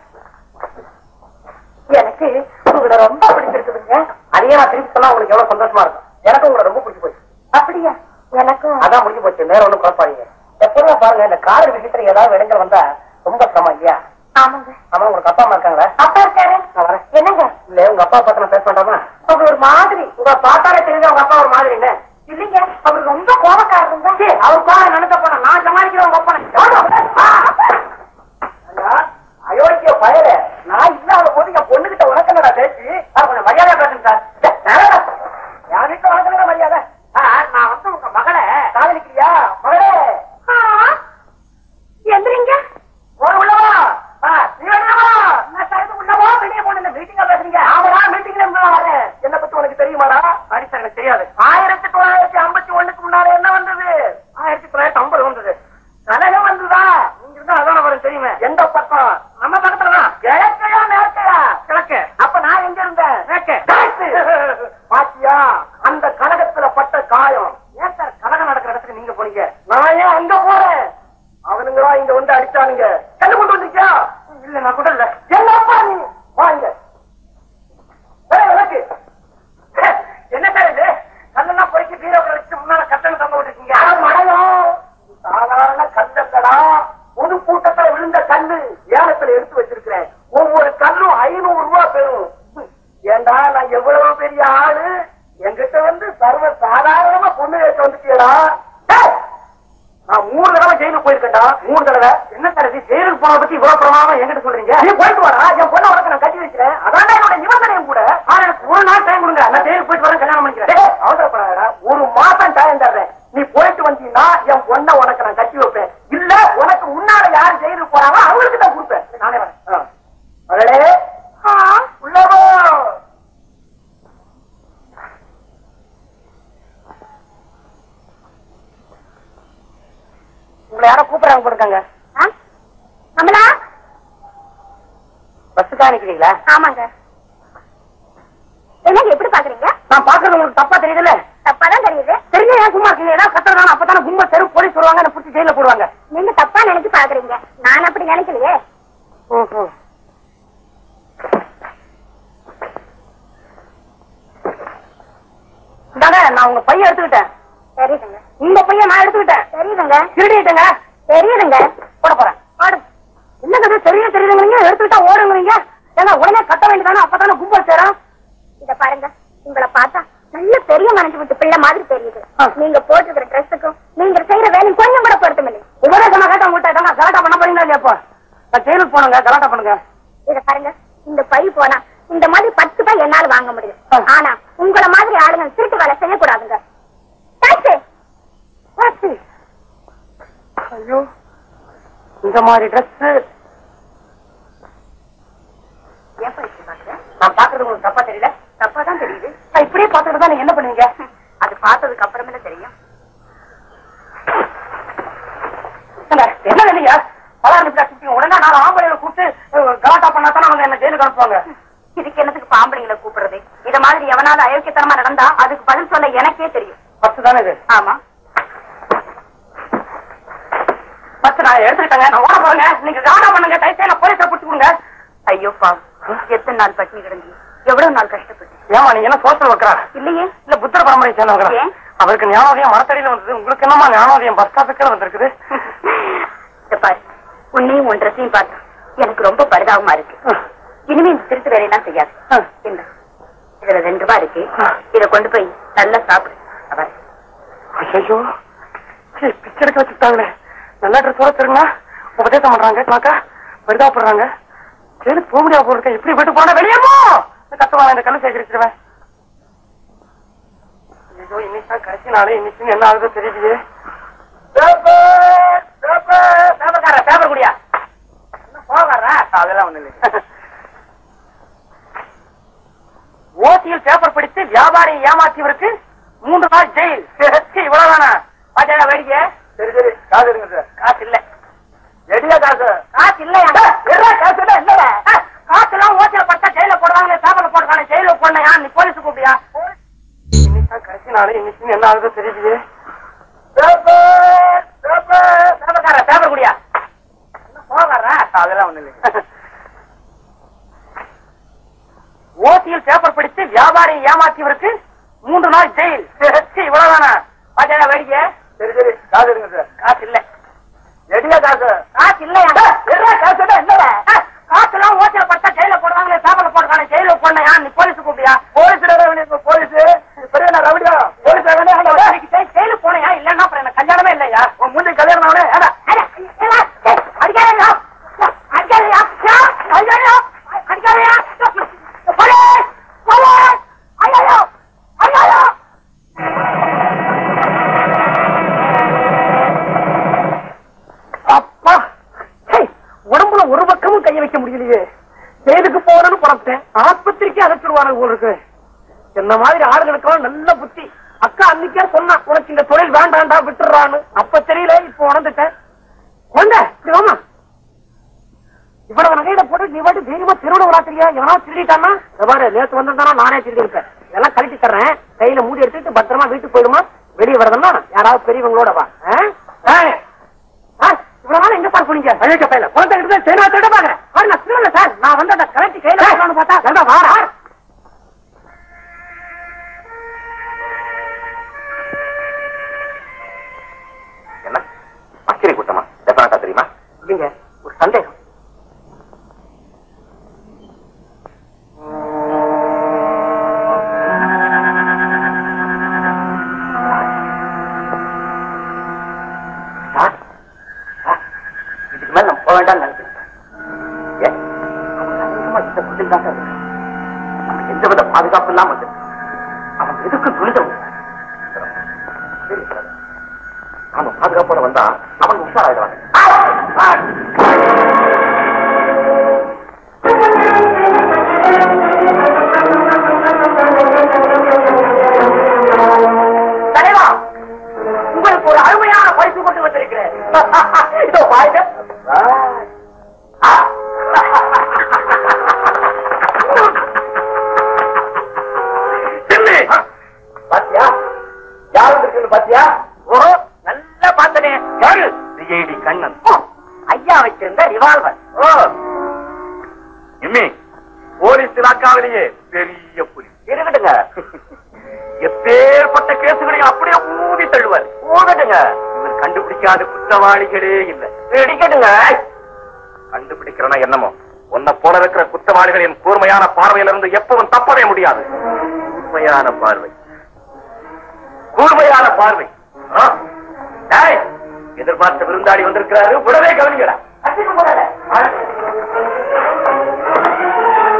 எனக்கு உங்களை ரொம்ப பிடிச்சிருக்குதுங்க அதையே நான் திருப்பி சொன்னா உங்களுக்கு எவ்வளவு சந்தோஷமா இருக்கும் எனக்கு உங்களை ரொம்ப பிடிச்சி போச்சு அப்படியா எனக்கும் அதான் முடிஞ்சு போச்சு வேற ஒண்ணும் குழப்பாதீங்க எப்பவுமே பாருங்க இந்த கார் விஷயத்துல ஏதாவது இடங்கள் வந்தா ரொம்ப சிரமம் இல்லையா ஆமாங்க ஆமா உங்களுக்கு அப்பா அம்மா இருக்காங்களா அப்பா இருக்காரு நான் வரேன் என்னங்க இல்ல உங்க அப்பா பார்த்து நான் பேச வேண்டாமா அவர் ஒரு மாதிரி உங்க பார்த்தாலே தெரியுது உங்க அப்பா ஒரு மாதிரி என்ன இல்லைங்க அவர் ரொம்ப கோபக்காரருங்க சீ, அவர் பாரு நினைக்க போனா நான் சமாளிக்கிறேன் உங்க அப்பா அயோக்கிய பயல நான் இல்லாத போது என் பொண்ணுகிட்ட உனக்கு என்னடா பேச்சு அது கொஞ்சம் மரியாதை பேசுங்க சார் யார் வீட்டுல உனக்கு மரியாதை ஆ, நான் வந்து உங்க மகளை காதலிக்கிறியா மகளே எந்திரிங்க போற உள்ளவா ஆ, நீ வேணாமா நான் சார் உள்ளவா வெளியே போன இந்த மீட்டிங்கா பேசுறீங்க ஆமாடா மீட்டிங்ல இருந்து நான் வரேன் என்ன பத்தி உனக்கு தெரியுமாடா அடிச்சா எனக்கு தெரியாது ஆயிரத்தி தொள்ளாயிரத்தி ஐம்பத்தி ஒண்ணுக்கு முன்னால என்ன வந்தது ஆயிரத்தி தொள்ளாயிரத்தி ஐம்பது வந்தது கனகம் வந்ததா நீங்க இருந்தா அதான வரும் தெரியுமே எந்த பக்கம் நம்ம பக்கத்துல தான் கிழக்கையா மேற்கையா கிழக்கு அப்ப நான் எங்க இருந்தேன் மேற்கு பாத்தியா அந்த கனகத்துல பட்ட காயம் ஏன் சார் கனகம் நடக்கிற இடத்துக்கு நீங்க போனீங்க நான் ஏன் அங்க போறேன் அவனுங்களா இங்க வந்து அடிச்சானுங்க கண்ணு கொண்டு வந்திருக்கியா இல்ல நான் கூட இல்ல என்னப்பா நீ வாங்க ஏய், விளக்கு. என்ன சார் இது கல்லெல்லாம் பொறுக்கி பீரோக்களை வச்சு முன்னால கட்டணம் தங்க விட்டுருக்கீங்க மழையும் சாதாரண கல்லங்கடா பொது கூட்டத்துல விழுந்த கல்லு ஏலத்துல எடுத்து வச்சிருக்கிறேன் ஒவ்வொரு கல்லும் ஐநூறு ரூபாய் பெறும் ஏண்டா நான் எவ்வளவு பெரிய ஆளு என்கிட்ட வந்து சர்வ சாதாரணமா பொண்ணு கேட்டு வந்துட்டீங்களா டேய், நான் மூணு தடவை ஜெயிலுக்கு போயிருக்கேன்டா மூணு தடவை என்ன சார் இது ஜெயிலுக்கு போன பத்தி இவ்வளவு பிரமாதமா என்கிட்ட சொல்றீங்க நீ போயிட்டு வரா என் பொண்ணை உனக்கு நான் கட்டி வைக்கிறேன் அதான் என்னோட நிபந்தனையும் கூட ஆனா எனக்கு ஒரு நாள் டைம் கொடுங்க நான் ஜெயிலுக்கு போயிட்டு வரேன் கல்யாணம் பண்ணிக்கிறேன் அவசரப்படாதடா ஒரு மாசம் டைம் தர்றேன் நீ போயிட்டு வந்தீங்கன்னா என் பொண்ணை உனக்கு நான் கட்டி வைப்பேன் இல்ல உனக்கு முன்னால யார் ஜெயிலுக்கு போறாங்களோ அவங்களுக்கு தான் கொடுப்பேன் நானே வரேன் ஆ. மகளே உள்ளவோ உங்களை யாரோ கூப்பிடுறாங்க போட்டுருக்காங்க கமலா பஸ்ஸுக்கா நிக்கிறீங்களா ஆமாங்க என்னங்க எப்படி பாக்குறீங்க நான் பாக்குறது உங்களுக்கு தப்பா தெரியுதுல்ல தப்பாதான் தெரியுது தெரிஞ்ச ஏன் சும்மா இருக்கீங்க ஏதாவது கத்துறதான அப்பதானே கும்பல் தெரு போலீஸ் வருவாங்க என்ன புடிச்சு ஜெயில போடுவாங்க நீங்க தப்பா நினைச்சு பாக்குறீங்க நான் அப்படி நினைக்கலையே ஓஹோ இந்தாங்க நான் உங்க பையன் எடுத்துக்கிட்டேன் தெரியுதுங்க உங்க பையன் நான் எடுத்துக்கிட்டேன் தெரியுதுங்க திருடிட்டேங்க தெரியுதுங்க போட போறேன் ஆடு என்னங்க இது தெரிய தெரியுதுங்கிறீங்க எடுத்துக்கிட்டா ஓடுங்கிறீங்க ஏன்னா உடனே கட்ட வேண்டியதானே அப்பதானே கும்பல் சேரும் இத பாருங்க உங்களை பார்த்தா நல்ல பெரிய மனசு விட்டு பிள்ளை மாதிரி தெரியுது ஆ. நீங்க போட்டிருக்கிற ட்ரெஸ்ஸுக்கும் நீங்க செய்யற வேலையும் கொஞ்சம் கூட பொருத்தம் இல்லை உபதேசமா கேட்ட உங்கள்கிட்ட கலாட்டா பண்ண போறீங்களா இல்லையா இப்போ நான் ஜெயிலுக்கு போனுங்க கலாட்டா பண்ணுங்க இத பாருங்க இந்த பை போனா இந்த மாதிரி பத்து பை என்னால வாங்க முடியும் ஆனா உங்கள மாதிரி ஆளுங்க திருட்டு வேலை செய்யக்கூடாதுங்க டாக்ஸி டாக்ஸி ஐயோ இந்த மாதிரி ட்ரெஸ் நான் பாக்குறது உங்களுக்கு தப்பா தெரியல தப்பா தான் தெரியுது நான் இப்படியே பாத்துட்டு தான் நீங்க என்ன பண்ணுவீங்க அது பார்த்ததுக்கு அப்புறமே தெரியும் ஏங்க, என்ன இல்லையா பலாறு நிமிஷம் உடனே நாலு ஆம்பளைகளை கூப்பிட்டு அஹ், கலாட்டா பண்ணா தானே அவங்க என்ன ஜெயிலுக்கு அனுப்புவாங்க இதுக்கு என்னத்துக்கு பாம்பளைங்களை கூப்பிடுறது இத மாதிரி எவனாவது அயோக்கியத்தனமா நடந்தா அதுக்கு பதில் சொல்ல எனக்கே தெரியும் பத்து தானே இது ஆமா பத்து நான் எடுத்துக்கிட்டேங்க நான் ஓட போறேங்க நீங்க கலாட்டா பண்ணுங்க டைத்தையில போலீஸை பிடிச்சு கொடுங்க ஐயோ பாவம் எத்தனை நாள் பட்டினி கிடந்து எவ்வளவு நாள் கஷ்டப்பட்டு ஏமா நீங்க என்ன சோசியல் வைக்கிறா இல்லையே இல்ல புத்தர் பரம்பரை சேர்ந்தவங்க ஏன்? அவருக்கு ஞானோதயம் மரத்தடியில வந்தது உங்களுக்கு என்னமா ஞானோதயம் பஸ் ஸ்டாப்புக்கு வந்திருக்குது இத பாரு உன்னையும் உன் ட்ரெஸ்ஸையும் பார்த்தா எனக்கு ரொம்ப பரிதாபமா இருக்கு இனிமே இந்த திருட்டு வேலையெல்லாம் செய்யாது இந்த இதுல ரெண்டு ரூபாய் இருக்கு இத கொண்டு போய் நல்லா சாப்பிடு அவர் ஐயோ பிச்சை எடுக்க வச்சுட்டாங்களே நல்ல ட்ரெஸ்ஸோட திரும்பினா உபதேசம் பண்றாங்க காக்கா பரிதாபப்படுறாங்க ஜெயிலுக்கு போக முடியாது போல இருக்க இப்படி விட்டு போனா வெளியேமோ கத்துவாங்க இந்த கண்ணு சேகரிச்சிருவேன் ஐயோ இன்னைக்கு தான் கடைசி நாளே இன்னைக்கு என்ன ஆகுதோ தெரியலையே பேப்பர் பேப்பர் குடியா போகாரா அதெல்லாம் ஒண்ணு இல்லை ஓசியில் பேப்பர் படித்து வியாபாரி ஏமாத்தியவருக்கு மூன்று நாள் ஜெயில் இவ்வளவுதானா பாத்தா வேடிக்கை சரி சரி காசு எடுங்க சார் காசு இல்ல எடியா காசு காசு இல்லையா காசு இல்ல இல்ல காசு எல்லாம் ஓசியில பட்டா ஜெயில போடுவாங்க பேப்பர்ல போடுறாங்க ஜெயில போடணையா நீ போலீஸ் கூப்பிடியா இன்னைக்கு தான் கடைசி நாள் இன்னைக்கு என்ன ஆகுதோ தெரியலையே பேப்பர் பேப்பர் குடியா போகாரா அதெல்லாம் ஒண்ணு இல்லை ஓசியில் பேப்பர் படித்து வியாபாரி ஏமாத்தியவருக்கு மூன்று நாள் ஜெயில் இவ்வளவுதானா பாத்தா வேடிக்கை சரி சரி காசு எடுங்க சார் காசு இல்ல எடியா காசு காசு இல்லையா காசு இல்ல காசு எல்லாம் ஓசியில பட்டா ஜெயில போடுவாங்க பேப்பர்ல போடுறாங்க ஜெயில போடணையா நீ போலீஸ் கூப்பிடியா போலீஸ் போலீஸ் பெரிய ரவுடியா போலீஸ் ஜெயிலு போனையா இல்லன்னா அப்புறம் எனக்கு கல்யாணமே இல்லையா உன் முந்தைய கல்யாணம் ஆகல அடிக்காதயா அடிக்காதயா அடிக்காதயா அடிக்காதயா போலீஸ் போலீஸ் ஐயோ ஐயோ அப்பா ஹே, உடம்புல ஒரு பக்கமும் கைய வைக்க முடியலையே ஜெயிலுக்கு போறேன்னு புறப்பட்டேன் ஆஸ்பத்திரிக்கு அழைச்சிருவாங்க போல இருக்கு என்ன மாதிரி ஆளுகளுக்கெல்லாம் நல்ல புத்தி அக்கா அன்னைக்கே சொன்னா உனக்கு இந்த தொழில் வேண்டாண்டா விட்டுறான்னு அப்ப தெரியல இப்ப உணர்ந்துட்டேன் கொண்ட இப்படி வாமா இவ்வளவு நகையில போட்டு நீ பாட்டு தைரியமா திருவிழா விளாத்துறியா எவனா திருடிட்டானா இத பாரு நேத்து வந்திருந்தானா நானே திருடி இருப்பேன் இதெல்லாம் கழட்டி தர்றேன் கையில மூடி எடுத்துட்டு பத்திரமா வீட்டுக்கு போயிடுமா வெளியே வரதுன்னா யாராவது பெரியவங்களோட வா ஆ? ஏய், ஆ, இவ்வளவு நாள் எங்க சார் போனீங்க அழைக்க பையில குழந்தை கிட்ட சரி நான் திருட பாக்குறேன் பாரு நான் திருடல சார் நான் வந்து அந்த கலட்டி கையில போடலாம்னு பார்த்தா நல்லா வாரா என்ன ஆச்சரிய கூட்டமா டெஃபனட்டா தெரியுமா இல்லைங்க ஒரு சந்தேகம் சார், சார், இதுக்கு மேல நம்ம போக வேண்டாம்னு நினைக்கிறேன் ஏன்? அவன் அதிகமா இந்த பதில் தான் சார் இருக்கு. நமக்கு எந்தவித பாதுகாப்பு இல்லாம வந்து அவன் எதுக்கு துணிதம் சரி சார். நாம பாதுகாப்போட வந்தா அவன் உஷாராயிடுவாங்க தலைவா உங்களுக்கு ஒரு அருமையான பரிசு கொண்டு வந்திருக்கிறேன் இதோ பாருங்க ஆ. தில்லு. பாத்தியா யார் இருக்குன்னு பாத்தியா ஓ நல்லா பார்த்தனே யாரு சிஐடி கண்ணன் ஓ, ஐயா வச்சிருந்த ரிவால்வர் ஓ இம்மி போலீஸ் இலாக்காவிலேயே பெரிய புலி இருக்கட்டுங்க எப்பேற்பட்ட கேசுகளையும் அப்படியே ஊதி தள்ளுவார் ஊதட்டுங்க இவர் கண்டுபிடிக்காத குற்றவாளிகளே இல்ல இடிக்கட்டுங்க கண்டுபிடிக்கிறனா என்னமோ உன்னை போல இருக்கிற குற்றவாளிகளின் கூர்மையான பார்வையிலிருந்து எப்பவும் தப்பவே முடியாது கூர்மையான பார்வை கூர்மையான பார்வை ஆ? டேய், எதிர்பார்த்த விருந்தாடி வந்திருக்கிறாரு உடனே கவனிங்கடா அடிச்சு போடல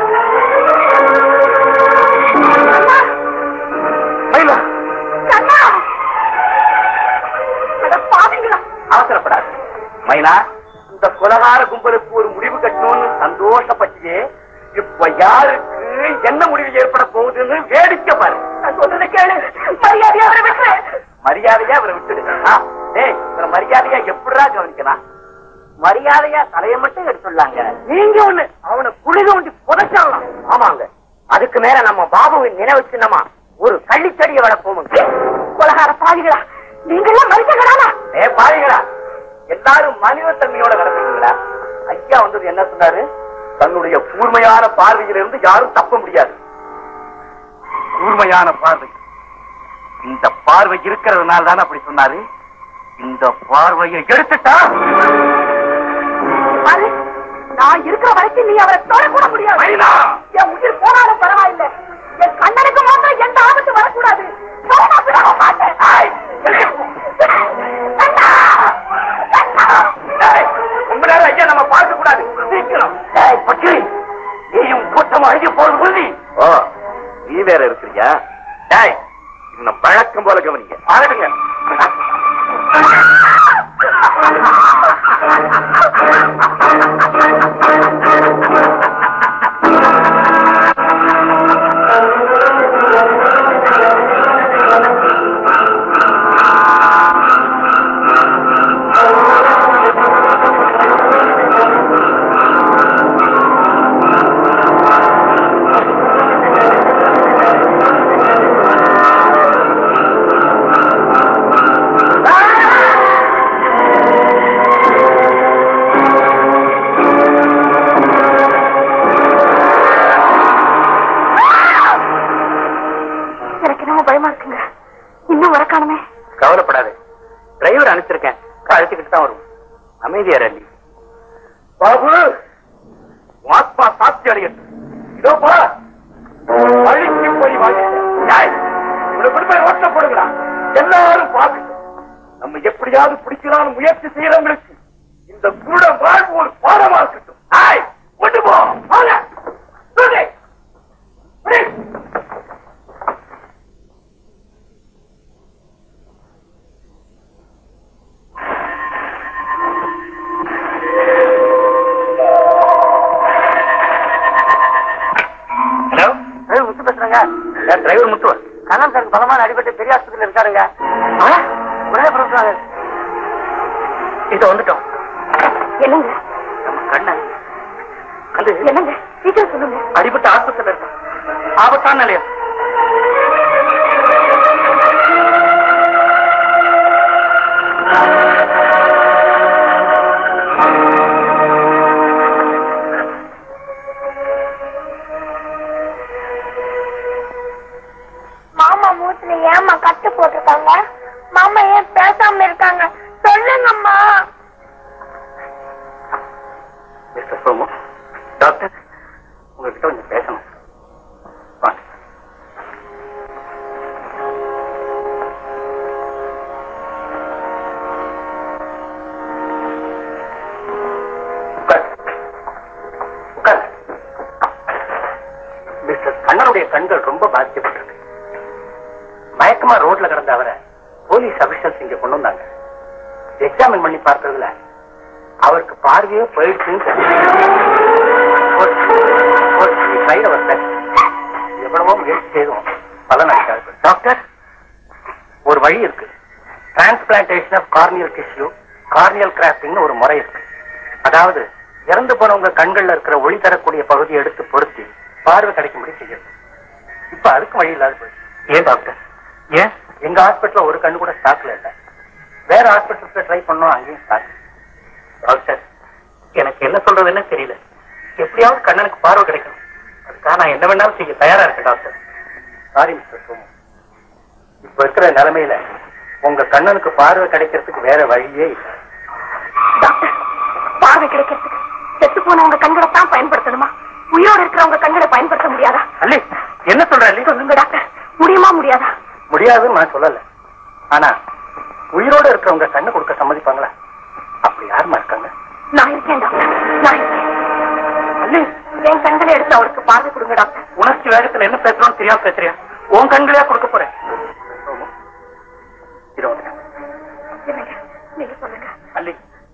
மைனா இந்த குலகார கும்பலுக்கு ஒரு முடிவு கட்டணும்னு சந்தோஷப்பட்டியே இப்ப யாருக்கு என்ன முடிவு ஏற்பட போகுதுன்னு வேடிக்கை பாரு நான் சொல்றதை கேளு மரியாதையா அவரை விட்டு மரியாதையா அவரை விட்டுடு ஆ, டேய் இவரை மரியாதையா எப்படிடா கவனிக்கலாம் மரியாதையா தலையை மட்டும் எடுத்துடலாங்க நீங்க ஒண்ணு அவனை குழி தோண்டி புதைச்சிடலாம் ஆமாங்க அதுக்கு மேல நம்ம பாபுவின் நினைவு சின்னமா ஒரு கள்ளிச்செடியை வளர்ப்போம் கொலகார பாவிகளா நீங்கெல்லாம் மனுஷங்களானா ஏ பாருங்களா எல்லாரும் மனித தன்மையோட நடந்துங்களா ஐயா வந்தது என்ன சொன்னாரு தன்னுடைய கூர்மையான பார்வையிலிருந்து யாரும் தப்ப முடியாது கூர்மையான பார்வை இந்த பார்வை இருக்கிறதுனால தானே அப்படி சொன்னாரு இந்த பார்வையை எடுத்துட்டா பாரு நான் இருக்கிற வரைக்கும் நீ அவரை தொடக்கூட முடியாது மைனா! என் உயிர் போனாலும் பரவாயில்லை என் கண்ணனுக்கு மாத்திரம் எந்த ஆபத்து வரக்கூடாது போனா விட மாட்டேன் ஏய், கண்ணா! கண்ணா! ஏய், ரொம்ப நேரம் ஐயா நம்ம பார்க்க கூடாது சீக்கிரம் ஏய், பக்கிரி, நீயும் கூட்டம் அழுகி போறது உறுதி ஓ நீ வேற இருக்கிறியா டேய் இன்னும் வழக்கம் போல கவனிங்க ஆரம்பிங்க எனக்கு என்னமோ பயமா இருக்குங்க இன்னும் வர காணுமே கவலைப்படாதே டிரைவர் அனுப்பிச்சிருக்கேன் அழைச்சுக்கிட்டு தான் வரும் அமைதியா ரல்லி பாபு ஆத்மா சாட்சி அடையட்டும் இதோ பா அழிக்கு போய் வாங்க போய் ஓட்ட போடுங்களா எல்லாரும் பார்க்கட்டும் நம்ம எப்படியாவது பிடிக்கலாம்னு முயற்சி செய்யறவங்களுக்கு இந்த குருட வாழ்வு ஒரு பாடமா இருக்கட்டும் ஆய் கொண்டு போ வாங்க தூக்கு. பிடி. ஹலோ முத்து பேசுறாங்க டிரைவர் முத்து கண்ணன் சாருக்கு பலமான அடிபட்டு பெரிய ஆஸ்பத்திரியில் இருக்காருங்க ஆ? உடனே புறப்படுறாங்க இது வந்துட்டோம் என்னங்க நம்ம கண்ணன் அது என்னங்க சீக்கிரம் சொல்லுங்க அடிபட்டு ஆஸ்பத்திரியில் இருக்கான் ஆபத்தான நிலையம் மாமா மூச்சுல ஏமா கட்டு போட்டிருக்காங்க மாமா ஏன் பேசாம இருக்காங்க சொல்லுங்கம்மா மிஸ்டர் சோமு டாக்டர் உங்ககிட்ட கொஞ்சம் பேசணும் வாங்க உட்கார். உட்கார். மிஸ்டர் கண்ணனுடைய கண்கள் ரொம்ப பாதிக்கப்பட்டிருக்கு மயக்கமா ரோட்ல கிடந்த அவரை போலீஸ் அபிஷியல்ஸ் இங்க கொண்டு வந்தாங்க எக்ஸாமின் பண்ணி பார்த்ததுல அவருக்கு பார்வையே போயிடுச்சுன்னு தெரிஞ்சு. ஒரு- ஒரு tried our best. எவ்வளவோ முயற்சி செய்தோம் பலன் அளிக்காது டாக்டர் ஒரு வழி இருக்கு transplantation of corneal tissue corneal கிராஃப்டிங்னு ஒரு முறை இருக்கு அதாவது இறந்து போனவங்க கண்கள்ல இருக்கிற ஒளி தரக்கூடிய பகுதியை எடுத்து பொருத்தி பார்வை கிடைக்கும்படி செய்யறது இப்ப அதுக்கு வழி இல்லாத போயிடுச்சு ஏன் டாக்டர் ஏன் எங்க ஹாஸ்பிட்டல்ல ஒரு கண்ணு கூட ஸ்டாக்ல இல்ல வேற ஹாஸ்பிட்டல்ஸ்ல ட்ரை பண்ணோம் அங்கேயும் ஸ்டாக் டாக்டர் எனக்கு என்ன சொல்றதுன்னு தெரியல எப்படியாவது கண்ணனுக்கு பார்வை கிடைக்கணும் அதுக்காக நான் என்ன வேணாலும் செய்ய தயாரா இருக்கேன் டாக்டர் சாரி மிஸ்டர் சோமு இப்ப இருக்கிற நிலைமையில உங்க கண்ணனுக்கு பார்வை கிடைக்கிறதுக்கு வேற வழியே இல்லை டாக்டர் பார்வை கிடைக்கிறதுக்கு செத்து போனவங்க கண்களை தான் பயன்படுத்தணுமா உயிரோடு இருக்கிறவங்க கண்களை பயன்படுத்த முடியாதா அல்லி என்ன சொல்ற அல்லி சொல்லுங்க டாக்டர் முடியுமா முடியாதா முடியாதுன்னு நான் சொல்லல ஆனா உயிரோட இருக்கிறவங்க கண்ணு கொடுக்க சம்மதிப்பாங்களா அப்படி யாருமா இருக்காங்க நான் இருக்கேன் டாக்டர் நான் இருக்கேன் அல்லி என் கண்களை எடுத்து அவருக்கு பார்வை கொடுங்க டாக்டர் உணர்ச்சி வேகத்துல என்ன பேசுறோம் தெரியாம பேசுறியா உன் கண்களையா கொடுக்க போறேன் இதோ வந்துட்டேன். இல்லைங்க நீங்க சொல்லுங்க அல்லி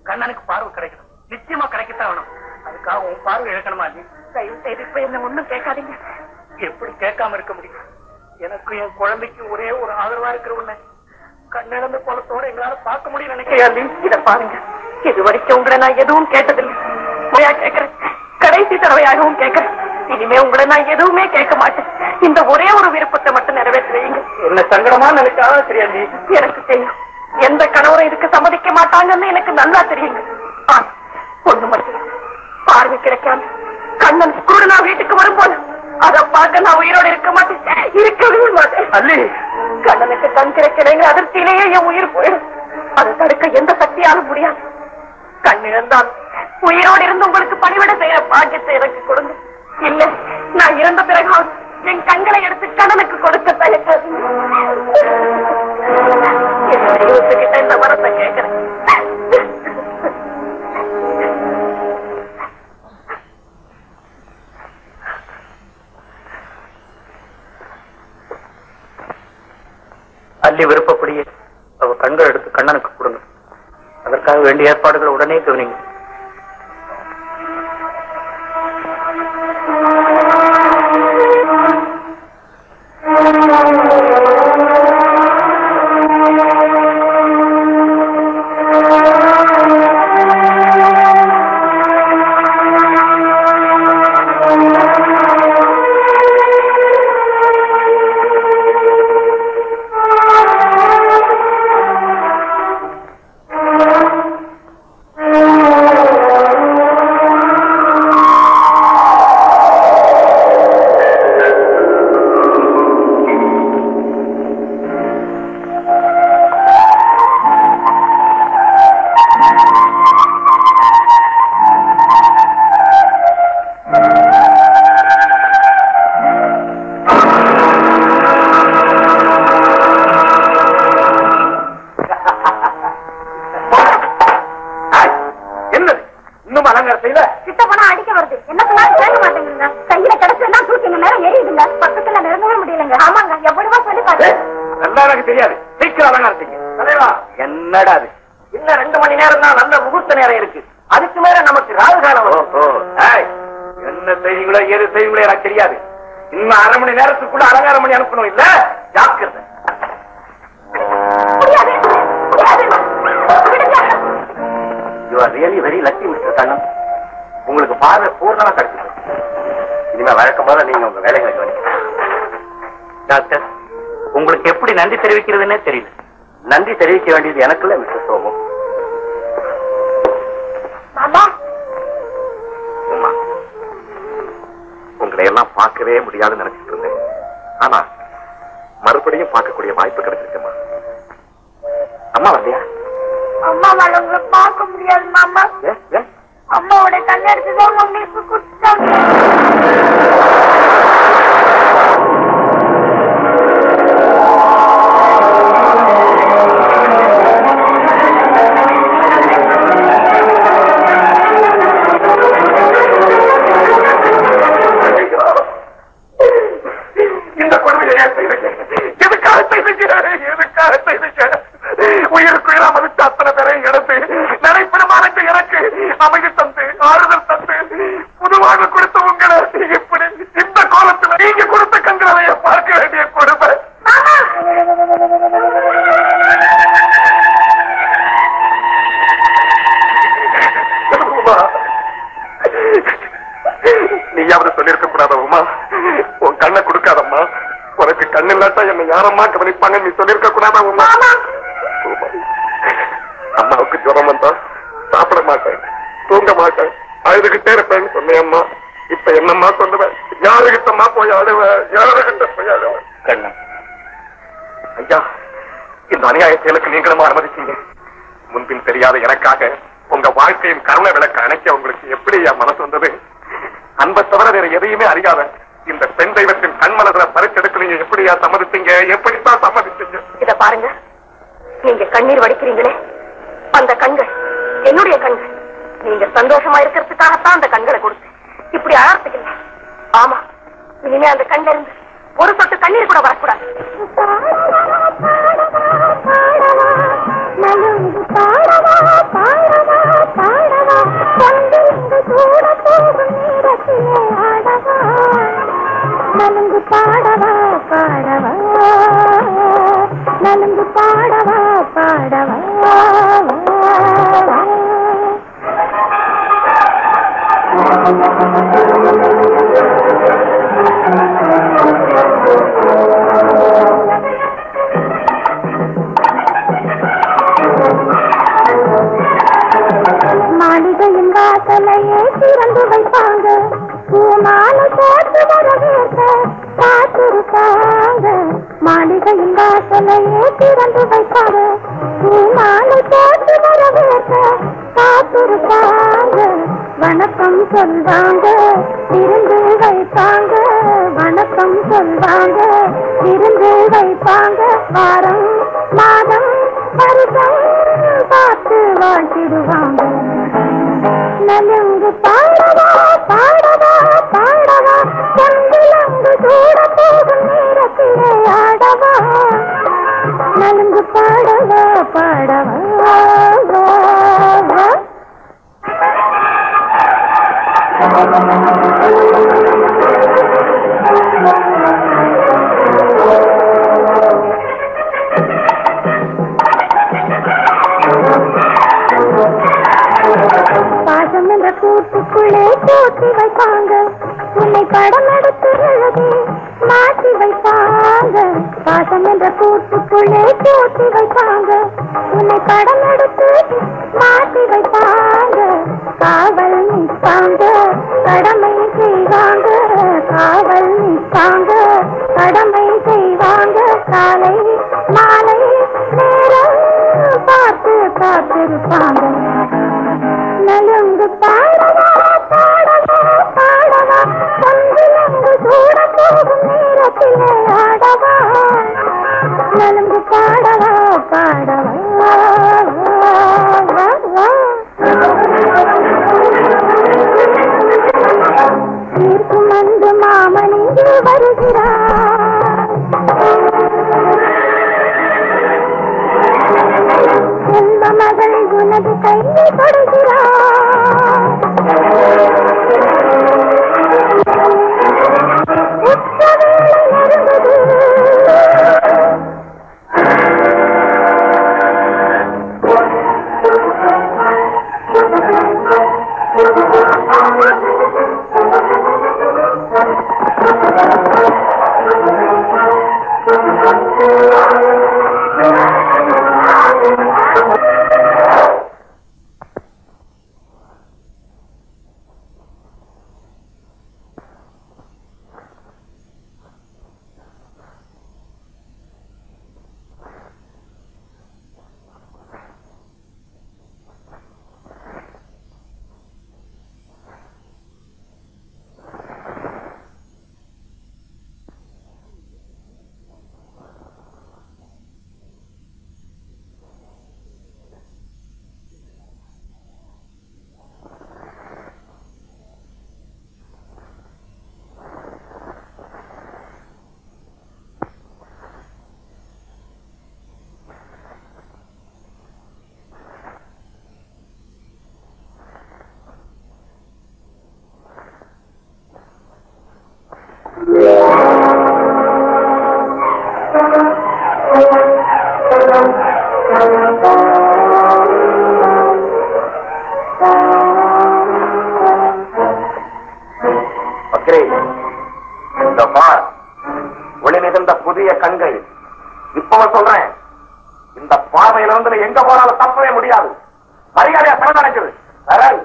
கண்ணனுக்கு பார்வை கிடைக்கணும் நிச்சயமா கிடைக்கத்தான் வேணும் அதுக்காக உன் பார்வை இழக்கணுமா நீ தயவு செய்து இப்ப என்ன ஒண்ணும் கேட்காதீங்க எப்படி கேட்காம இருக்க முடியும் எனக்கும் என் குழந்தைக்கு ஒரே ஒரு ஆதரவா இருக்கிற உன்னை கண்ணிழந்த குளத்தோட எங்களால பார்க்க முடியும் நினைக்கிறேன் நீ இத பாருங்க இது வரைக்கும் உங்களை நான் எதுவும் கேட்டதில்லை முறையா கேட்கிறேன் கடைசி தடவையாகவும் கேட்கிறேன் இனிமே உங்களை நான் எதுவுமே கேட்க மாட்டேன் இந்த ஒரே ஒரு விருப்பத்தை மட்டும் நிறைவேற்றுவீங்க என்ன சங்கடமா நினைக்காத சரியா நீ எனக்கு தெரியும் எந்த கணவரும் இதுக்கு சம்மதிக்க மாட்டாங்கன்னு எனக்கு நல்லா தெரியுங்க ஆனா, ஒண்ணு மட்டும் பார்வை கிடைக்காம கண்ணன் குருடனா வீட்டுக்கு வரும்போது அத பார்க்க நான் உயிரோட இருக்க மாட்டேன் இருக்கவே மாட்டேன் அல்லி கண்ணனுக்கு கண் கிடைக்கலைங்கிற அதிர்ச்சியிலேயே என் உயிர் போயிடும் அதை தடுக்க எந்த சக்தியாலும் முடியாது கண் இழந்தால் உயிரோடு இருந்து உங்களுக்கு பணிவிட செய்யற பாக்கியத்தை எனக்கு கொடுங்க இல்ல நான் இறந்த பிறகாவது என் கண்களை எடுத்து கண்ணனுக்கு கொடுக்க தயக்காது கிட்ட இந்த வரத்தை கேட்கிறேன் அல்லி விருப்பப்படியே அவ கண்கள் எடுத்து கண்ணனுக்கு கொடுங்க அதற்காக வேண்டிய ஏற்பாடுகளை உடனே கவனிங்க என்னது இன்னும் அலங்காரம் செய்யல சித்தப்பனா அடிக்க வருது என்ன சொன்னாலும் கேட்க மாட்டேங்குங்க கையில கிடைச்சா தூக்கிங்க நேரம் எரியுதுங்க பக்கத்துல நெருங்கவே முடியலங்க ஆமாங்க எவ்வளவோ சொல்லி பார்த்தேன் நல்லா எனக்கு தெரியாது சீக்கிரம் அலங்காரம் செய்யுங்க தலைவா என்னடா அது இன்னும் ரெண்டு மணி நேரம் தான் நல்ல முகூர்த்த நேரம் இருக்கு அதுக்கு மேல நமக்கு ராகு காலம் வரும். ஏய், என்ன செய்வீங்களோ ஏது செய்வீங்களோ எனக்கு தெரியாது இன்னும் அரை மணி நேரத்துக்குள்ள அலங்காரம் பண்ணி அனுப்பணும் இல்ல ஜாக்கிரதை முடியாது முடியாது விடுங்க you are really very lucky mister Kannan உங்களுக்கு பார்வை பூர்ணமா கிடைச்சது இனிமே வழக்கம் போல நீங்க உங்க வேலைகளை கவனிக்கலாம் டாக்டர் உங்களுக்கு எப்படி நன்றி தெரிவிக்கிறதுன்னே தெரியல நன்றி தெரிவிக்க வேண்டியது எனக்குல்ல மிஸ்டர் சோமு மாமா உமா உங்களை எல்லாம் பார்க்கவே முடியாதுன்னு நினைச்சிட்டு இருந்தேன் ஆனா மறுபடியும் பார்க்கக்கூடிய வாய்ப்பு கிடைச்சிருக்குமா அம்மா வந்தியா அம்மாவால உங்களை பார்க்க முடியாது மாமா ஏன் ஏன் அம்மாவோட கண்ணெடுத்து தான் உங்களுக்கு கொடுத்தாங்க இந்த கொடுமையை ஏன் செய்தீங்க? எதுக்காக செய்தீங்க? எதுக்காக செய்தீங்க? உயிருக்குயிரா மதித்த அத்தனை பேரையும் எடுத்து நடைபெறுமானது எனக்கு அமைதி தந்து ஆறுதல் தந்து புதுவாக கொடுத்த உங்களை இப்படி இந்த கோலத்துல நீங்க கொடுத்த கண்களை பார்க்க வேண்டிய கொடுமை உமா, நீயாவது சொல்லிருக்க கூடாத உமா உன் கண்ணை கொடுக்காதம்மா உனக்கு கண்ணு இல்லாட்டா என்ன யாரம்மா கவனிப்பாங்க நீ சொல்லிருக்க கூடாதா உமா உமா. அம்மாவுக்கு ஜுரம் வந்தா சாப்பிட மாட்டேன் தூங்க மாட்டேன் அழுதுகிட்டே இருப்பேன்னு சொன்னேன் அம்மா இப்ப என்னம்மா சொல்லுவேன் யாருகிட்டம்மா போய் அழுவேன் யாருகிட்ட போய் அழுவேன் கண்ணன் ஐயா இந்த அநியாய செயலுக்கு நீங்களும் அனுமதிச்சீங்க முன்பின் தெரியாத எனக்காக உங்க வாழ்க்கையின் கருணை விளக்க அணைக்க உங்களுக்கு எப்படி என் மனசு வந்தது அன்பை தவிர வேற எதையுமே அறியாத இந்த பெண் தெய்வத்தின் கண்மலர்ல பறிச்செடுக்க நீங்க எப்படியா சம்மதிச்சீங்க எப்படித்தான் சம்மதிச்சீங்க இத பாருங்க நீங்க கண்ணீர் வடிக்கிறீங்களே அந்த கண்கள் என்னுடைய கண்கள் நீங்க சந்தோஷமா இருக்கிறதுக்காகத்தான் அந்த கண்களை கொடுத்தேன் இப்படி அழறதுக்கு இல்ல ஆமா இனிமே அந்த கண்ல இருந்து ஒரு சொட்டு கண்ணீர் கூட வரக்கூடாது பாடவா பாடவா சூட போகும் நேரத்திலே ஆடவா நலுங்கு பாடவா பாடவா நலுங்கு பாடவா பாடவா மாளிகையின் வாசலையே திறந்து வைப்பாங்க பூமாலை போட்டு வரவேற்க காத்திருப்பாங்க மாளிகையின் வாசலையே திறந்து வைப்பாங்க பூமாலை போட்டு வரவேற்க காத்திருப்பாங்க வணக்கம் சொல்வாங்க விருந்து வைப்பாங்க வணக்கம் சொல்வாங்க விருந்து வைப்பாங்க வாரம் மாதம் வருஷம் பார்த்து வாழ்த்திடுவாங்க நலுங்கு பாடவா பாடவா பாடவா பொன்விலங்கு சூட போகும் நேரத்திலே ஆடவா நலுங்கு பாடவா பாடவா வா, வா. பாசம் என்ற கூட்டுக்குள்ளே கூட்டி வைப்பாங்க உன்னை படம் எடுத்து எழுதி மாற்றி வைப்பாங்க பாசம் என்ற கூட்டுக்குள்ளே கூட்டி வைப்பாங்க உன்னை படம் எடுத்து மாற்றி வைப்பாங்க காவல் நிற்பாங்க கடமை செய்வாங்க காவல் நிற்பாங்க கடமை செய்வாங்க காலை மாலை நேரம் பார்த்து காத்திருப்பாங்க நலுங்கு பாடவா பாடவா பாடவா பொன்விலங்கு சூட போகும் நேரத்திலே ஆடவா நலுங்கு பாடவா பாடவா வா, வா. தீர்க்கும் அன்று மாமன் இங்கு வருகிறார் செல்வ மகள் உனது கையை தொடுகிறார் உச்ச வேளை நெருங்குது பக்ரே இந்த பார் ஒளி மிகுந்த புதிய கண்கள் இப்பவும் சொல்றேன் இந்த பார்வையில இருந்து நீ எங்க போனாலும் தப்பவே முடியாது மரியாதையா சரணடைஞ்சது சரண்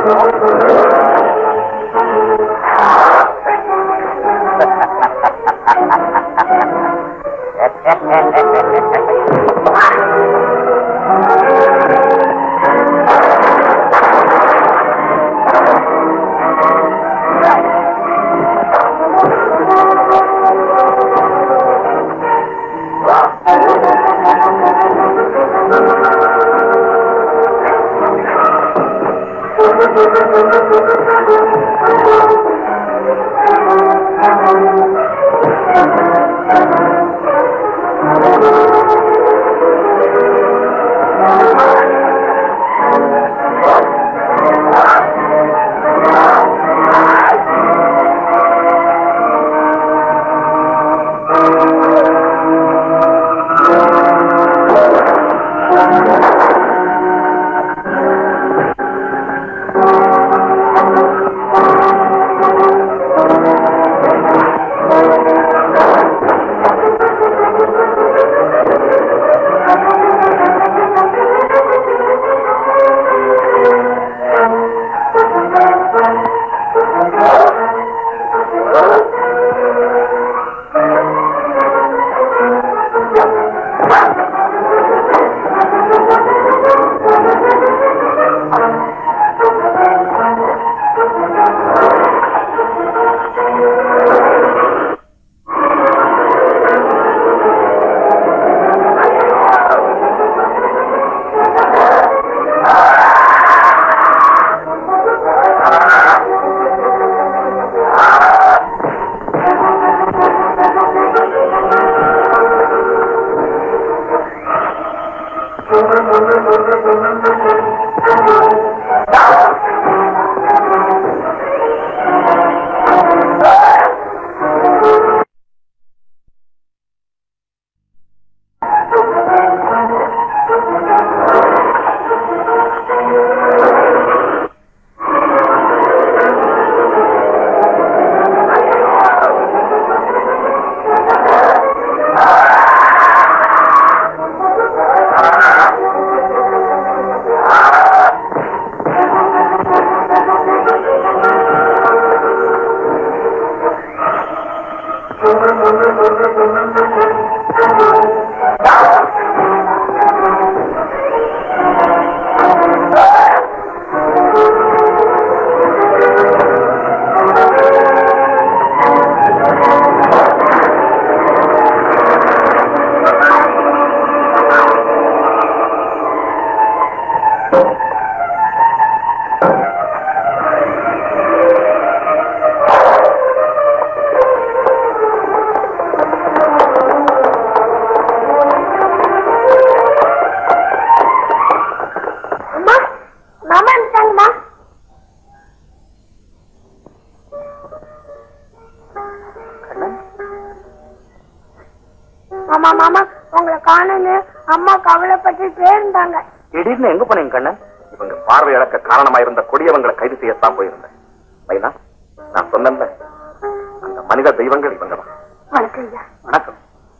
அம்மா மாமா வந்துட்டாங்கம்மா மாமா மாமா உங்களை காணுன்னு அம்மா கவலைப்பட்டுட்டே இருந்தாங்க திடீர்னு எங்க போனீங்க கண்ணன் இவங்க பார்வை இழக்க காரணமா இருந்த கொடியவங்களை கைது செய்யத்தான் போயிருந்தேன் மைனா நான் சொன்னேன்ல அந்த மனித தெய்வங்கள் இவங்க தான் வணக்கம் ஐயா வணக்கம்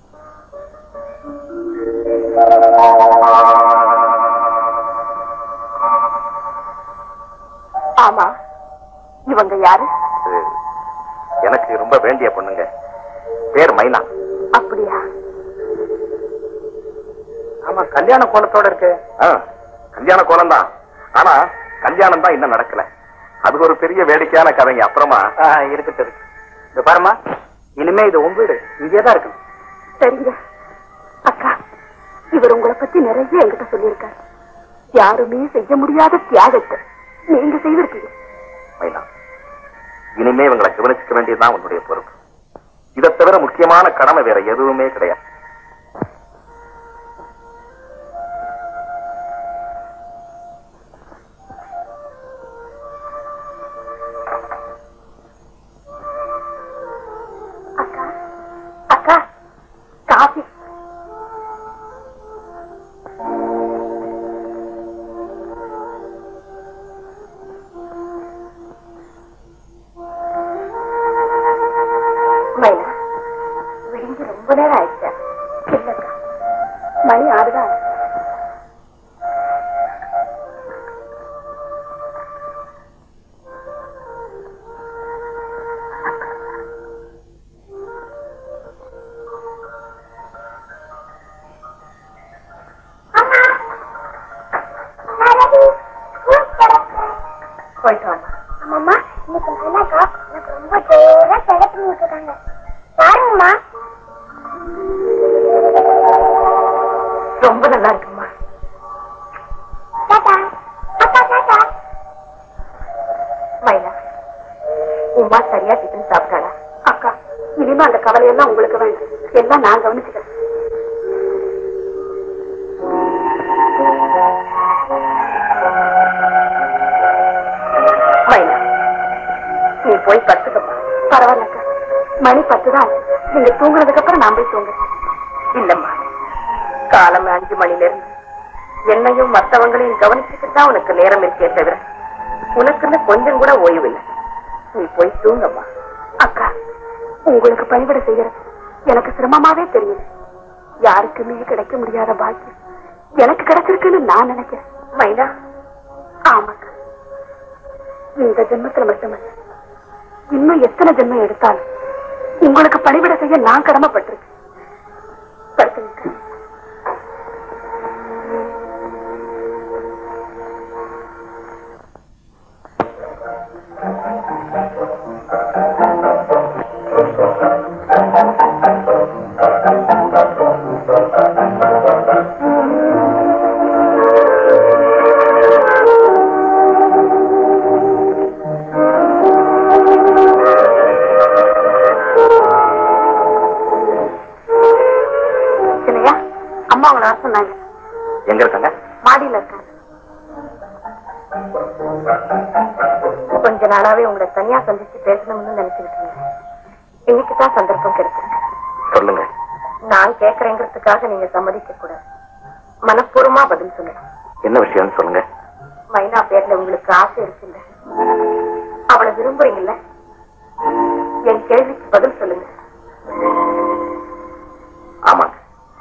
ஆமா இவங்க யாரு இது எனக்கு ரொம்ப வேண்டிய பொண்ணுங்க பேர் மைனா அப்படியா ஆமா கல்யாண கோலத்தோட இருக்கு கல்யாண கோலம் தான் ஆனா கல்யாணம் தான் இன்னும் நடக்கல அது ஒரு பெரிய வேடிக்கையான கதைங்க அப்புறமா இருக்கட்டும் இருக்கு இந்த பாருமா இனிமே இது உங்க வீடு இங்கேதான் இருக்கு சரிங்க அக்கா இவர் உங்களை பத்தி நிறைய என்கிட்ட சொல்லியிருக்காரு யாருமே செய்ய முடியாத தியாகத்தை நீங்க செய்திருக்கீங்க மைனா இனிமே இவங்களை கவனிச்சுக்க வேண்டியதுதான் உன்னுடைய பொறுப்பு இதை தவிர முக்கியமான கடமை வேற எதுவுமே கிடையாது அக்கா அக்கா காஃபி மைனா விடிஞ்சு ரொம்ப நேரம் ஆயிடுச்சு போயிட்டு வாமா அம்மா இன்னைக்கு நல்லாக்கா எனக்கு ரொம்ப ஜோரா கிளப்பி விட்டுருக்காங்க பாருங்கம்மா ரொம்ப நல்லா இருக்குமா டாடா அப்பா டாடா மைனா உமா சரியா டிஃபன் சாப்பிட்டாளா அக்கா இனிமே அந்த கவலையெல்லாம் உங்களுக்கு வேண்டாம் எல்லாம் நான் கவனிச்சுக்கிறேன் மைனா நீ போய் படுத்துக்கப்பா பரவாயில்லக்கா மணி பத்து தான் ஆச்சு. நீங்க தூங்குனதுக்கு அப்புறம் நான் போய் தூங்குறேன் இல்லம்மா காலம் அஞ்சு மணில இருந்து என்னையும் மத்தவங்களையும் கவனிச்சுக்கிட்டு தான் உனக்கு நேரம் இருக்கே தவிர உனக்குன்னு கொஞ்சம் கூட ஓய்வு இல்லை நீ போய் தூங்கம்மா அக்கா உங்களுக்கு பணிவிட செய்யறது எனக்கு சிரமமாவே தெரியுது யாருக்குமே கிடைக்க முடியாத பாக்கியம் எனக்கு கிடைச்சிருக்குன்னு நான் நினைக்கிறேன் மைனா ஆமாக்கா இந்த ஜென்மத்துல மட்டுமல்ல இன்னும் எத்தனை ஜென்மம் எடுத்தாலும் உங்களுக்கு பணிவிட செய்ய நான் கடமைப்பட்டிருக்கேன் படுத்துங்க இல்லையா அம்மா உங்களை வர சொன்னாங்க எங்க இருக்காங்க மாடியில இருக்காங்க கொஞ்ச நாளாவே உங்களை தனியா சந்திச்சு பேசணும்னு நினைச்சுக்கிட்டு இருந்தேன் இன்னைக்கு தான் சந்தர்ப்பம் கிடைச்சிருக்கு சொல்லுங்க நான் கேக்குறேங்கிறதுக்காக நீங்க சம்மதிக்க கூடாது மனப்பூர்வமா பதில் சொல்லணும் என்ன விஷயம்னு சொல்லுங்க மைனா பேர்ல உங்களுக்கு ஆசை இருக்குல்ல அவளை விரும்புறீங்கல்ல என் கேள்விக்கு பதில் சொல்லுங்க ஆமாங்க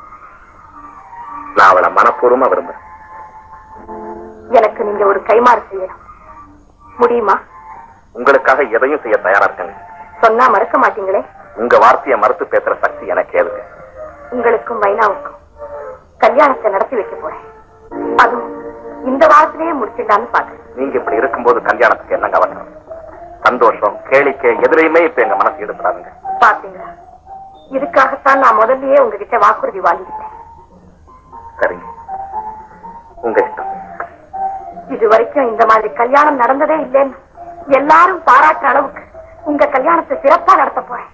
நான் அவளை மனப்பூர்வமா விரும்புறேன் எனக்கு நீங்க ஒரு கைமாறு செய்யணும் முடியுமா உங்களுக்காக எதையும் செய்ய தயாரா இருக்கேங்க சொன்னா மறக்க மாட்டீங்களே உங்க வார்த்தையை மறுத்து பேசுற சக்தி எனக்கு ஏதுங்க உங்களுக்கும் மைனாவுக்கும் கல்யாணத்தை நடத்தி வைக்க போறேன் அதுவும் இந்த வாரத்திலேயே முடிச்சிடலான்னு பாக்குறேன் நீங்க இப்படி இருக்கும்போது கல்யாணத்துக்கு என்னங்க அவசரம் சந்தோஷம் கேளிக்கை எதிரையுமே இப்ப எங்க மனசு ஈடுபடாதுங்க பாத்தீங்களா இதுக்காகத்தான் நான் முதல்லயே உங்ககிட்ட வாக்குறுதி வாங்கிட்டேன் சரிங்க உங்க இஷ்டம் இது வரைக்கும் இந்த மாதிரி கல்யாணம் நடந்ததே இல்லைன்னு எல்லாரும் பாராட்டுற அளவுக்கு உங்க கல்யாணத்தை சிறப்பா நடத்த போறேன்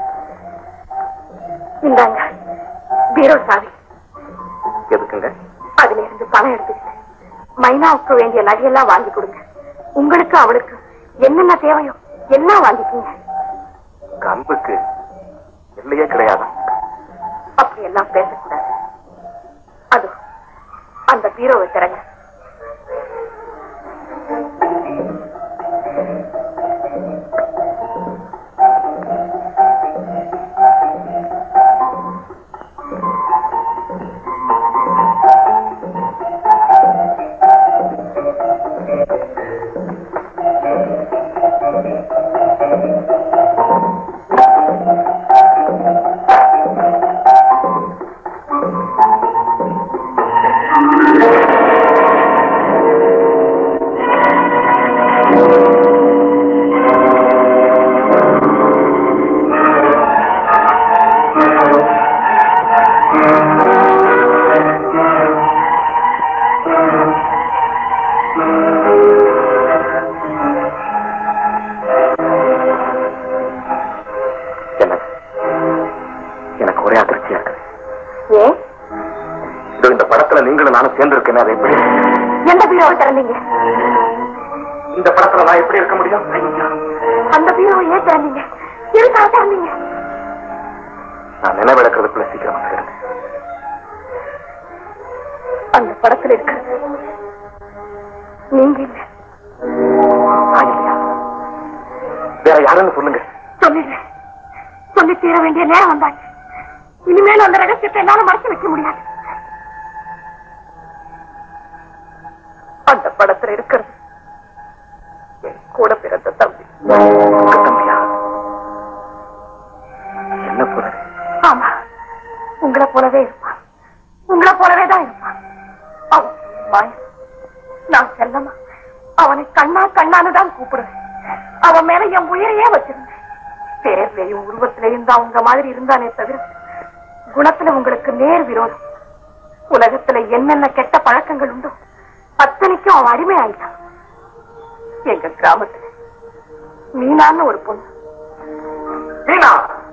இந்தாங்க பீரோ சாவி எதுக்குங்க அதுல இருந்து பணம் எடுத்துக்கிட்டு மைனாவுக்கு வேண்டிய நகையெல்லாம் வாங்கி கொடுங்க உங்களுக்கு அவளுக்கு என்னென்ன தேவையோ எல்லாம் வாங்கிக்கோங்க உங்க அன்புக்கு இல்லையே கிடையாது அப்படி எல்லாம் பேசக்கூடாது அது அந்த பீரோவை திறங்க எனக்கு எனக்கு ஒரே அதிர்ச்சியா இருக்கு ஏன் இதோ இந்த படத்துல நீங்களும் நானும் சேர்ந்து இருக்கேன் அதை எப்படி எந்த பீரோவை திறந்தீங்க இந்த படத்துல நான் எப்படி இருக்க முடியும் அந்த பீரோவை ஏன் திறந்தீங்க எதுக்காக திறந்தீங்க நான் நினைவிழக்கிறதுக்குள்ள சீக்கிரமா போயிருங்க அந்த படத்துல இருக்கிறது நீங்க இல்ல நான் இல்லையா? வேற யாருன்னு சொல்லுங்க சொல்லிடுறேன் சொல்லி தீர வேண்டிய நேரம் வந்தாச்சு இனிமேல் அந்த ரகசியத்தை என்னால மறைச்சு வைக்க முடியாது அந்த படத்துல இருக்கிறது என் கூட பிறந்த தம்பி உங்க தம்பியா என்ன சொல்றது ஆமா உங்களை போலவே இருப்பான் உங்களை போலவே தான் இருப்பான் அவன் மாயம். நான் செல்லமா அவனை கண்ணா கண்ணான்னு தான் கூப்பிடுவேன் அவன் மேல என் உயிரையே வச்சிருந்தேன் பேர்லயும் உருவத்திலையும் தான் உங்க மாதிரி இருந்தானே தவிர குணத்துல உங்களுக்கு நேர் விரோதம் உலகத்துல என்னென்ன கெட்ட பழக்கங்கள் உண்டோ அத்தனைக்கும் அவன் அடிமை ஆயிட்டான் எங்க கிராமத்துல மீனான்னு ஒரு பொண்ணு மீனா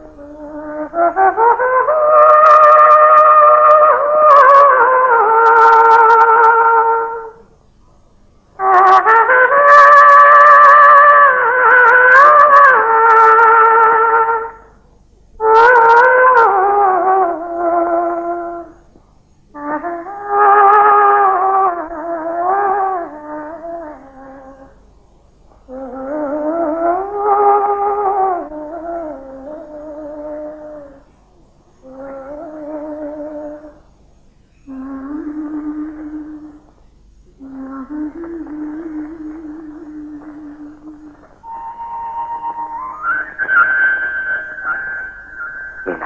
மீனா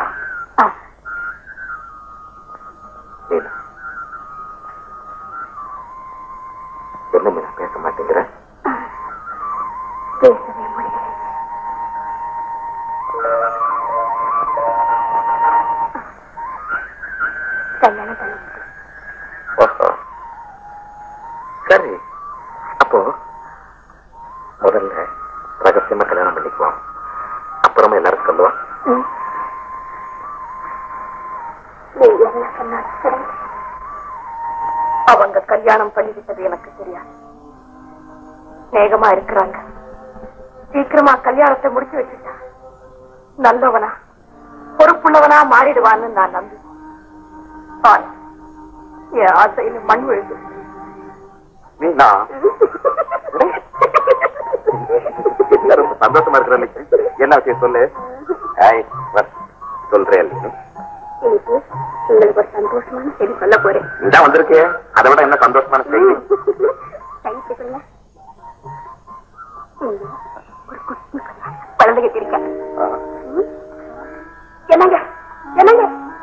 மீனா என்ன மீனா பேச மாட்டேங்கிற பேசவே முடியல கல்யாணம் பண்ணிட்டு ஓஹோ சரி அப்போ முதல்ல ரகசியமா கல்யாணம் பண்ணிக்குவோம் அப்புறமா எல்லாரும் சொல்லுவான் நீங்க என்ன சொன்னாலும் சரி. அவங்க கல்யாணம் பண்ணிக்கிட்டது எனக்கு தெரியாது வேகமா இருக்கிறாங்க சீக்கிரமா கல்யாணத்தை முடிச்சு வச்சுட்டா நல்லவனா பொறுப்புள்ளவனா மாறிடுவான்னு நான் நம்பி ஆனா, என் ஆசையில மண் விழுது மீனா என்ன ரொம்ப சந்தோஷமா இருக்கிற என்ன விஷயம் சொல்லு ஏய், வா, சொல்றேன் இன்னைக்கு உங்களுக்கு ஒரு சந்தோஷமான செய்தி சொல்ல போறேன் இதான் வந்திருக்கே அதை விட என்ன சந்தோஷமான செய்தி கை தூக்குங்க. நீங்க ஒரு குட்டி குழந்தைங்க இருக்க ஆ. என்னங்க என்னங்க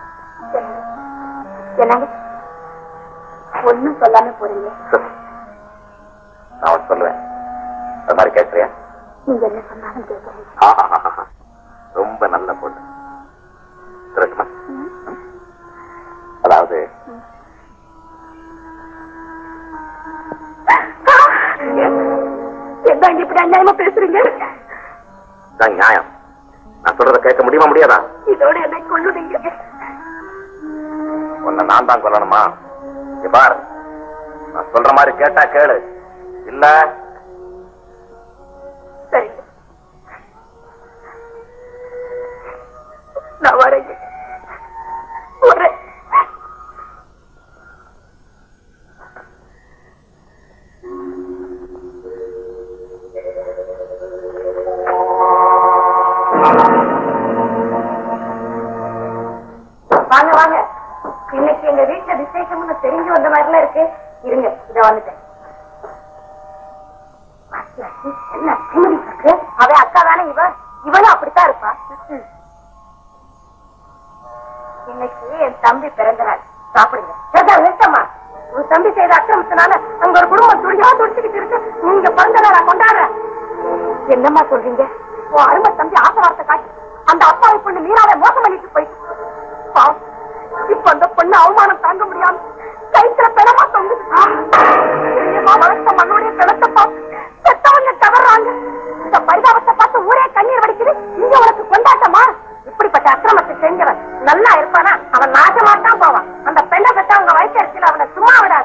என்னங்க ஒண்ணும் சொல்லாம போறீங்க சரி. நான் உனக்கு சொல்லுவேன் அது மாதிரி கேட்கறியா நீங்க என்ன சொன்னாலும் கேட்கறேன் ஆஹாஹாஹா. ரொம்ப நல்ல பொண்ணு சொல்லட்டுமா? அதாவது என்னங்க இப்படி அநியாயமா பேசுறீங்க இதான் நியாயம் நான் சொல்றத கேட்க முடியுமா முடியாதா இதோட என்னை கொள்ளுதீங்க உன்னை நான் தான் கொல்லணுமா இங்க பார் நான் சொல்ற மாதிரி கேட்டா கேளு இல்ல சரிங்க நான் வரேங்க வரேன் வாங்க வாங்க இன்னைக்கு எங்க வீட்டுல விசேஷம்னு தெரிஞ்சு வந்த மாதிரிலாம் இருக்கு இருங்க இத வந்துட்டேன் என்ன திமிரி இருக்கு அவ அக்கா தானே இவ இவனும் அப்படித்தான் இருப்பா இன்னைக்கு என் தம்பி பிறந்த நாள் சாப்பிடுங்க ஏதா நிறுத்தமா உன் தம்பி செய்த அக்கிரமத்தினால அங்க ஒரு குடும்பம் துடியா துடிச்சுக்கிட்டு இருக்கு நீங்க பிறந்த நாளா கொண்டாடுற என்னம்மா சொல்றீங்க உன் அருமை தம்பி ஆசை வார்த்தை காட்டி அந்த அப்பாவை பொண்ணு மீனாவை மோசம் பண்ணிட்டு போயிட்டு பாவம். இப்ப அந்த பொண்ணு அவமானம் தாங்க முடியாம கைத்துல பிணமா தொங்குது தைரியமா வளர்த்த மண்ணுடைய பிணத்தை பார்த்து செத்தவங்க தவறாங்க இந்த பரிதாபத்தை பார்த்து ஊரே கண்ணீர் வடிக்குது இங்க உனக்கு கொண்டாட்டமா இப்படிப்பட்ட அக்கிரமத்தை செஞ்சவன் நல்லா இருப்பானா அவன் நாசமாத்தான் போவான் அந்த பெண்ணை பெற்ற அவங்க வயசு அவனை சும்மா விடாது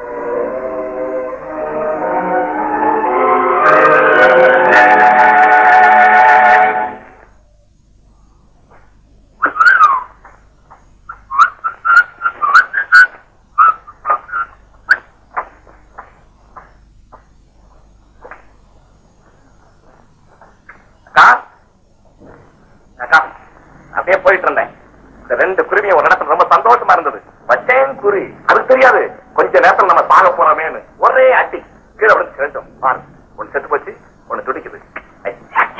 அக்கா அக்கா அப்படியே போயிட்டு இருந்தேன் இந்த ரெண்டு குருவியும் ஒரு இடத்துல ரொம்ப சந்தோஷமா இருந்தது வச்சேன் குறி அதுக்கு தெரியாது கொஞ்ச நேரத்துல நம்ம சாக போறோமேன்னு ஒரே அடி கீழே விழுந்து ரெண்டும் பாரு ஒண்ணு செத்து போச்சு ஒண்ணு துடிக்குது ஐ.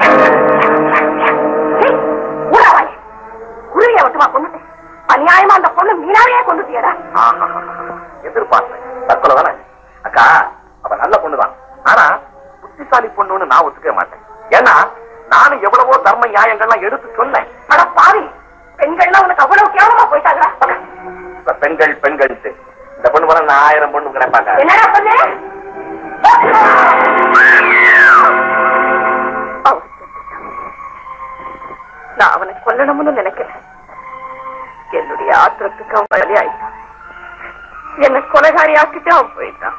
ஊராவாய் குருவிய மட்டுமா கொண்டுட்டேன் அநியாயமா அந்த பொண்ணு மீனாவையே கொண்டுட்டியடா ஆஹாஹாஹா. எதிர்பார்த்தேன் தற்கொலை தானே அக்கா அவ நல்ல பொண்ணுதான் ஆனா புத்திசாலி பொண்ணுன்னு நான் ஒத்துக்க மாட்டேன் ஏன்னா நானும் எவ்வளவோ தர்ம நியாயங்கள்லாம் எடுத்து சொன்னேன் அட பாவி பெண்கள்லாம் உனக்கு அவ்வளவு கேவலமா போயிட்டாங்களா இப்ப பெண்கள் பெண்கள் இந்த பொண்ணு போல நான் ஆயிரம் பொண்ணு கிடைப்பாங்க என்னடா பண்ணு நான் அவனை கொல்லணும்னு நினைக்கிறேன் என்னுடைய ஆத்திரத்துக்கு அவன் பலியாயிட்டான் என்ன கொலைகாரி ஆக்கிட்டு அவன் போயிட்டான்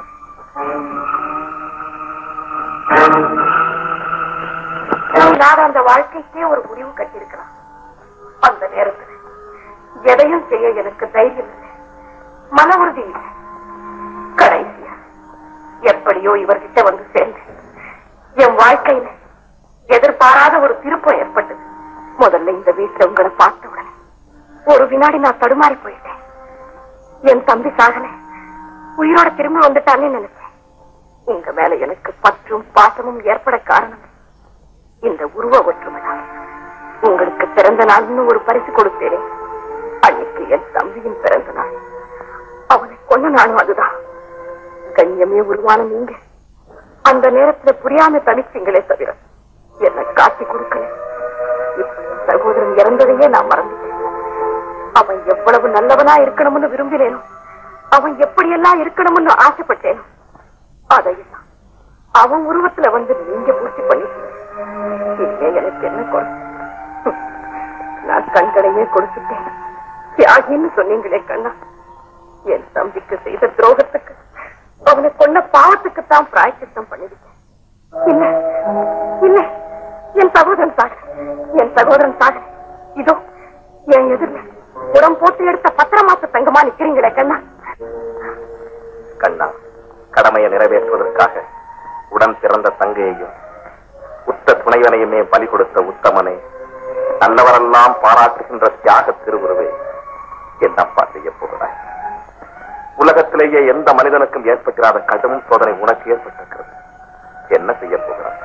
நான் அந்த வாழ்க்கைக்கே ஒரு முடிவு கட்டியிருக்கிறான் அந்த நேரத்தில் எதையும் செய்ய எனக்கு தைரியம் இல்லை மன உறுதி இல்லை கடைசியா எப்படியோ இவர்கிட்ட வந்து சேர்ந்து என் வாழ்க்கையில எதிர்பாராத ஒரு திருப்பம் ஏற்பட்டது முதல்ல இந்த வீட்டுல உங்களை பார்த்த உடனே ஒரு வினாடி நான் தடுமாறி போயிட்டேன் என் தம்பி சாகல உயிரோட திரும்பி வந்துட்டானே நினைச்சேன் உங்க மேல எனக்கு பற்றும் பாசமும் ஏற்பட காரணம் இந்த உருவ ஒற்றுமைதான் உங்களுக்கு பிறந்த நாள்னு ஒரு பரிசு கொடுத்தேனே அன்னைக்கு என் தம்பியின் பிறந்த நாள் அவனை கொன்ன நாளும் அதுதான் கண்ணியமே உருவான நீங்க அந்த நேரத்துல புரியாம தனிச்சீங்களே தவிர என்ன காட்டி கொடுக்கல இப்ப என் சகோதரன் இறந்ததையே நான் மறந்துட்டேன் அவன் எவ்வளவு நல்லவனா இருக்கணும்னு விரும்பினேனோ அவன் எப்படியெல்லாம் இருக்கணும்னு ஆசைப்பட்டேனோ அதையெல்லாம் அவன் உருவத்துல வந்து நீங்க பூர்த்தி பண்ணிட்டீங்க இனிமே எனக்கு என்ன குறை ஹம். நான் கண்களையே கொடுத்துட்டேன் தியாகின்னு சொன்னீங்களே கண்ணா என் தம்பிக்கு செய்த துரோகத்துக்கு அவனை கொன்ன பாவத்துக்கு தான் பிராய்ச்சித்தம் பண்ணிருக்கேன் இல்ல இல்ல என் சகோதரன் சாக என் சகோதரன் சாக இதோ என் எதிர்ல உரம் போட்டு எடுத்த பத்திரமாச தங்கமா நிக்கிறீங்களே கண்ணா கண்ணா கடமையை நிறைவேற்றுவதற்காக உடன் பிறந்த தங்கையையும் உத்த துணைவனையுமே பலி கொடுத்த உத்தமனை நல்லவரெல்லாம் பாராட்டுகின்ற தியாக திருவுருவே என்னப்பா செய்ய போகிறாய் உலகத்திலேயே எந்த மனிதனுக்கும் ஏற்பட்டிராத கடும் சோதனை உனக்கு ஏற்பட்டிருக்கிறது என்ன செய்ய போகிறாய்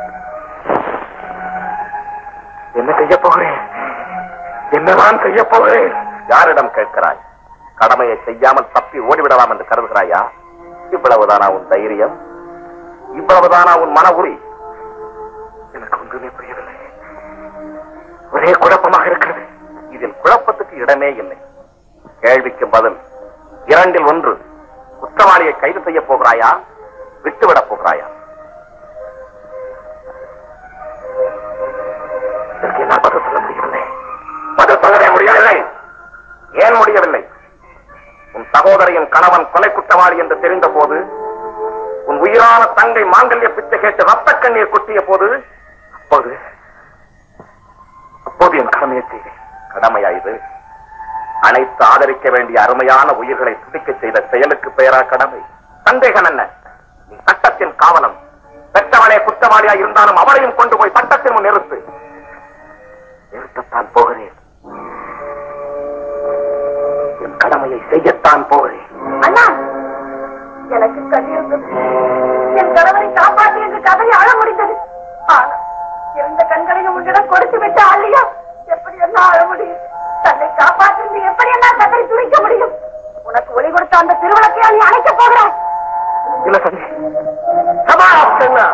என்ன செய்ய போகிறேன் என்னதான் செய்ய போகிறேன் யாரிடம் கேட்கிறாய் கடமையை செய்யாமல் தப்பி ஓடிவிடலாம் என்று கருதுகிறாயா இவ்வளவுதானா உன் தைரியம் இவ்வளவுதானா உன் மன உரி எனக்கு ஒன்றுமே புரியவில்லை ஒரே குழப்பமாக இருக்கிறது இதில் குழப்பத்துக்கு இடமே இல்லை கேள்விக்கு பதில் இரண்டில் ஒன்று குற்றவாளியை கைது செய்ய போகிறாயா விட்டுவிடப் போகிறாயா இதற்கு என்னால் பதில் சொல்ல முடியவில்லை பதில் சொல்லவே முடியவில்லை ஏன் முடியவில்லை உன் சகோதரியின் கணவன் கொலை குற்றவாளி என்று தெரிந்த போது உன் உயிரான தங்கை மாங்கல்ய பிச்சை கேட்டு ரத்த கண்ணீர் கொட்டிய போது அப்போது அப்போது என் கடமையை செய்தேன் கடமையா இது அனைத்து ஆதரிக்க வேண்டிய அருமையான உயிர்களை துடிக்க செய்த செயலுக்கு பெயரா கடமை சந்தேகம் என்ன நீ சட்டத்தின் காவலம் பெற்றவளே குற்றவாளியா இருந்தாலும் அவளையும் கொண்டு போய் சட்டத்தின் முன் நிறுத்து நிறுத்தத்தான் போகிறேன் என் கடமையை செய்யத்தான் போகிறேன் அண்ணா எனக்கு கண் இருந்தது என் கணவரை காப்பாற்றி என்று கதையை அழ முடிந்தது ஆனா இருந்த கண்களையும் உன்னிடம் கொடுத்து விட்ட ஆள்லையா எப்படி எல்லாம் அழ முடியும் தன்னை காப்பாற்றி எப்படி எல்லாம் கதை துடிக்க முடியும் உனக்கு ஒளி கொடுத்த அந்த திருவிளக்கையா நீ அணைக்க போகிறாய் இல்ல தம்பி சபாஷ் அண்ணா.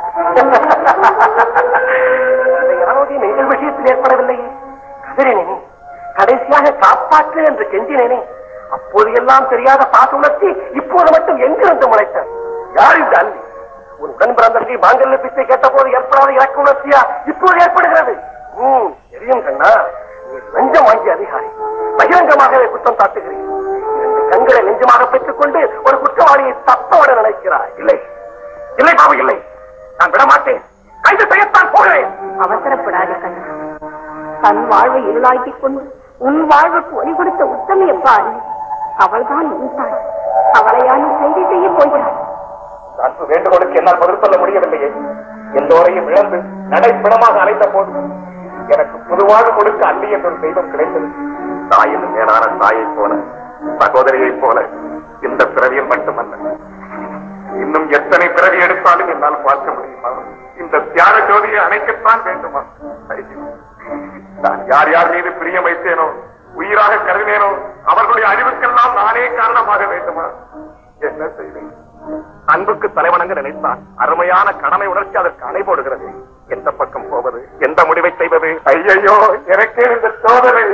இந்த யாரோடையும் எங்கள் விஷயத்தில் ஏற்படவில்லையே கதிரேனே கடைசியாக காப்பாற்று என்று கெஞ்சினேனே அப்போது எல்லாம் தெரியாத பாசுணர்ச்சி இப்போது மட்டும் எங்கிருந்து முளைத்த யார் இந்த அள்ளி உன் உடன் பிறந்தவர்கள் மாங்கல்ய பிச்சை கேட்ட போது ஏற்படாத இறக்க உணர்ச்சியா இப்போது ஏற்படுகிறது ம், தெரியும் கண்ணா நீ லஞ்சம் வாங்கிய அதிகாரி பகிரங்கமாகவே குற்றம் சாட்டுகிறீர் இரண்டு கண்களை நெஞ்சமாக பெற்றுக்கொண்டு ஒரு குற்றவாளியை தப்போட நினைக்கிறாய் இல்லை இல்லை பாபு இல்லை நான் விட மாட்டேன் கைது செய்யத்தான் போகிறேன் அவசரப்படாதே கண்ணா தன் வாழ்வை இருளாக்கிக் கொண்டு உன் வாழ்வுக்கு ஒளி கொடுத்த உத்தமி எப்பா அண்ணி அவள்தான் உன் தாய் அவளையா நீ செய்தி செய்ய போகிறாய் அன்பு வேண்டுகோளுக்கு என்னால் பதில் சொல்ல முடியவில்லையே எல்லோரையும் இழந்து நடைப்பிடமாக அழைத்த போது எனக்கு பொதுவாக கொடுக்க அள்ளி என்ற ஒரு தெய்வம் கிடைத்தது தாயின் மேலான தாயைப் போல சகோதரியைப் போல இந்த பிறவியில் மட்டுமல்ல இன்னும் எத்தனை பிறவி எடுத்தாலும் என்னால் பார்க்க முடியுமா இந்த தியாக ஜோதியை அணைக்கத்தான் வேண்டுமா ஐயோ, நான் யார் யார் மீது பிரியம் வைத்தேனோ உயிராக கருதினேனோ அவர்களுடைய அழிவுக்கெல்லாம் நானே காரணமாக வேண்டுமா என்ன செய்வேன் அன்புக்கு தலைவணங்க நினைத்தால் அருமையான கடமை உணர்ச்சி அதற்கு அணை போடுகிறது எந்த பக்கம் போவது எந்த முடிவை செய்வது ஐயையோ எனக்கே இந்த சோதனை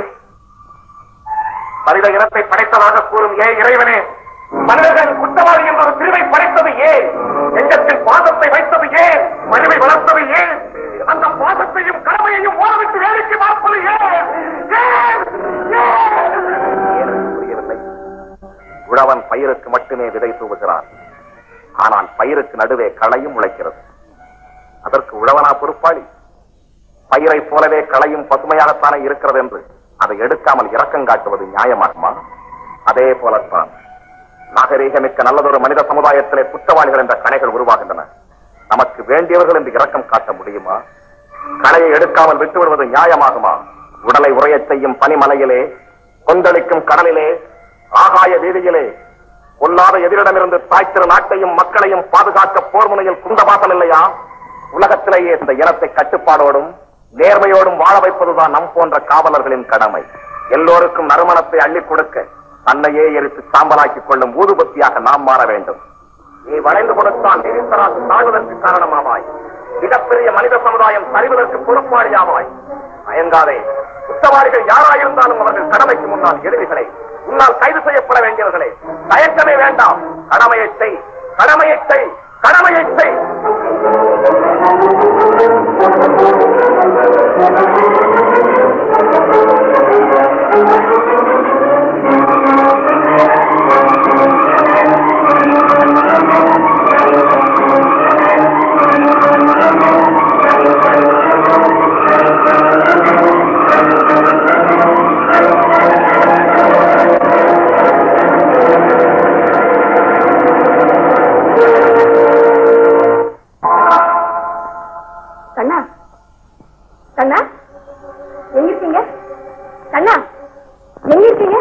மனித இனத்தை படைத்ததாக கூறும் ஏ இறைவனே மனிதர்கள் குற்றவாளி என்ற ஒரு பிரிவை படைத்தது ஏன் எங்கத்தில் பாசத்தை வைத்தது ஏன் மனுவை வளர்த்தது ஏன் அந்த பாசத்தையும் கடமையையும் ஓரவிட்டு வேலைக்கு பார்ப்பது ஏன் ஏன்? ஏன்? எனக்கு புரியவில்லை உழவன் பயிருக்கு மட்டுமே விதை தூவுகிறான் ஆனால் பயிருக்கு நடுவே களையும் முளைக்கிறது அதற்கு உழவனா பொறுப்பாளி பயிரை போலவே களையும் பசுமையாகத்தானே இருக்கிறது என்று அதை எடுக்காமல் இரக்கம் காட்டுவது நியாயமாகுமா அதே போலத்தான் நாகரீகமிக்க நல்லதொரு மனித சமுதாயத்திலே குற்றவாளிகள் என்ற கணைகள் உருவாகின்றன நமக்கு வேண்டியவர்கள் என்று இரக்கம் காட்ட முடியுமா களையை எடுக்காமல் விட்டு விடுவது நியாயமாகுமா உடலை உறையச் செய்யும் பனிமலையிலே கொந்தளிக்கும் கடலிலே ஆகாய வீதியிலே பொல்லாத எதிரிடமிருந்து தாய்த்திரு நாட்டையும் மக்களையும் பாதுகாக்க போர் முனையில் குந்தபாசம் இல்லையா உலகத்திலேயே இந்த இனத்தை கட்டுப்பாடோடும் நேர்மையோடும் வாழ வைப்பதுதான் நம் போன்ற காவலர்களின் கடமை எல்லோருக்கும் நறுமணத்தை அள்ளிக் கொடுக்க தன்னையே எரித்து சாம்பலாக்கிக் கொள்ளும் ஊதுபத்தியாக நாம் மாற வேண்டும் நீ வளைந்து கொடுத்தான் நிதித்தராசு சாகுவதற்கு காரணமாவாய் மிகப்பெரிய மனித சமுதாயம் சரிவதற்கு பொறுப்பாளியாவாய் அயங்காதே குற்றவாளிகள் யாராயிருந்தாலும் அவர்கள் கடமைக்கு முன்னால் எதிரிகளே உன்னால் கைது செய்யப்பட வேண்டியவர்களே தயக்கமே வேண்டாம் கடமையை செய் கடமையை செய் கடமையை செய் கண்ணா கண்ணா எங்க இருக்கீங்க கண்ணா எங்க இருக்கீங்க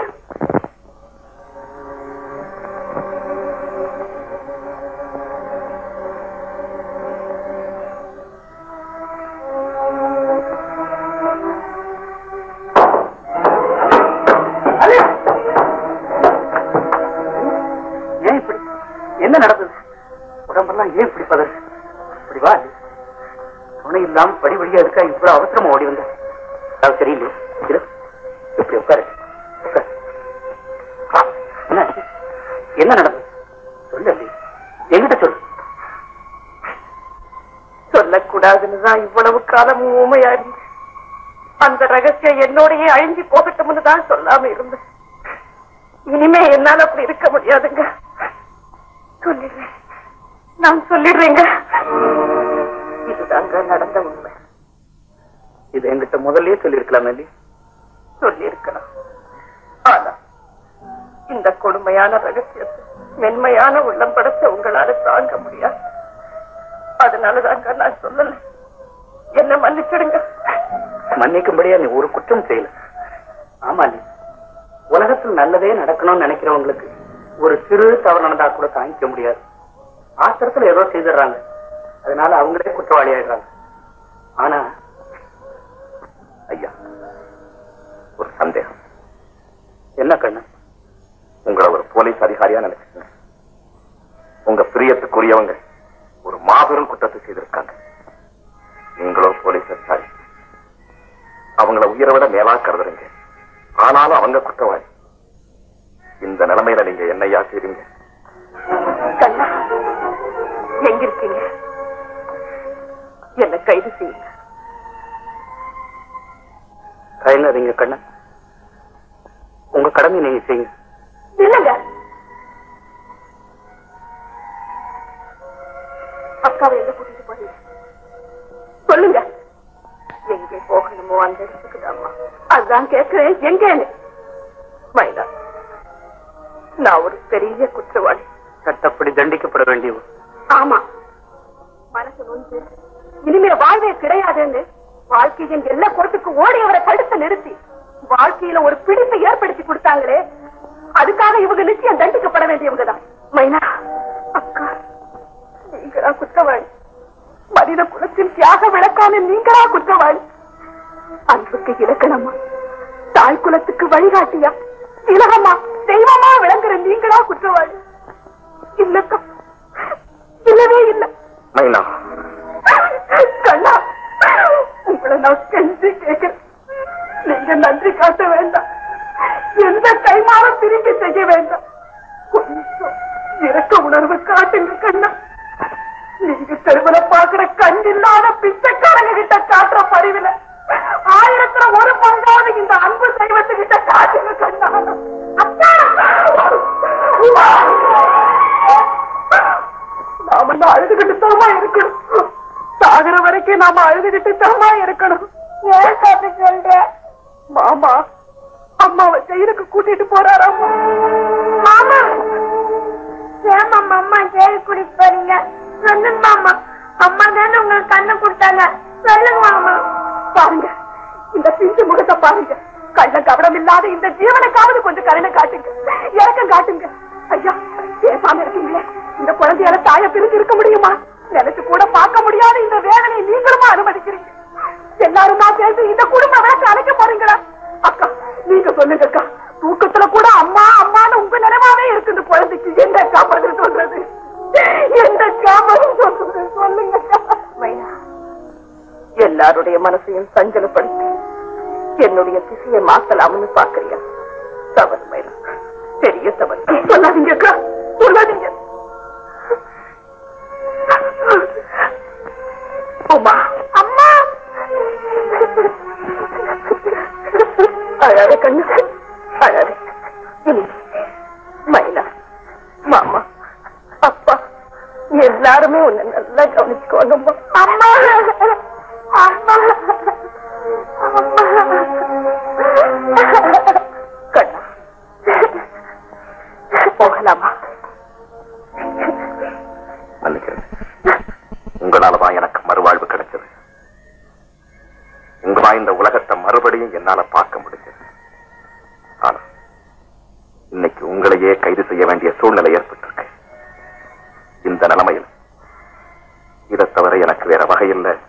ஏன் இப்படி என்ன நடந்தது உடம்பெல்லாம் ஏன் இப்படி பதறு இப்படி வா துணை இல்லாம படி வழியா இருக்கா இவ்வளவு அவசரமா ஓடி வந்த அது சரியில்லை இரு. இப்படி உட்காரு உட்காரு. ஆ, என்ன ஆச்சு? என்ன நடந்தது சொல்லு அள்ளி. என்கிட்ட சொல்லு சொல்லக்கூடாதுன்னு தான் இவ்வளவு காலம் ஊமையா இருந்தேன் அந்த ரகசியம் என்னோடயே அழிஞ்சு போகட்டும்னு தான் சொல்லாம இருந்தேன் இனிமே என்னால அப்படி இருக்க முடியாதுங்க சொல்லிடுறேன் நான் சொல்லிடுறேங்க இதுதாங்க நடந்த உண்மை இது என்கிட்ட முதல்லயே சொல்லியிருக்கலாம் அள்ளி சொல்லியிருக்கலாம் ஆனா இந்த கொடுமையான ரகசியத்தை மென்மையான உள்ளம் படைச்ச உங்களால தாங்க முடியாது அதனாலதாங்க நான் சொல்லல என்ன மன்னிச்சிடுங்க மன்னிக்கும்படியா நீ ஒரு குற்றம் செய்யல ஆமா நீ உலகத்தில் நல்லதே நடக்கணும்னு நினைக்கிறவங்களுக்கு ஒரு சிறு தவறு நடந்தா கூட தாங்கிக்க முடியாது ஆத்திரத்துல ஏதோ செய்துடுறாங்க அதனால அவங்களே குற்றவாளி ஆயிடுறாங்க ஆனா ஐயா ஒரு சந்தேகம் என்ன கண்ணு உங்களை ஒரு போலீஸ் அதிகாரியா நினைச்சுக்கங்க உங்க பிரியத்துக்குரியவங்க ஒரு மாபெரும் குற்றத்தை செய்திருக்காங்க நீங்களோ போலீஸ் அதிகாரி அவங்கள உயிரை விட மேலா கருதுறீங்க ஆனாலும் அவங்க குற்றவாளி இந்த நிலைமையில நீங்க என்னையா செய்றீங்க கண்ணா எங்க இருக்கீங்க என்ன கைது செய்யுங்க தயங்காதீங்க கண்ணன் உங்க கடமை நீங்க செய்யுங்க இல்லங்க அக்காவை எங்க கூட்டிட்டு போறீங்க சொல்லுங்க எங்கே போகணுமோ அந்த இடத்துக்கு தான்மா அதுதான் கேட்கிறேன் எங்கன்னு மைனா நான் ஒரு பெரிய குற்றவாளி சட்டப்படி தண்டிக்கப்பட வேண்டியவர் ஆமா மனசு நொந்து இனிமே வாழ்வே கிடையாதுன்னு வாழ்க்கையின் எல்லா கோட்டுக்கு ஓடியவரை தடுத்து நிறுத்தி வாழ்க்கையில ஒரு பிடிப்பை ஏற்படுத்தி கொடுத்தாங்களே அதுக்காக இவங்க நிச்சயம் தண்டிக்கப்பட வேண்டியவங்க தான் மைனா அக்கா நீங்களா குற்றவாளி மனித குலத்தின் தியாக விளக்கான நீங்களா குற்றவாளி அன்புக்கு இலக்கணமா தாய் குலத்துக்கு வழிகாட்டியா திலகமா தெய்வமா விளங்குற நீங்களா குற்றவாளி இல்லக்கா இயலவே இல்லை மைனா கண்ணா உங்களை நான் கெஞ்சி கேட்கிறேன் நீங்க நன்றி காட்ட வேண்டாம் எந்த கைமாறும் திருப்பி செய்ய வேண்டாம் கொஞ்சம் இறக்க உணர்வு காட்டுங்க கண்ணா நீங்க தெருவுல பாக்குற கண்ணில்லாத பிச்சைக்காரங்க கிட்ட காட்டுற பரிவில ஆயிரத்துல ஒரு பங்காவது இந்த அன்பு தெய்வத்துக்கிட்ட காட்டுங்க கண்ணா அத்தா! நாம தான் அழுதுகிட்டு தாமா இருக்கணும் சாகுற வரைக்கும் நாம அழுதுகிட்டு தாமா இருக்கணும் ஏன் காப்பி சொல்ற மாமா அம்மாவை ஜெயிலுக்கு கூட்டிட்டு போறாராமா மாமா ஏன் மாமா அம்மா ஜெயிலுக்கு கூட்டிட்டு போறீங்க சொல்லுங்க மாமா அம்மா தானே உங்களுக்கு கண்ணு கொடுத்தாங்க சொல்லுங்க மாமா பாருங்க இந்த பிஞ்சு முகத்தை பாருங்க கள்ள கவனம் இல்லாத இந்த ஜீவனுக்காவது கொஞ்சம் கருணை காட்டுங்க இறக்கம் காட்டுங்க ஐயா பேசாம இருக்கீங்களே இந்த குழந்தையால தாய பிரிஞ்சு இருக்க முடியுமா நினைச்சு கூட பார்க்க முடியாத இந்த வேதனையை நீங்களுமா அனுமதிக்கிறீங்க எல்லாருமா சேர்ந்து இந்த குடும்ப விளக்கு அழைக்க போறீங்களா அக்கா நீங்க சொல்லுங்க அக்கா தூக்கத்துல கூட அம்மா அம்மான்னு உங்க நினைவாவே இருக்கு இந்த குழந்தைக்கு என்ன அக்கா பதில் சொல்றது என்ன அக்கா பதில் சொல்றது சொல்லுங்க அக்கா. மைனா எல்லாருடைய மனசையும் சஞ்சலப்படுத்தி என்னுடைய திசையை மாத்தலாம்னு பாக்குறியா தவறு மைனா பெரிய தவறு சொல்லாதீங்க அக்கா சொல்லாதீங்க அம்மா அம்மா அழாத கண்ணு அழாத இனி மைனா மாமா அப்பா எல்லாருமே உன்னை நல்லா கவனிச்சுக்கோங்கம்மா அம்மா அம்மா கண்ணா போகலாமா மன்னிக்கிறேன் உங்களாலதான் எனக்கு மறுவாழ்வு கிடைச்சது உங்களா இந்த உலகத்தை மறுபடியும் என்னால பார்க்க முடிஞ்சது ஆனா இன்னைக்கு உங்களையே கைது செய்ய வேண்டிய சூழ்நிலை ஏற்பட்டிருக்கு இந்த நிலைமையில் இதை தவிர எனக்கு வேற வகையில்